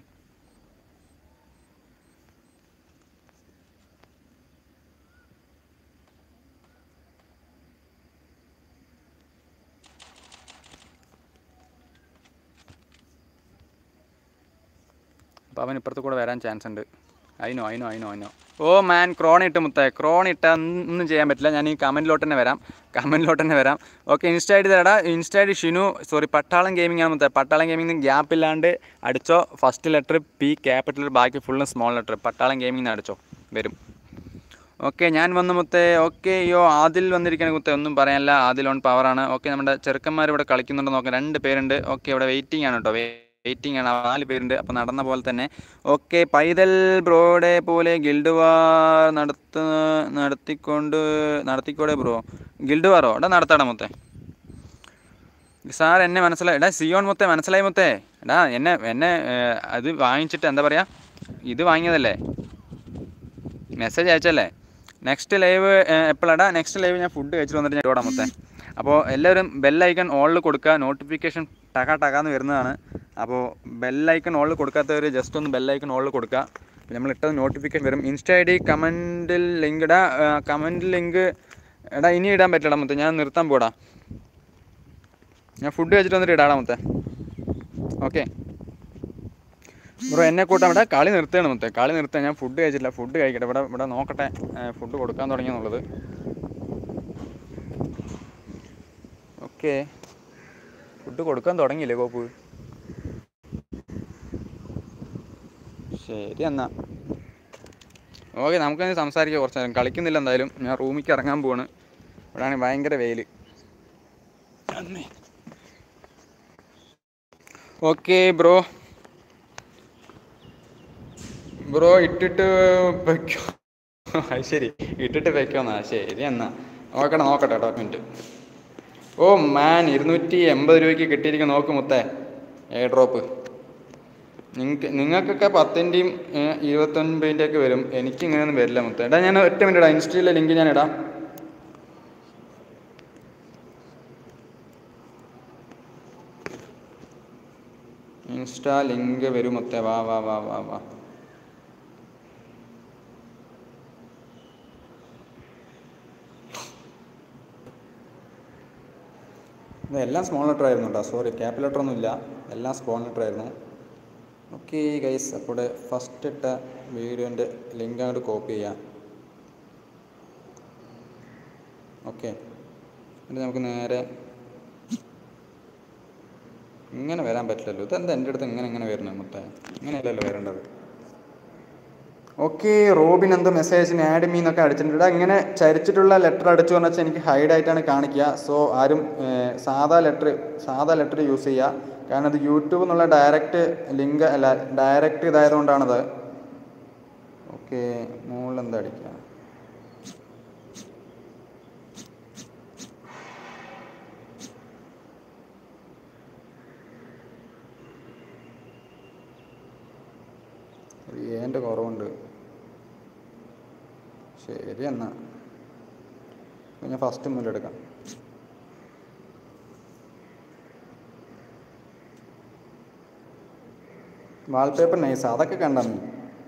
Speaker 1: അപ്പോൾ അവൻ ഇപ്പുറത്ത് കൂടെ വരാൻ ചാൻസ് ഉണ്ട് അതിനോ അതിനോ അതിനോ അതിനോ ഓ മാൻ ക്രോൺ ഇട്ട് മുത്തേ ക്രോൺ ഇട്ട ഒന്നും ചെയ്യാൻ പറ്റില്ല ഞാൻ ഈ കമൻറ്റിലോട്ട് തന്നെ വരാം കമൻറ്റിലോട്ട് തന്നെ വരാം ഓക്കെ ഇൻസ്റ്റ ഐ ഡി തരാടാ insta I D Shinu sorry Pattalam gaming ആണ് മുത്തേ പട്ടാളം ഗെയിമിംഗ് ഗ്യാപ്പ് ഇല്ലാണ്ട് അടിച്ചോ ഫസ്റ്റ് ലെറ്റർ പി ക്യാപിറ്റൽ ബാക്കി full small letter Pattalam gaming അടിച്ചോ വരും ഓക്കെ ഞാൻ വന്നു മുത്തേ ഓക്കെ അയ്യോ ആദിൽ വന്നിരിക്കണ മുത്തേ ഒന്നും പറയാനില്ല ആദിൽ ഓൺ പവറാണ് ഓക്കെ നമ്മുടെ ചെറുക്കന്മാർ ഇവിടെ കളിക്കുന്നുണ്ട് നോക്കാം രണ്ട് പേരുണ്ട് ഓക്കെ ഇവിടെ വെയിറ്റിംഗ് ആണ് കേട്ടോ വെയിറ്റിംഗ് ആണ് നാല് പേരുണ്ട് അപ്പോൾ നടന്ന പോലെ തന്നെ ഓക്കെ പൈതൽ ബ്രോയുടെ പോലെ ഗിൽഡ് വാർ നടത്ത നടത്തിക്കൊണ്ട് നടത്തിക്കോടെ ബ്രോ ഗിൽഡ് വാറോ എടാ നടത്താടാ മൊത്തേ സാർ എന്നെ മനസ്സിലായി എടാ സിയോൺ മൊത്തേ മനസ്സിലായി മൊത്തേ എടാ എന്നെ എന്നെ ഏഹ്, അത് വാങ്ങിച്ചിട്ട് എന്താ പറയുക ഇത് വാങ്ങിയതല്ലേ മെസ്സേജ് അയച്ചല്ലേ നെക്സ്റ്റ് ലൈവ് എപ്പോഴാടാ നെക്സ്റ്റ് ലൈവ് ഞാൻ ഫുഡ് കഴിച്ചിട്ട് വന്നിട്ട് ഞാൻ ഓടാം മൊത്തം അപ്പോൾ എല്ലാവരും ബെല്ലൈക്കൺ ഓളിൽ കൊടുക്കുക നോട്ടിഫിക്കേഷൻ ടക ടകാന്ന് വരുന്നതാണ് അപ്പോൾ ബെല്ലൈക്കൺ ഓളിൽ കൊടുക്കാത്തവർ ജസ്റ്റ് ഒന്ന് ബെല്ലൈക്കൺ ഓളിൽ കൊടുക്കുക പിന്നെ നമ്മൾ ഇട്ടത് നോട്ടിഫിക്കേഷൻ വരും ഇൻസ്റ്റ ഐ ഡി കമൻറ്റിൽ ലിങ്ക് ഇടാ കമൻറ്റിൽ ലിങ്ക് എടാ ഇനി ഇടാൻ പറ്റില്ല മൊത്തം ഞാൻ നിർത്താൻ പോടാ ഞാൻ ഫുഡ് കഴിച്ചിട്ട് വന്നിട്ട് ഇടാടാ മൊത്തം ഓക്കെ ബ്രോ എന്നെ കൂട്ടാൻ ഇവിടെ കളി നിർത്തുകയാണ് മൊത്തം കളി നിർത്താൻ ഞാൻ ഫുഡ് കഴിച്ചിട്ടില്ല ഫുഡ് കഴിക്കട്ടെ ഇവിടെ ഇവിടെ നോക്കട്ടെ ഫുഡ് കൊടുക്കാൻ തുടങ്ങിയെന്നുള്ളത് ഓക്കെ ഫുഡ് കൊടുക്കാൻ തുടങ്ങിയില്ലേ കോപ്പ് ശരി എന്നാ ഓക്കെ നമുക്കതിന് സംസാരിക്കാം കുറച്ച് നേരം കളിക്കുന്നില്ല എന്തായാലും ഞാൻ റൂമിലേക്ക് ഇറങ്ങാൻ പോവാണ് ഇവിടെയാണെങ്കിൽ ഭയങ്കര വെയിൽ ഓക്കെ ബ്രോ ബ്രോ ഇട്ടിട്ട് വെക്കോ അത് ശരി ഇട്ടിട്ട് വെക്കോന്നാ ശരി എന്നാ നോക്കട്ടെ നോക്കട്ടെ കേട്ടോ ഒരു മിനിറ്റ് ഓ മാൻ ഇരുന്നൂറ്റി എൺപത് രൂപയ്ക്ക് കിട്ടിയിരിക്കും നോക്ക് മുത്തേ എയർ ഡ്രോപ്പ് നിങ്ങൾക്ക് നിങ്ങൾക്കൊക്കെ പത്തിൻ്റെയും ഇരുപത്തൊൻപതിൻ്റെ ഒക്കെ വരും എനിക്ക് ഇങ്ങനെയൊന്നും വരില്ല മുത്തേ എടാ ഞാൻ ഒറ്റ മിനിറ്റ് ഇടാം ഇൻസ്റ്റയിലെ ലിങ്ക് ഞാൻ ഇടാം ഇൻസ്റ്റാ ലിങ്ക് വരും മുത്തേ വാ വാ വാ വാ വാ ഇത് എല്ലാം സ്മോൾ ലെറ്റർ ആയിരുന്നു കേട്ടോ സോറി ക്യാപ് ലെറ്റർ ഒന്നും ഇല്ല എല്ലാം സ്മോൾ ലെറ്റർ ആയിരുന്നു ഓക്കെ ഗൈസ് അപ്പോൾ ഫസ്റ്റ് ഇട്ട വീഡിയോൻ്റെ ലിങ്ക് അങ്ങോട്ട് കോപ്പി ചെയ്യാം ഓക്കെ എന്നിട്ട് നമുക്ക് നേരെ ഇങ്ങനെ വരാൻ പറ്റില്ലല്ലോ ഇതെന്താ എൻ്റെ അടുത്ത് ഇങ്ങനെ ഇങ്ങനെ വരുന്നത് മൊത്തം ഇങ്ങനെയല്ലല്ലോ വരേണ്ടത് ഓക്കെ റോബിൻ എന്തോ മെസ്സേജിന് ആഡ് മീ എന്നൊക്കെ അടിച്ചിട്ടുണ്ട് ഇവിടെ ഇങ്ങനെ ചരിച്ചിട്ടുള്ള ലെറ്റർ അടിച്ചു എന്ന് വെച്ചാൽ എനിക്ക് ഹൈഡ് ആയിട്ടാണ് കാണിക്കുക സോ ആരും ഏർ, സാധാ ലെറ്റർ സാധാ ലെറ്റർ യൂസ് ചെയ്യുക കാരണം അത് യൂട്യൂബ് എന്നുള്ള ഡയറക്റ്റ് ലിങ്ക് അല്ല ഡയറക്റ്റ് ഇതായതുകൊണ്ടാണത് ഓക്കെ മുകളിൽ എന്താ അടിക്കുക ഒരു ഏൻ്റെ കുറവുണ്ട് ശരി എന്നാ അപ്പൊ ഞാൻ ഫസ്റ്റ് മുതലെടുക്കാം വാൾപേപ്പർ നൈസ് അതൊക്കെ കണ്ടാ നീ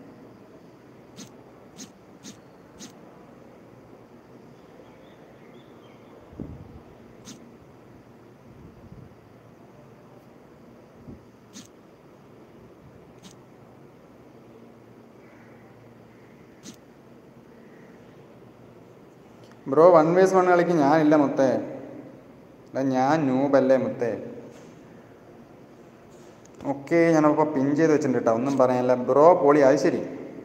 Speaker 1: ബ്രോ വൺ വേസ് വൺ കളിക്ക് ഞാനില്ല മുത്തേ എടാ ഞാൻ നൂബല്ലേ മുത്തേ ഓക്കെ ഞാനപ്പോൾ പിൻ ചെയ്ത് വെച്ചിട്ടുണ്ട് കേട്ടോ ഒന്നും പറയാനില്ല ബ്രോ പൊളി അത് ശരി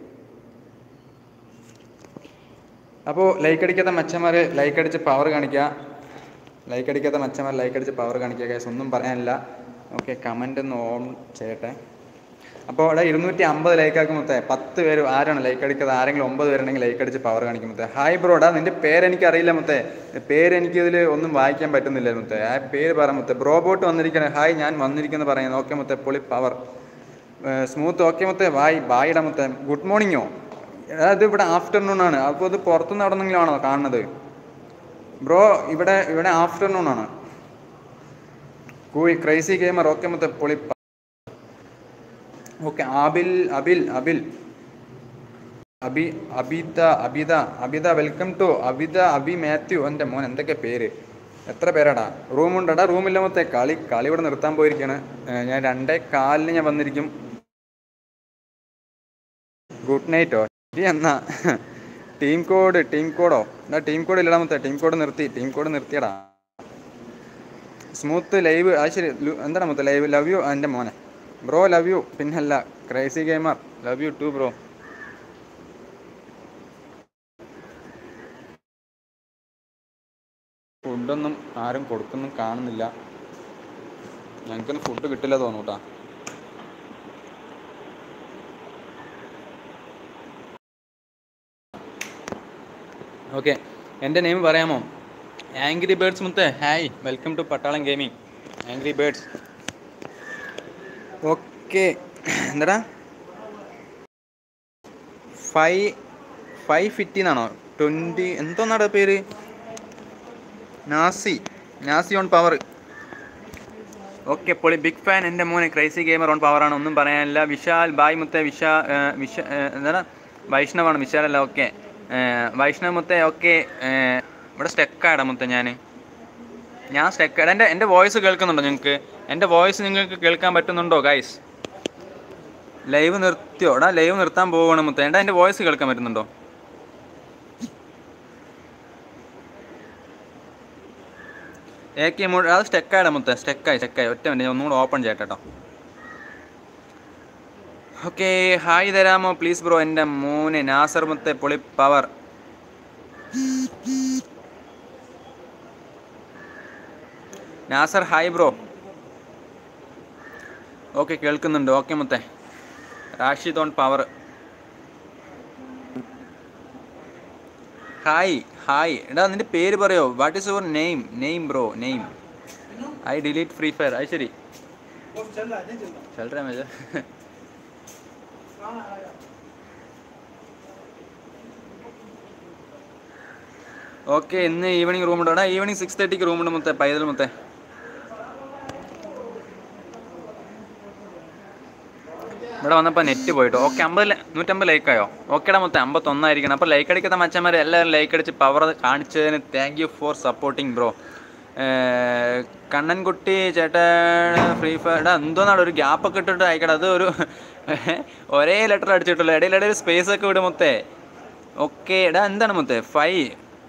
Speaker 1: അപ്പോൾ ലൈക്ക് അടിക്കാത്ത മച്ചന്മാർ ലൈക്ക് അടിച്ച് പവർ കാണിക്കുക ലൈക്ക് അടിക്കാത്ത മച്ചന്മാർ ലൈക്ക് അടിച്ച് പവർ കാണിക്കുക കേസ് ഒന്നും പറയാനില്ല ഓക്കെ കമൻ്റ് ഒന്ന് ഓൺ ചെയ്യട്ടെ അപ്പോൾ ഇവിടെ ഇരുന്നൂറ്റി അമ്പത് ലൈക്ക് ആക്കും മൊത്തേ പത്ത് പേര് ആരാണ് ലൈക്ക് അടിക്കാതെ ആരെങ്കിലും ഒമ്പത് പേരുണ്ടെങ്കിൽ ലൈക്ക് അടിച്ച് പവർ കാണിക്കും മൊത്തേ ഹായ് ബ്രോടാ നിന്റെ പേര് എനിക്ക് അറിയില്ല മൊത്തേ പേര് എനിക്ക് ഇതിൽ ഒന്നും വായിക്കാൻ പറ്റുന്നില്ല മൊത്തേ ആ പേര് പറ മൊത്തേ ബ്രോബോട്ട് വന്നിരിക്കണേ ഹായ് ഞാൻ വന്നിരിക്കുന്നു പറയുന്നത് ഓക്കെ മൊത്തേ പൊളി പവർ സ്മൂത്ത് ഓക്കെ മൊത്തേ ബായ് ബായിടാ മൊത്തേ ഗുഡ് മോർണിംഗോ അത് ഇവിടെ ആഫ്റ്റർനൂൺ ആണ് അപ്പോൾ ഇത് പുറത്തുനിന്ന് അവിടെ നിന്നെങ്കിലും ആണോ കാണുന്നത് ബ്രോ ഇവിടെ ഇവിടെ ആഫ്റ്റർനൂൺ ആണ് കൂയി ക്രൈസി ഗെയിമർ ഓക്കെ മൊത്തേ പൊളി okay Abil Abil Abil Abi Abitha Abitha Abitha welcome to Abitha Abi Mathew എൻ്റെ മോൻ എന്തൊക്കെ പേര് എത്ര പേരാടാ റൂമുണ്ടടാ റൂമില്ല മൊത്തേ കളി കളി ഇവിടെ നിർത്താൻ പോയിരിക്കാണ് ഏഹ് ഞാൻ രണ്ടേ കാലിന് ഞാൻ വന്നിരിക്കും ഗുഡ് നൈറ്റോ ശരി എന്നാ ടീം കോഡ് ടീം കോഡോ എന്നാ ടീം കോഡ് ഇല്ലടാ മൊത്തേ ടീം കോഡ് നിർത്തി ടീം കോഡ് നിർത്തിയടാ സ്മൂത്ത് ലൈവ് ആ ശരി ലു- എന്താണ് മൊത്തം ലൈവ് ലവ് യു എൻ്റെ മോനെ ബ്രോ ലവ് യു പിന്നല്ല crazy gamer love you too bro ഫുഡൊന്നും ആരും കൊടുക്കുന്നു കാണുന്നില്ല ഞങ്ങൾക്കൊന്നും ഫുഡ് കിട്ടില്ല തോന്നൂട്ടാ ഓക്കെ എൻ്റെ നെയിം പറയാമോ ആംഗ്രി ബേർഡ്സ് മുത്തേ hi welcome to Pattalam gaming angry birds okay എന്താടാ ഫൈവ് ഫൈവ് ഫിഫ്റ്റി എന്നാണോ ട്വൻറ്റി എന്തോന്നാടാ പേര് Nasi Nasi on power okay പൊളി ബിഗ് ഫാൻ എൻ്റെ മോനെ ക്രൈസി ഗെയിമർ ഓൺ പവറാണ് ഒന്നും പറയാനില്ല വിശാൽ ബായ് മുത്തെ വിശാ ഏർ, വിശ ഏർ, എന്താണ് വൈഷ്ണവാണ് വിശാലല്ല ഓക്കെ വൈഷ്ണവ് മുത്തെ ഓക്കെ ഇവിടെ സ്റ്റെക്കാടാ മുത്തെ ഞാൻ ഞാൻ സ്റ്റെക്ക് എൻ്റെ എൻ്റെ വോയിസ് കേൾക്കുന്നുണ്ടോ നിങ്ങൾക്ക് എൻ്റെ വോയിസ് നിങ്ങൾക്ക് കേൾക്കാൻ പറ്റുന്നുണ്ടോ ഗൈസ് ലൈവ് നിർത്തിയോ എടാ ലൈവ് നിർത്താൻ പോവുകയാണ് മുത്ത എടാ എൻ്റെ വോയിസ് കേൾക്കാൻ പറ്റുന്നുണ്ടോ എ കെ മൂ അത് സ്റ്റെക്കായിടാ മുത്ത സ്റ്റെക്കായി സ്റ്റെക്കായി ഒറ്റ മിനിറ്റ് ഞാൻ ഒന്നുകൂടെ ഓപ്പൺ ചെയ്യട്ടെ കേട്ടോ ഓക്കെ ഹായ് തരാമോ പ്ലീസ് ബ്രോ എൻ്റെ മോനെ നാസർ മുത്തെ പൊളി power Nasar hi bro okay കേൾക്കുന്നുണ്ട് ഓക്കെ മുത്തെ Rashid on power hi hi എടാ നിന്റെ പേര് പറയോ what is your name name bro name I delete free fire അത് ശരി चल रहा है मुझे ഓക്കെ ഇന്ന് ഈവനിങ് റൂം ഉണ്ട് എടാ ഈവനിങ് സിക്സ് തേർട്ടിക്ക് റൂം ഉണ്ട് മുത്തേ പൈതൽ മുത്തേ ഇവിടെ വന്നപ്പോൾ നെറ്റ് പോയിട്ട് ഓക്കെ അമ്പത് നൂറ്റമ്പത് ലൈക്കായോ ഓക്കെടാ മൊത്തം അമ്പത്തൊന്നായിരിക്കണം അപ്പോൾ ലൈക്ക് അടിക്കാത്ത മച്ചന്മാർ എല്ലാവരും ലൈക്ക് അടിച്ച് പവർ കാണിച്ചതിന് thank you for supporting bro Kannankutty ചേട്ടൻ ഫ്രീ ഫയർ എന്തോന്നാണ് ഒരു ഗ്യാപ്പൊക്കെ ഇട്ടിട്ട് അയക്കട അത് ഒരു ഒരേ ലെറ്റർ അടിച്ചിട്ടുള്ളൂ ഇടയിലിടയിൽ സ്പേസ് ഒക്കെ വിടും മൊത്തേ ഓക്കെ എടാ എന്താണ് മൊത്തേ ഫൈവ്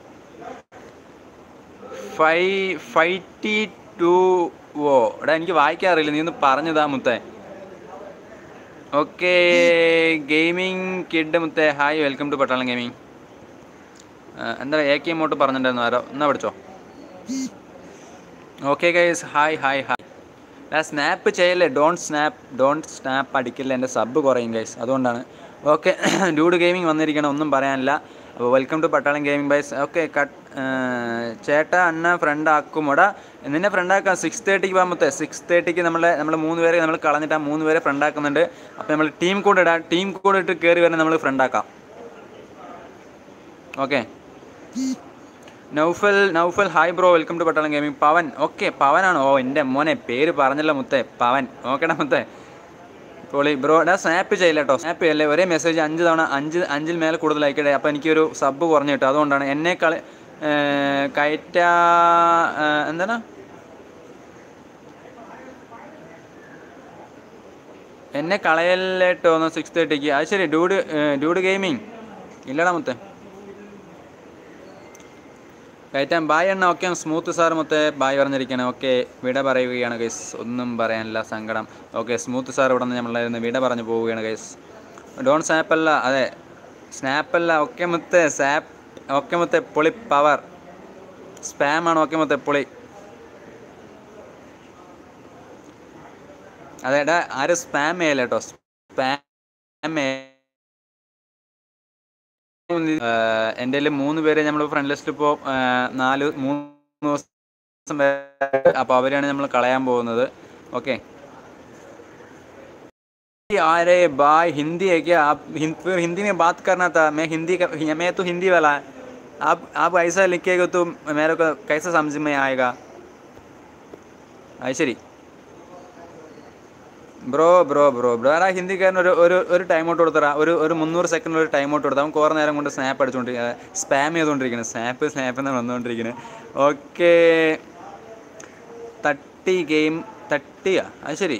Speaker 1: ഫൈവ് ഫൈറ്റി ടു ഓ എടാ എനിക്ക് വായിക്കാൻ അറിയില്ല നീ ഒന്ന് പറഞ്ഞതാ മുത്തേ ഓക്കെ ഗെയിമിംഗ് കിഡ് മുത്തേ hi welcome to Pattalam gaming എന്താ എ കെ ഇമോട്ട് പറഞ്ഞിട്ടുണ്ടായിരുന്നു ആരോ എന്നാ പഠിച്ചോ okay guys hi hi hi ഞാൻ സ്നാപ്പ് ചെയ്യല്ലേ ഡോണ്ട് സ്നാപ്പ് ഡോണ്ട് സ്നാപ്പ് അടിക്കില്ല എൻ്റെ സബ് കുറയും ഗൈസ് അതുകൊണ്ടാണ് ഓക്കെ ഡൂഡ് ഗെയിമിംഗ് വന്നിരിക്കണം ഒന്നും പറയാനില്ല അപ്പോൾ വെൽക്കം ടു പട്ടാളം ഗെയിമിംഗ് ബൈസ് ഓക്കെ കട്ട് ചേട്ടാ അണ്ണ ഫ്രണ്ട് ആക്കുമോടാ നിന്നെ ഫ്രണ്ട് ആക്കാം സിക്സ് തേർട്ടിക്ക് പോകുമ്പോൾ സിക്സ് തേർട്ടിക്ക് നമ്മളെ നമ്മൾ മൂന്ന് പേരെ നമ്മൾ കളഞ്ഞിട്ട് ആ മൂന്ന് പേരെ ഫ്രണ്ട് ആക്കുന്നുണ്ട് അപ്പോൾ നമ്മൾ ടീം കോഡ് ഇടാം ടീം കോഡ് ഇട്ട് കയറി വരെ നമ്മൾ ഫ്രണ്ട് ആക്കാം okay Noufal Noufal hi bro welcome to Pattalam gaming Pavan okay പവനാണ് ഓ എൻ്റെ മോനെ പേര് പറഞ്ഞല്ലോ മുത്തേ പവൻ ഓക്കെടാ മുത്തേ പൊളി ബ്രോ ഡാ സ്നാപ്പ് ചെയ്യില്ല കേട്ടോ സ്നാപ്പ് ചെയ്യല്ലേ ഒരേ മെസ്സേജ് അഞ്ച് തവണ അഞ്ച് അഞ്ചിൽ മേലെ കൂടുതൽ അയക്കട്ടെ അപ്പോൾ എനിക്കൊരു സബ് കുറഞ്ഞു കിട്ടും അതുകൊണ്ടാണ് എന്നെ കളി കയറ്റ എന്താണ് എന്നെ കളയല്ലേട്ടോ ഒന്ന് സിക്സ് തേർട്ടിക്ക് അത് ശരി ഡൂഡ് ഡൂഡ് ഗെയിമിങ് ഇല്ലടാ മുത്തേ കയറ്റാൻ ബായ് എണ്ണ ഓക്കെ സ്മൂത്ത് സാർ മൊത്തേ ബായ് പറഞ്ഞിരിക്കുകയാണ് ഓക്കെ വിട പറയുകയാണ് ഗൈസ് ഒന്നും പറയാനില്ല സങ്കടം ഓക്കെ സ്മൂത്ത് സാർ ഇവിടെ നിന്ന് നമ്മളായിരുന്നു വിട പറഞ്ഞു പോവുകയാണ് ഗൈസ് ഡോൺ സ്നാപ്പല്ല അതെ സ്നാപ്പല്ല ഒക്കെ മുത്തേ സാപ്പ് ഒക്കെ മുത്തേ പൊളി പവർ സ്പാം ആണ് ഒക്കെ മുത്തേ പൊളി അതെ എടാ ആരും സ്പാം ചെയ്യല്ല കേട്ടോ സ്പാം എൻ്റെ കയ്യിൽ മൂന്ന് പേര് നമ്മൾ ഫ്രണ്ട് ലിസ്റ്റ് ഇപ്പോൾ നാല് മൂന്ന് ദിവസം അപ്പോൾ അവരെയാണ് നമ്മൾ കളയാൻ പോകുന്നത് ഓക്കെ अरे भाई हिंदी है क्या आप हिंद, फिर हिंदी में बात करना था मैं हिंदी का मैं तो हिंदी वाला है आप आप ऐसा लिखिएगा तो मेरे को कैसे समझ में आएगा അത് ശരി ബ്രോ ബ്രോ ബ്രോ ബ്രോ ആ ഹിന്ദിക്കാരൻ ഒരു ഒരു ഒരു ടൈം ഔട്ട് കൊടുത്തറ ഒരു ഒരു മുന്നൂറ് സെക്കൻഡ് ഒരു ടൈം ഔട്ട് കൊടുത്താൽ അവൻ കുറേ നേരം കൊണ്ട് സ്നാപ്പ് അടിച്ചുകൊണ്ടിരിക്കുന്നത് സ്പാം ചെയ്തുകൊണ്ടിരിക്കുന്നത് സ്നാപ്പ് സ്നാപ്പ് എന്നാണ് വന്നുകൊണ്ടിരിക്കുന്നത് ഓക്കെ തട്ടി ഗെയിം തട്ടിയാ അത് ശരി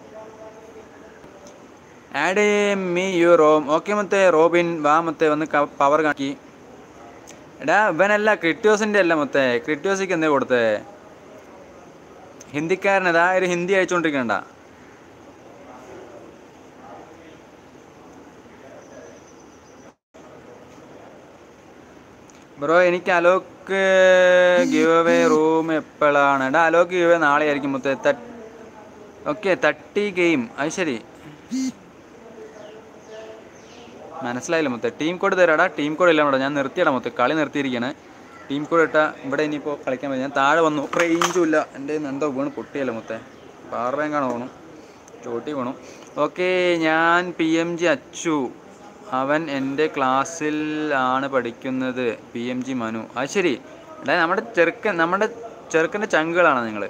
Speaker 1: add me you room okay മറ്റേ റോബിൻ വാ മറ്റേ വന്ന് പവർ കാണിക്കി എടാ ഇവനല്ല ക്രിറ്റ്യോസിൻ്റെ അല്ല മൊത്തേ ക്രിറ്റ്യോസിക്ക് എന്തേ കൊടുത്തേ ഹിന്ദിക്കാരൻ അതാ ഒരു ഹിന്ദി അയച്ചുകൊണ്ടിരിക്കണ്ട ബ്രോ എനിക്ക് അലോക്ക് ഗിവ് അവേ റൂം എപ്പോഴാണ് എടാ അലോക്ക് ഗിവ് അവേ നാളെ ആയിരിക്കും മൊത്തം ഓക്കെ തട്ടി ഗെയിം അത് ശരി മനസ്സിലായില്ല മൊത്തം ടീം കോഡ് തരാടാ ടീം കോഡ് ഇല്ല ഇവിടെ ഞാൻ നിർത്തിയടാ മൊത്തം കളി നിർത്തിയിരിക്കുകയാണ് ടീം കോഡ് ഇട്ടാൽ ഇവിടെ ഇനിയിപ്പോൾ കളിക്കാൻ പറ്റും ഞാൻ താഴെ വന്നു റേഞ്ചും ഇല്ല എൻ്റെ കയ്യിൽ നിന്ന് എന്തോ വീണ് പൊട്ടിയല്ല മൊത്തം പവർ ബാങ്കാണ് പോകണം ചോട്ടി പോകണം ഓക്കെ ഞാൻ പി എം ജി അച്ചു അവൻ എൻ്റെ ക്ലാസ്സിൽ ആണ് പഠിക്കുന്നത് പി എം ജി മനു അത് ശരി എടാ നമ്മുടെ ചെറുക്കൻ നമ്മുടെ ചെറുക്കൻ്റെ ചങ്കുകളാണ് നിങ്ങൾ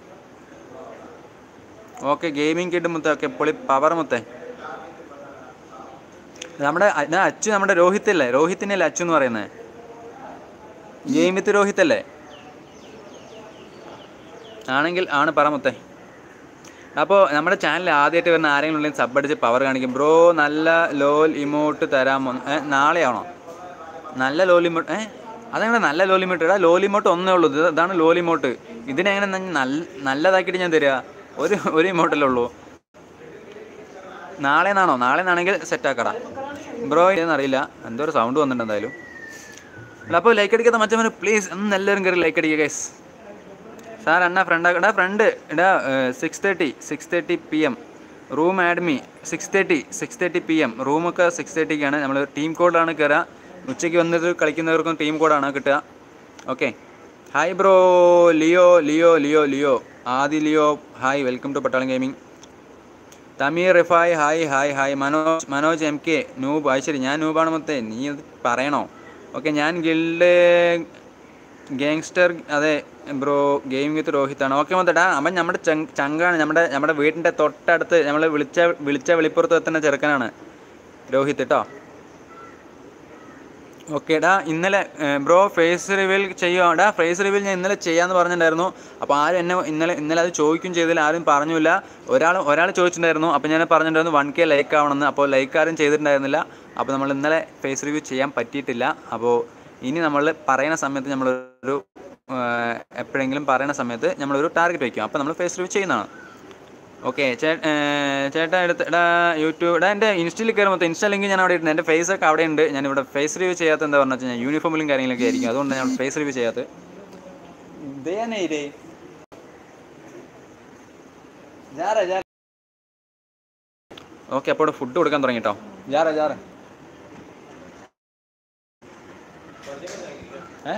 Speaker 1: ഓക്കെ ഗെയിമിംഗ് കിഡ് മുത്ത ഓക്കെ പൊളി പവർ മുത്തേ നമ്മുടെ അ- ഞാൻ അച്ചു നമ്മുടെ രോഹിത് അല്ലേ രോഹിത്തിനല്ലേ അച്ചു എന്ന് പറയുന്നത് ഗെയിം വിത്ത് രോഹിത് അല്ലേ ആണെങ്കിൽ ആണ് പറ മുത്തേ അപ്പോൾ നമ്മുടെ ചാനൽ ആദ്യമായിട്ട് വരുന്ന ആരെങ്കിലും ഉണ്ടെങ്കിൽ സബ് അടിച്ച് പവർ കാണിക്കും ബ്രോ നല്ല ലോൽ ഇമോട്ട് തരാമോ ഏ നാളെയാണോ നല്ല ലോലിമോട്ട് ഏ അതെങ്ങനെ നല്ല ലോലിമോട്ട് എടാ ലോലിമോട്ട് ഒന്നേ ഉള്ളൂ ഇത് ഇതാണ് ലോലിമോട്ട് ഇതിനെങ്ങനെ ന- നല്ല നല്ലതാക്കിയിട്ട് ഞാൻ തരിക ഒരു ഒരു ഇമോട്ടല്ലേ ഉള്ളൂ നാളെ നാണോ നാളെ നാണെങ്കിൽ സെറ്റാക്കടാ ബ്രോ അറിയില്ല എന്തോ ഒരു സൗണ്ട് വന്നിട്ടുണ്ട് എന്തായാലും അല്ല അപ്പോൾ ലൈക്ക് അടിക്കാത്ത മച്ചന്മാർ പ്ലീസ് ഒന്ന് എല്ലാവരും കയറി ലൈക്ക് അടിക്കുക ഗൈസ് സാർ എന്നാ ഫ്രണ്ട് എടാ ഫ്രണ്ട് എടാ six thirty six thirty P M room add me six thirty six thirty P M റൂമൊക്കെ സിക്സ് തേർട്ടിക്കാണ് നമ്മൾ ടീം കോഡാണ് കയറുക ഉച്ചയ്ക്ക് വന്നിട്ട് കളിക്കുന്നവർക്കും ടീം കോഡാണ് കിട്ടുക okay hi bro Leo Leo Leo Leo Adhi Leo hi welcome to Pattalam gaming Thameer Rifai hi hi hi Manoj Manoj M K noob അത് ശരി ഞാൻ നൂബാണ് മൊത്തേ നീ അത് പറയണോ ഓക്കെ ഞാൻ ഗിൽഡ് ഗാങ്സ്റ്റർ അതെ ബ്രോ ഗെയിം വിത്ത് രോഹിത്താണ് ഓക്കെ മൊത്തട്ടാ അവൻ നമ്മുടെ ചങ് ചങ്കാണ് നമ്മുടെ നമ്മുടെ വീടിൻ്റെ തൊട്ടടുത്ത് നമ്മൾ വിളിച്ച വിളിച്ച വെളിപ്പുറത്ത് എത്തുന്ന ചെറുക്കനാണ് രോഹിത് കേട്ടോ ഓക്കെ ഡാ ഇന്നലെ ബ്രോ ഫേസ് റിവീൽ ചെയ്യുമോ ഡാ ഫേസ് റിവീൽ ഞാൻ ഇന്നലെ ചെയ്യാമെന്ന് പറഞ്ഞിട്ടുണ്ടായിരുന്നു അപ്പോൾ ആരും എന്നെ ഇന്നലെ ഇന്നലെ അത് ചോദിക്കും ചെയ്തില്ല ആരും പറഞ്ഞില്ല ഒരാൾ ഒരാൾ ചോദിച്ചിട്ടുണ്ടായിരുന്നു അപ്പോൾ ഞാൻ പറഞ്ഞിട്ടുണ്ടായിരുന്നു വൺ കെ ലൈക്ക് ആവണമെന്ന് അപ്പോൾ ലൈക്ക് ആരും ചെയ്തിട്ടുണ്ടായിരുന്നില്ല അപ്പോൾ നമ്മൾ ഇന്നലെ ഫേസ് റിവ്യൂ ചെയ്യാൻ പറ്റിയിട്ടില്ല അപ്പോൾ ഇനി നമ്മൾ പറയുന്ന സമയത്ത് നമ്മളൊരു ഏഹ്, എപ്പോഴെങ്കിലും പറയുന്ന സമയത്ത് നമ്മളൊരു ടാർഗറ്റ് വയ്ക്കും അപ്പോൾ നമ്മൾ ഫേസ് റിവ്യൂ ചെയ്യുന്നതാണ് ഓക്കെ ചേട്ടാ എടുത്ത് എടാ യൂട്യൂബ് എടാ എൻ്റെ ഇൻസ്റ്റയിൽ കയറി മൊത്തം ഇൻസ്റ്റ ലിങ്ക് ഞാൻ അവിടെ ഇട്ടുണ്ട് എൻ്റെ ഫേസ് ഒക്കെ അവിടെ ഉണ്ട് ഞാൻ ഇവിടെ ഫേസ് റിവ്യൂ ചെയ്യാത്ത എന്താ പറഞ്ഞു വെച്ചാൽ യൂണിഫോമിലും കാര്യങ്ങളൊക്കെ ആയിരിക്കും അതുകൊണ്ട് ഞാൻ ഫേസ് റിവ്യൂ ചെയ്യാത്തത് ഓക്കെ അപ്പോൾ ഫുഡ് കൊടുക്കാൻ തുടങ്ങി കേട്ടോ ജാറ ജാറ ഏ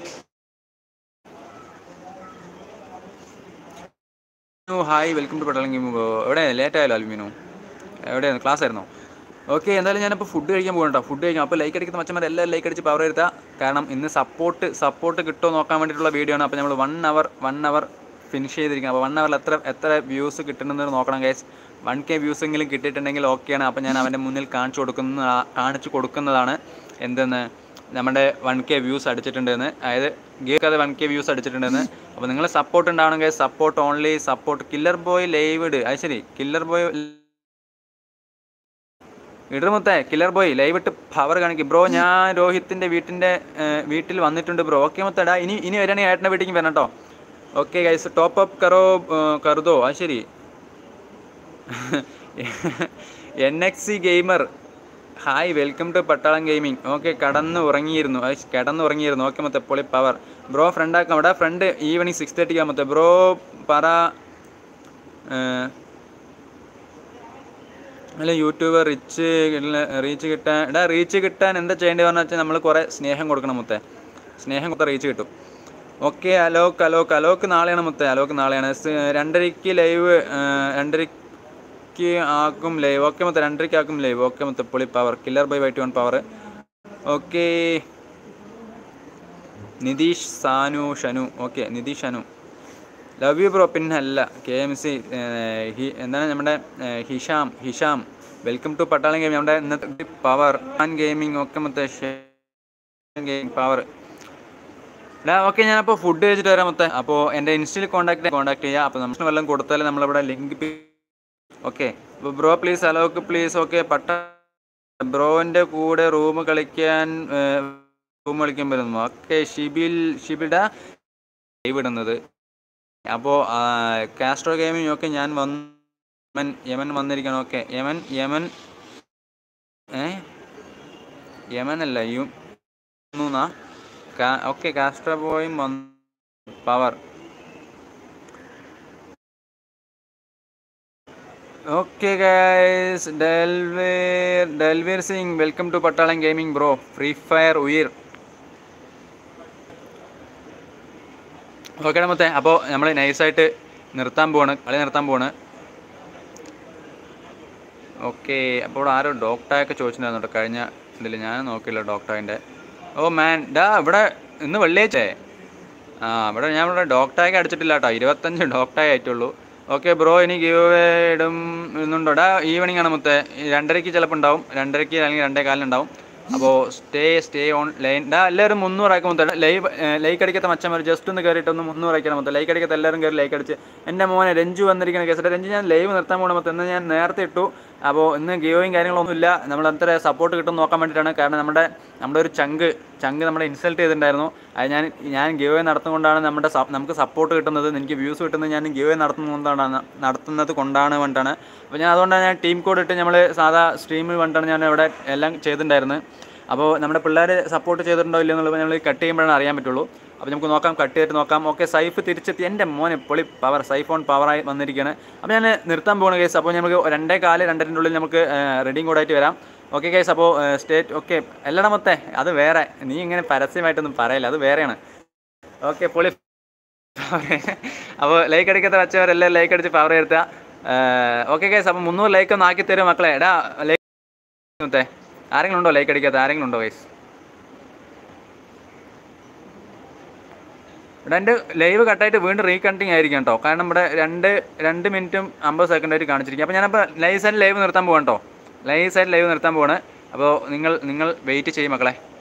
Speaker 1: ഓ ഹായ് വെൽക്കം ടു പട്ടാളങ്കി എവിടെ ലേറ്റ് ആയാലോ അൽമീനു എവിടെയായിരുന്നു ക്ലാസ് ആയിരുന്നോ ഓക്കെ എന്തായാലും ഞാനിപ്പോൾ ഫുഡ് കഴിക്കാൻ പോകണം കേട്ടോ ഫുഡ് കഴിക്കാം അപ്പോൾ ലൈക്ക് അടിക്കുന്ന മച്ചന്മാർ എല്ലാവരും ലൈക്ക് അടിച്ച് പവർ വരുത്തുക കാരണം ഇന്ന് സപ്പോർട്ട് സപ്പോർട്ട് കിട്ടുമോ നോക്കാൻ വേണ്ടിയിട്ടുള്ള വീഡിയോ ആണ് അപ്പോൾ നമ്മൾ one hour one hour finish ചെയ്തിരിക്കുക അപ്പോൾ വൺ അവറിൽ എത്ര എത്ര വ്യൂസ് കിട്ടുന്നുണ്ടെന്ന് നോക്കണം ഗൈസ് വൺ കെ വ്യൂസ് എങ്കിലും കിട്ടിയിട്ടുണ്ടെങ്കിൽ ഓക്കെയാണ് അപ്പോൾ ഞാൻ അവൻ്റെ മുന്നിൽ കാണിച്ചു കൊടുക്കുന്ന കാണിച്ചു കൊടുക്കുന്നതാണ് എന്തെന്ന് നമ്മുടെ വൺ കെ വ്യൂസ് അടിച്ചിട്ടുണ്ടെന്ന് അതായത് ഗേക്ക് അത് വൺ കെ വ്യൂസ് അടിച്ചിട്ടുണ്ടെന്ന് അപ്പോൾ നിങ്ങൾ സപ്പോർട്ട് ഉണ്ടാവണമെങ്കിൽ support only support killer boy live ഇട് അത് ശരി കില്ലർ ബോയ് ഇടമുത്തേ കില്ലർ ബോയ് ലൈവ് ഇട്ട് പവർ കാണിക്കും ബ്രോ ഞാൻ രോഹിത്തിൻ്റെ വീട്ടിൻ്റെ വീട്ടിൽ വന്നിട്ടുണ്ട് ബ്രോ ഓക്കെ മുത്തടാ ഇനി ഇനി വരികയാണെങ്കിൽ ഏട്ടൻ്റെ വീട്ടിലേക്ക് വരണം കേട്ടോ ഓക്കെ ഗൈസ് ടോപ്പ് അപ്പ് കറോ കറുതോ അത് ശരി N X C gamer hi welcome to Pattalam gaming okay കടന്ന് ഉറങ്ങിയിരുന്നു അത് കിടന്ന് ഉറങ്ങിയിരുന്നു ഓക്കെ മൊത്തം പൊളി പവർ ബ്രോ ഫ്രണ്ട് ആക്കാം അവിടെ ഫ്രണ്ട് ഈവനിങ് സിക്സ് തേർട്ടിക്ക് ആകുമ്പോൾ ബ്രോ പറ ഏഹ്, അല്ല യൂട്യൂബർ റിച്ച് റീച്ച് കിട്ടാൻ എടാ റീച്ച് കിട്ടാൻ എന്താ ചെയ്യേണ്ടത് പറഞ്ഞാൽ വെച്ചാൽ നമ്മൾ കുറേ സ്നേഹം കൊടുക്കണം മുത്തേ സ്നേഹം കൊടുത്താൽ റീച്ച് കിട്ടും ഓക്കെ അലോക്ക് അലോക്ക് അലോക്ക് നാളെയാണ് മുത്തേ അലോക്ക് നാളെയാണ് സ് രണ്ടരയ്ക്ക് ലൈവ് രണ്ടരയ്ക്ക് ആക്കും ലൈവ് ഓക്കെ മുത്തേ രണ്ടരയ്ക്ക് ആക്കും ലൈവ് ഓക്കെ മുത്തേ പൊളി power killer bye white one power okay Nitheesh Sanu Shanu okay Nitheesh Shanu love you bro പിന്നെ അല്ല കെ എം സി എന്താണ് നമ്മുടെ ഏഹ്, Hisham Hisham welcome to Pattalam gaming നമ്മുടെ ഇന്നത്തെ പവർ ആൻ ഗെയിമിംഗ് ഒക്കെ മൊത്തം ഗെയിമിംഗ് പവർ എടാ ഓക്കെ ഞാനപ്പോൾ ഫുഡ് കഴിച്ചിട്ട് വരാം മൊത്തം അപ്പോൾ എൻ്റെ ഇൻസ്റ്റയിൽ കോൺടാക്ട് കോൺടാക്ട് ചെയ്യുക അപ്പോൾ നമുക്ക് വല്ലതും കൊടുത്താൽ നമ്മളിവിടെ ലിങ്ക് ഓക്കെ അപ്പോൾ bro please Alok please okay പട്ട ബ്രോൻ്റെ കൂടെ റൂം കളിക്കാൻ റൂം കളിക്കാൻ വരുന്നു ഓക്കെ ഷിബിൽ ഷിബിഡ ലൈവ് ഇടുന്നത് അപ്പോൾ കാസ്ട്രോ ഗെയിമിംഗ് ഒക്കെ ഞാൻ വന്ന് യമൻ യമൻ വന്നിരിക്കണം ഓക്കെ യമൻ യമൻ ഏ യമൻ അല്ല യു മൂന്നാ ഓക്കെ കാസ്ട്രോ ബോയും വന്ന് power okay guys Delveer Delveer Singh welcome to Pattalam gaming bro free fire ഉയർ ഓക്കെ മൊത്തേ അപ്പോൾ നമ്മൾ നൈസായിട്ട് നിർത്താൻ പോവാണ് കളി നിർത്താൻ പോവാണ് ഓക്കെ അപ്പോൾ ഇവിടെ ആരോ ഡോക്ടറൊക്കെ ചോദിച്ചിട്ടുണ്ടായിരുന്നു കേട്ടോ കഴിഞ്ഞ ഇതിൽ ഞാൻ നോക്കില്ല ഡോക്ടറിൻ്റെ ഓ മാൻ ഡാ ഇവിടെ ഇന്ന് വെള്ളിയാഴ്ചേ ആ ഇവിടെ ഞാൻ ഇവിടെ ഡോക്ടറൊക്കെ അടിച്ചിട്ടില്ല കേട്ടോ ഇരുപത്തഞ്ച് ഡോക്ടറേ ആയിട്ടുള്ളൂ ഓക്കെ ബ്രോ ഇനി ഗീവ് അവേ ഇടും ഇടുന്നുണ്ടോ ഡാ ഈവനിങ് ആണ് മൊത്തം രണ്ടരയ്ക്ക് ചിലപ്പോൾ ഉണ്ടാവും രണ്ടരയ്ക്ക് അല്ലെങ്കിൽ രണ്ടേ കാലിനുണ്ടാവും അപ്പോൾ സ്റ്റേ സ്റ്റേ ഓൺ ലൈൻ ഡാ എല്ലാവരും മുന്നൂറാക്കി മൊത്തം ലൈവ് ലൈക്ക് അടിക്കാത്ത മച്ചന്മാർ ജസ്റ്റ് ഒന്ന് കയറിയിട്ട് ഒന്ന് മുന്നൂറാക്കണം മൊത്തം ലൈക്ക് അടിക്കാത്ത എല്ലാവരും കയറി ലൈക്ക് അടിച്ച് എൻ്റെ മോനെ രഞ്ജു വന്നിരിക്കുന്ന കേസിട്ട് രഞ്ജു ഞാൻ ലൈവ് നിർത്താൻ പോകണം മൊത്തം ഇന്ന് ഞാൻ നേരത്തെ ഇട്ടു അപ്പോൾ ഇന്ന് ഗിയോയും കാര്യങ്ങളൊന്നുമില്ല നമ്മൾ എത്ര സപ്പോർട്ട് കിട്ടും നോക്കാൻ വേണ്ടിയിട്ടാണ് കാരണം നമ്മുടെ നമ്മുടെ ഒരു ചങ്ക് ചങ്ക് നമ്മളെ ഇൻസൾട്ട് ചെയ്തിട്ടുണ്ടായിരുന്നു അത് ഞാൻ ഞാൻ ഗിയോയെ നടത്തുന്നതുകൊണ്ടാണ് നമ്മുടെ സ- നമുക്ക് സപ്പോർട്ട് കിട്ടുന്നത് എനിക്ക് വ്യൂസ് കിട്ടുന്നത് ഞാൻ ഗിയോയെ നടത്തുന്നതുകൊണ്ടാണ് നടത്തുന്നത് കൊണ്ടാണ് വേണ്ടിയിട്ടാണ് അപ്പോൾ ഞാൻ അതുകൊണ്ടാണ് ഞാൻ ടീം കോഡ് ഇട്ട് നമ്മൾ സാധാ സ്ട്രീമിൽ വേണ്ടിയിട്ടാണ് ഞാൻ ഇവിടെ എല്ലാം ചെയ്തിട്ടുണ്ടായിരുന്നത് അപ്പോൾ നമ്മുടെ പിള്ളേർ സപ്പോർട്ട് ചെയ്തിട്ടുണ്ടോ ഇല്ലയോ എന്നുള്ളത് നമ്മൾ കട്ട് ചെയ്യുമ്പോഴാണ് അറിയാൻ പറ്റുള്ളൂ അപ്പോൾ നമുക്ക് നോക്കാം കട്ട് ചെയ്തിട്ട് നോക്കാം ഓക്കെ സൈഫ് തിരിച്ചെത്തി എൻ്റെ മോനെ പൊളി പവർ സൈഫോൺ പവറായി വന്നിരിക്കുകയാണ് അപ്പോൾ ഞാൻ നിർത്താൻ പോകുന്ന കേസ് അപ്പോൾ നമുക്ക് രണ്ടേ കാല് രണ്ടരൻ്റെ ഉള്ളിൽ നമുക്ക് റെഡിയും കൂടായിട്ട് വരാം ഓക്കെ കേസ് അപ്പോൾ സ്റ്റേറ്റ് ഓക്കെ എല്ലാം മൊത്തേ അത് വേറെ നീ ഇങ്ങനെ പരസ്യമായിട്ടൊന്നും പറയില്ല അത് വേറെയാണ് ഓക്കെ പൊളി അപ്പോൾ ലൈക്ക് അടിക്കാത്ത വെച്ചവരെല്ലാം ലൈക്ക് അടിച്ച് പവർ എടുത്തുക ഓക്കെ കേസ് അപ്പോൾ മുന്നൂറ് ലൈക്ക് ഒന്ന് ആക്കി തരും മക്കളെ എടാ ലൈക്ക് മൊത്തേ ആരെങ്കിലും ഉണ്ടോ ലൈക്ക് അടിക്കാത്ത ആരെങ്കിലും ഉണ്ടോ ഗൈസ് ഇവിടെ എൻ്റെ ലൈവ് കട്ടായിട്ട് വീണ്ടും റീകണ്ടിങ് ആയിരിക്കും കേട്ടോ കാരണം ഇവിടെ രണ്ട് രണ്ട് മിനിറ്റും അമ്പത് സെക്കൻഡ് ആയിട്ട് കാണിച്ചിരിക്കും അപ്പോൾ ഞാനപ്പോൾ ലൈവ് സൈഡ് ലൈവ് നിർത്താൻ പോകാം കേട്ടോ ലൈവ് സൈഡ് ലൈവ് നിർത്താൻ പോവാണ് അപ്പോൾ നിങ്ങൾ നിങ്ങൾ വെയിറ്റ് ചെയ്യും മക്കളെ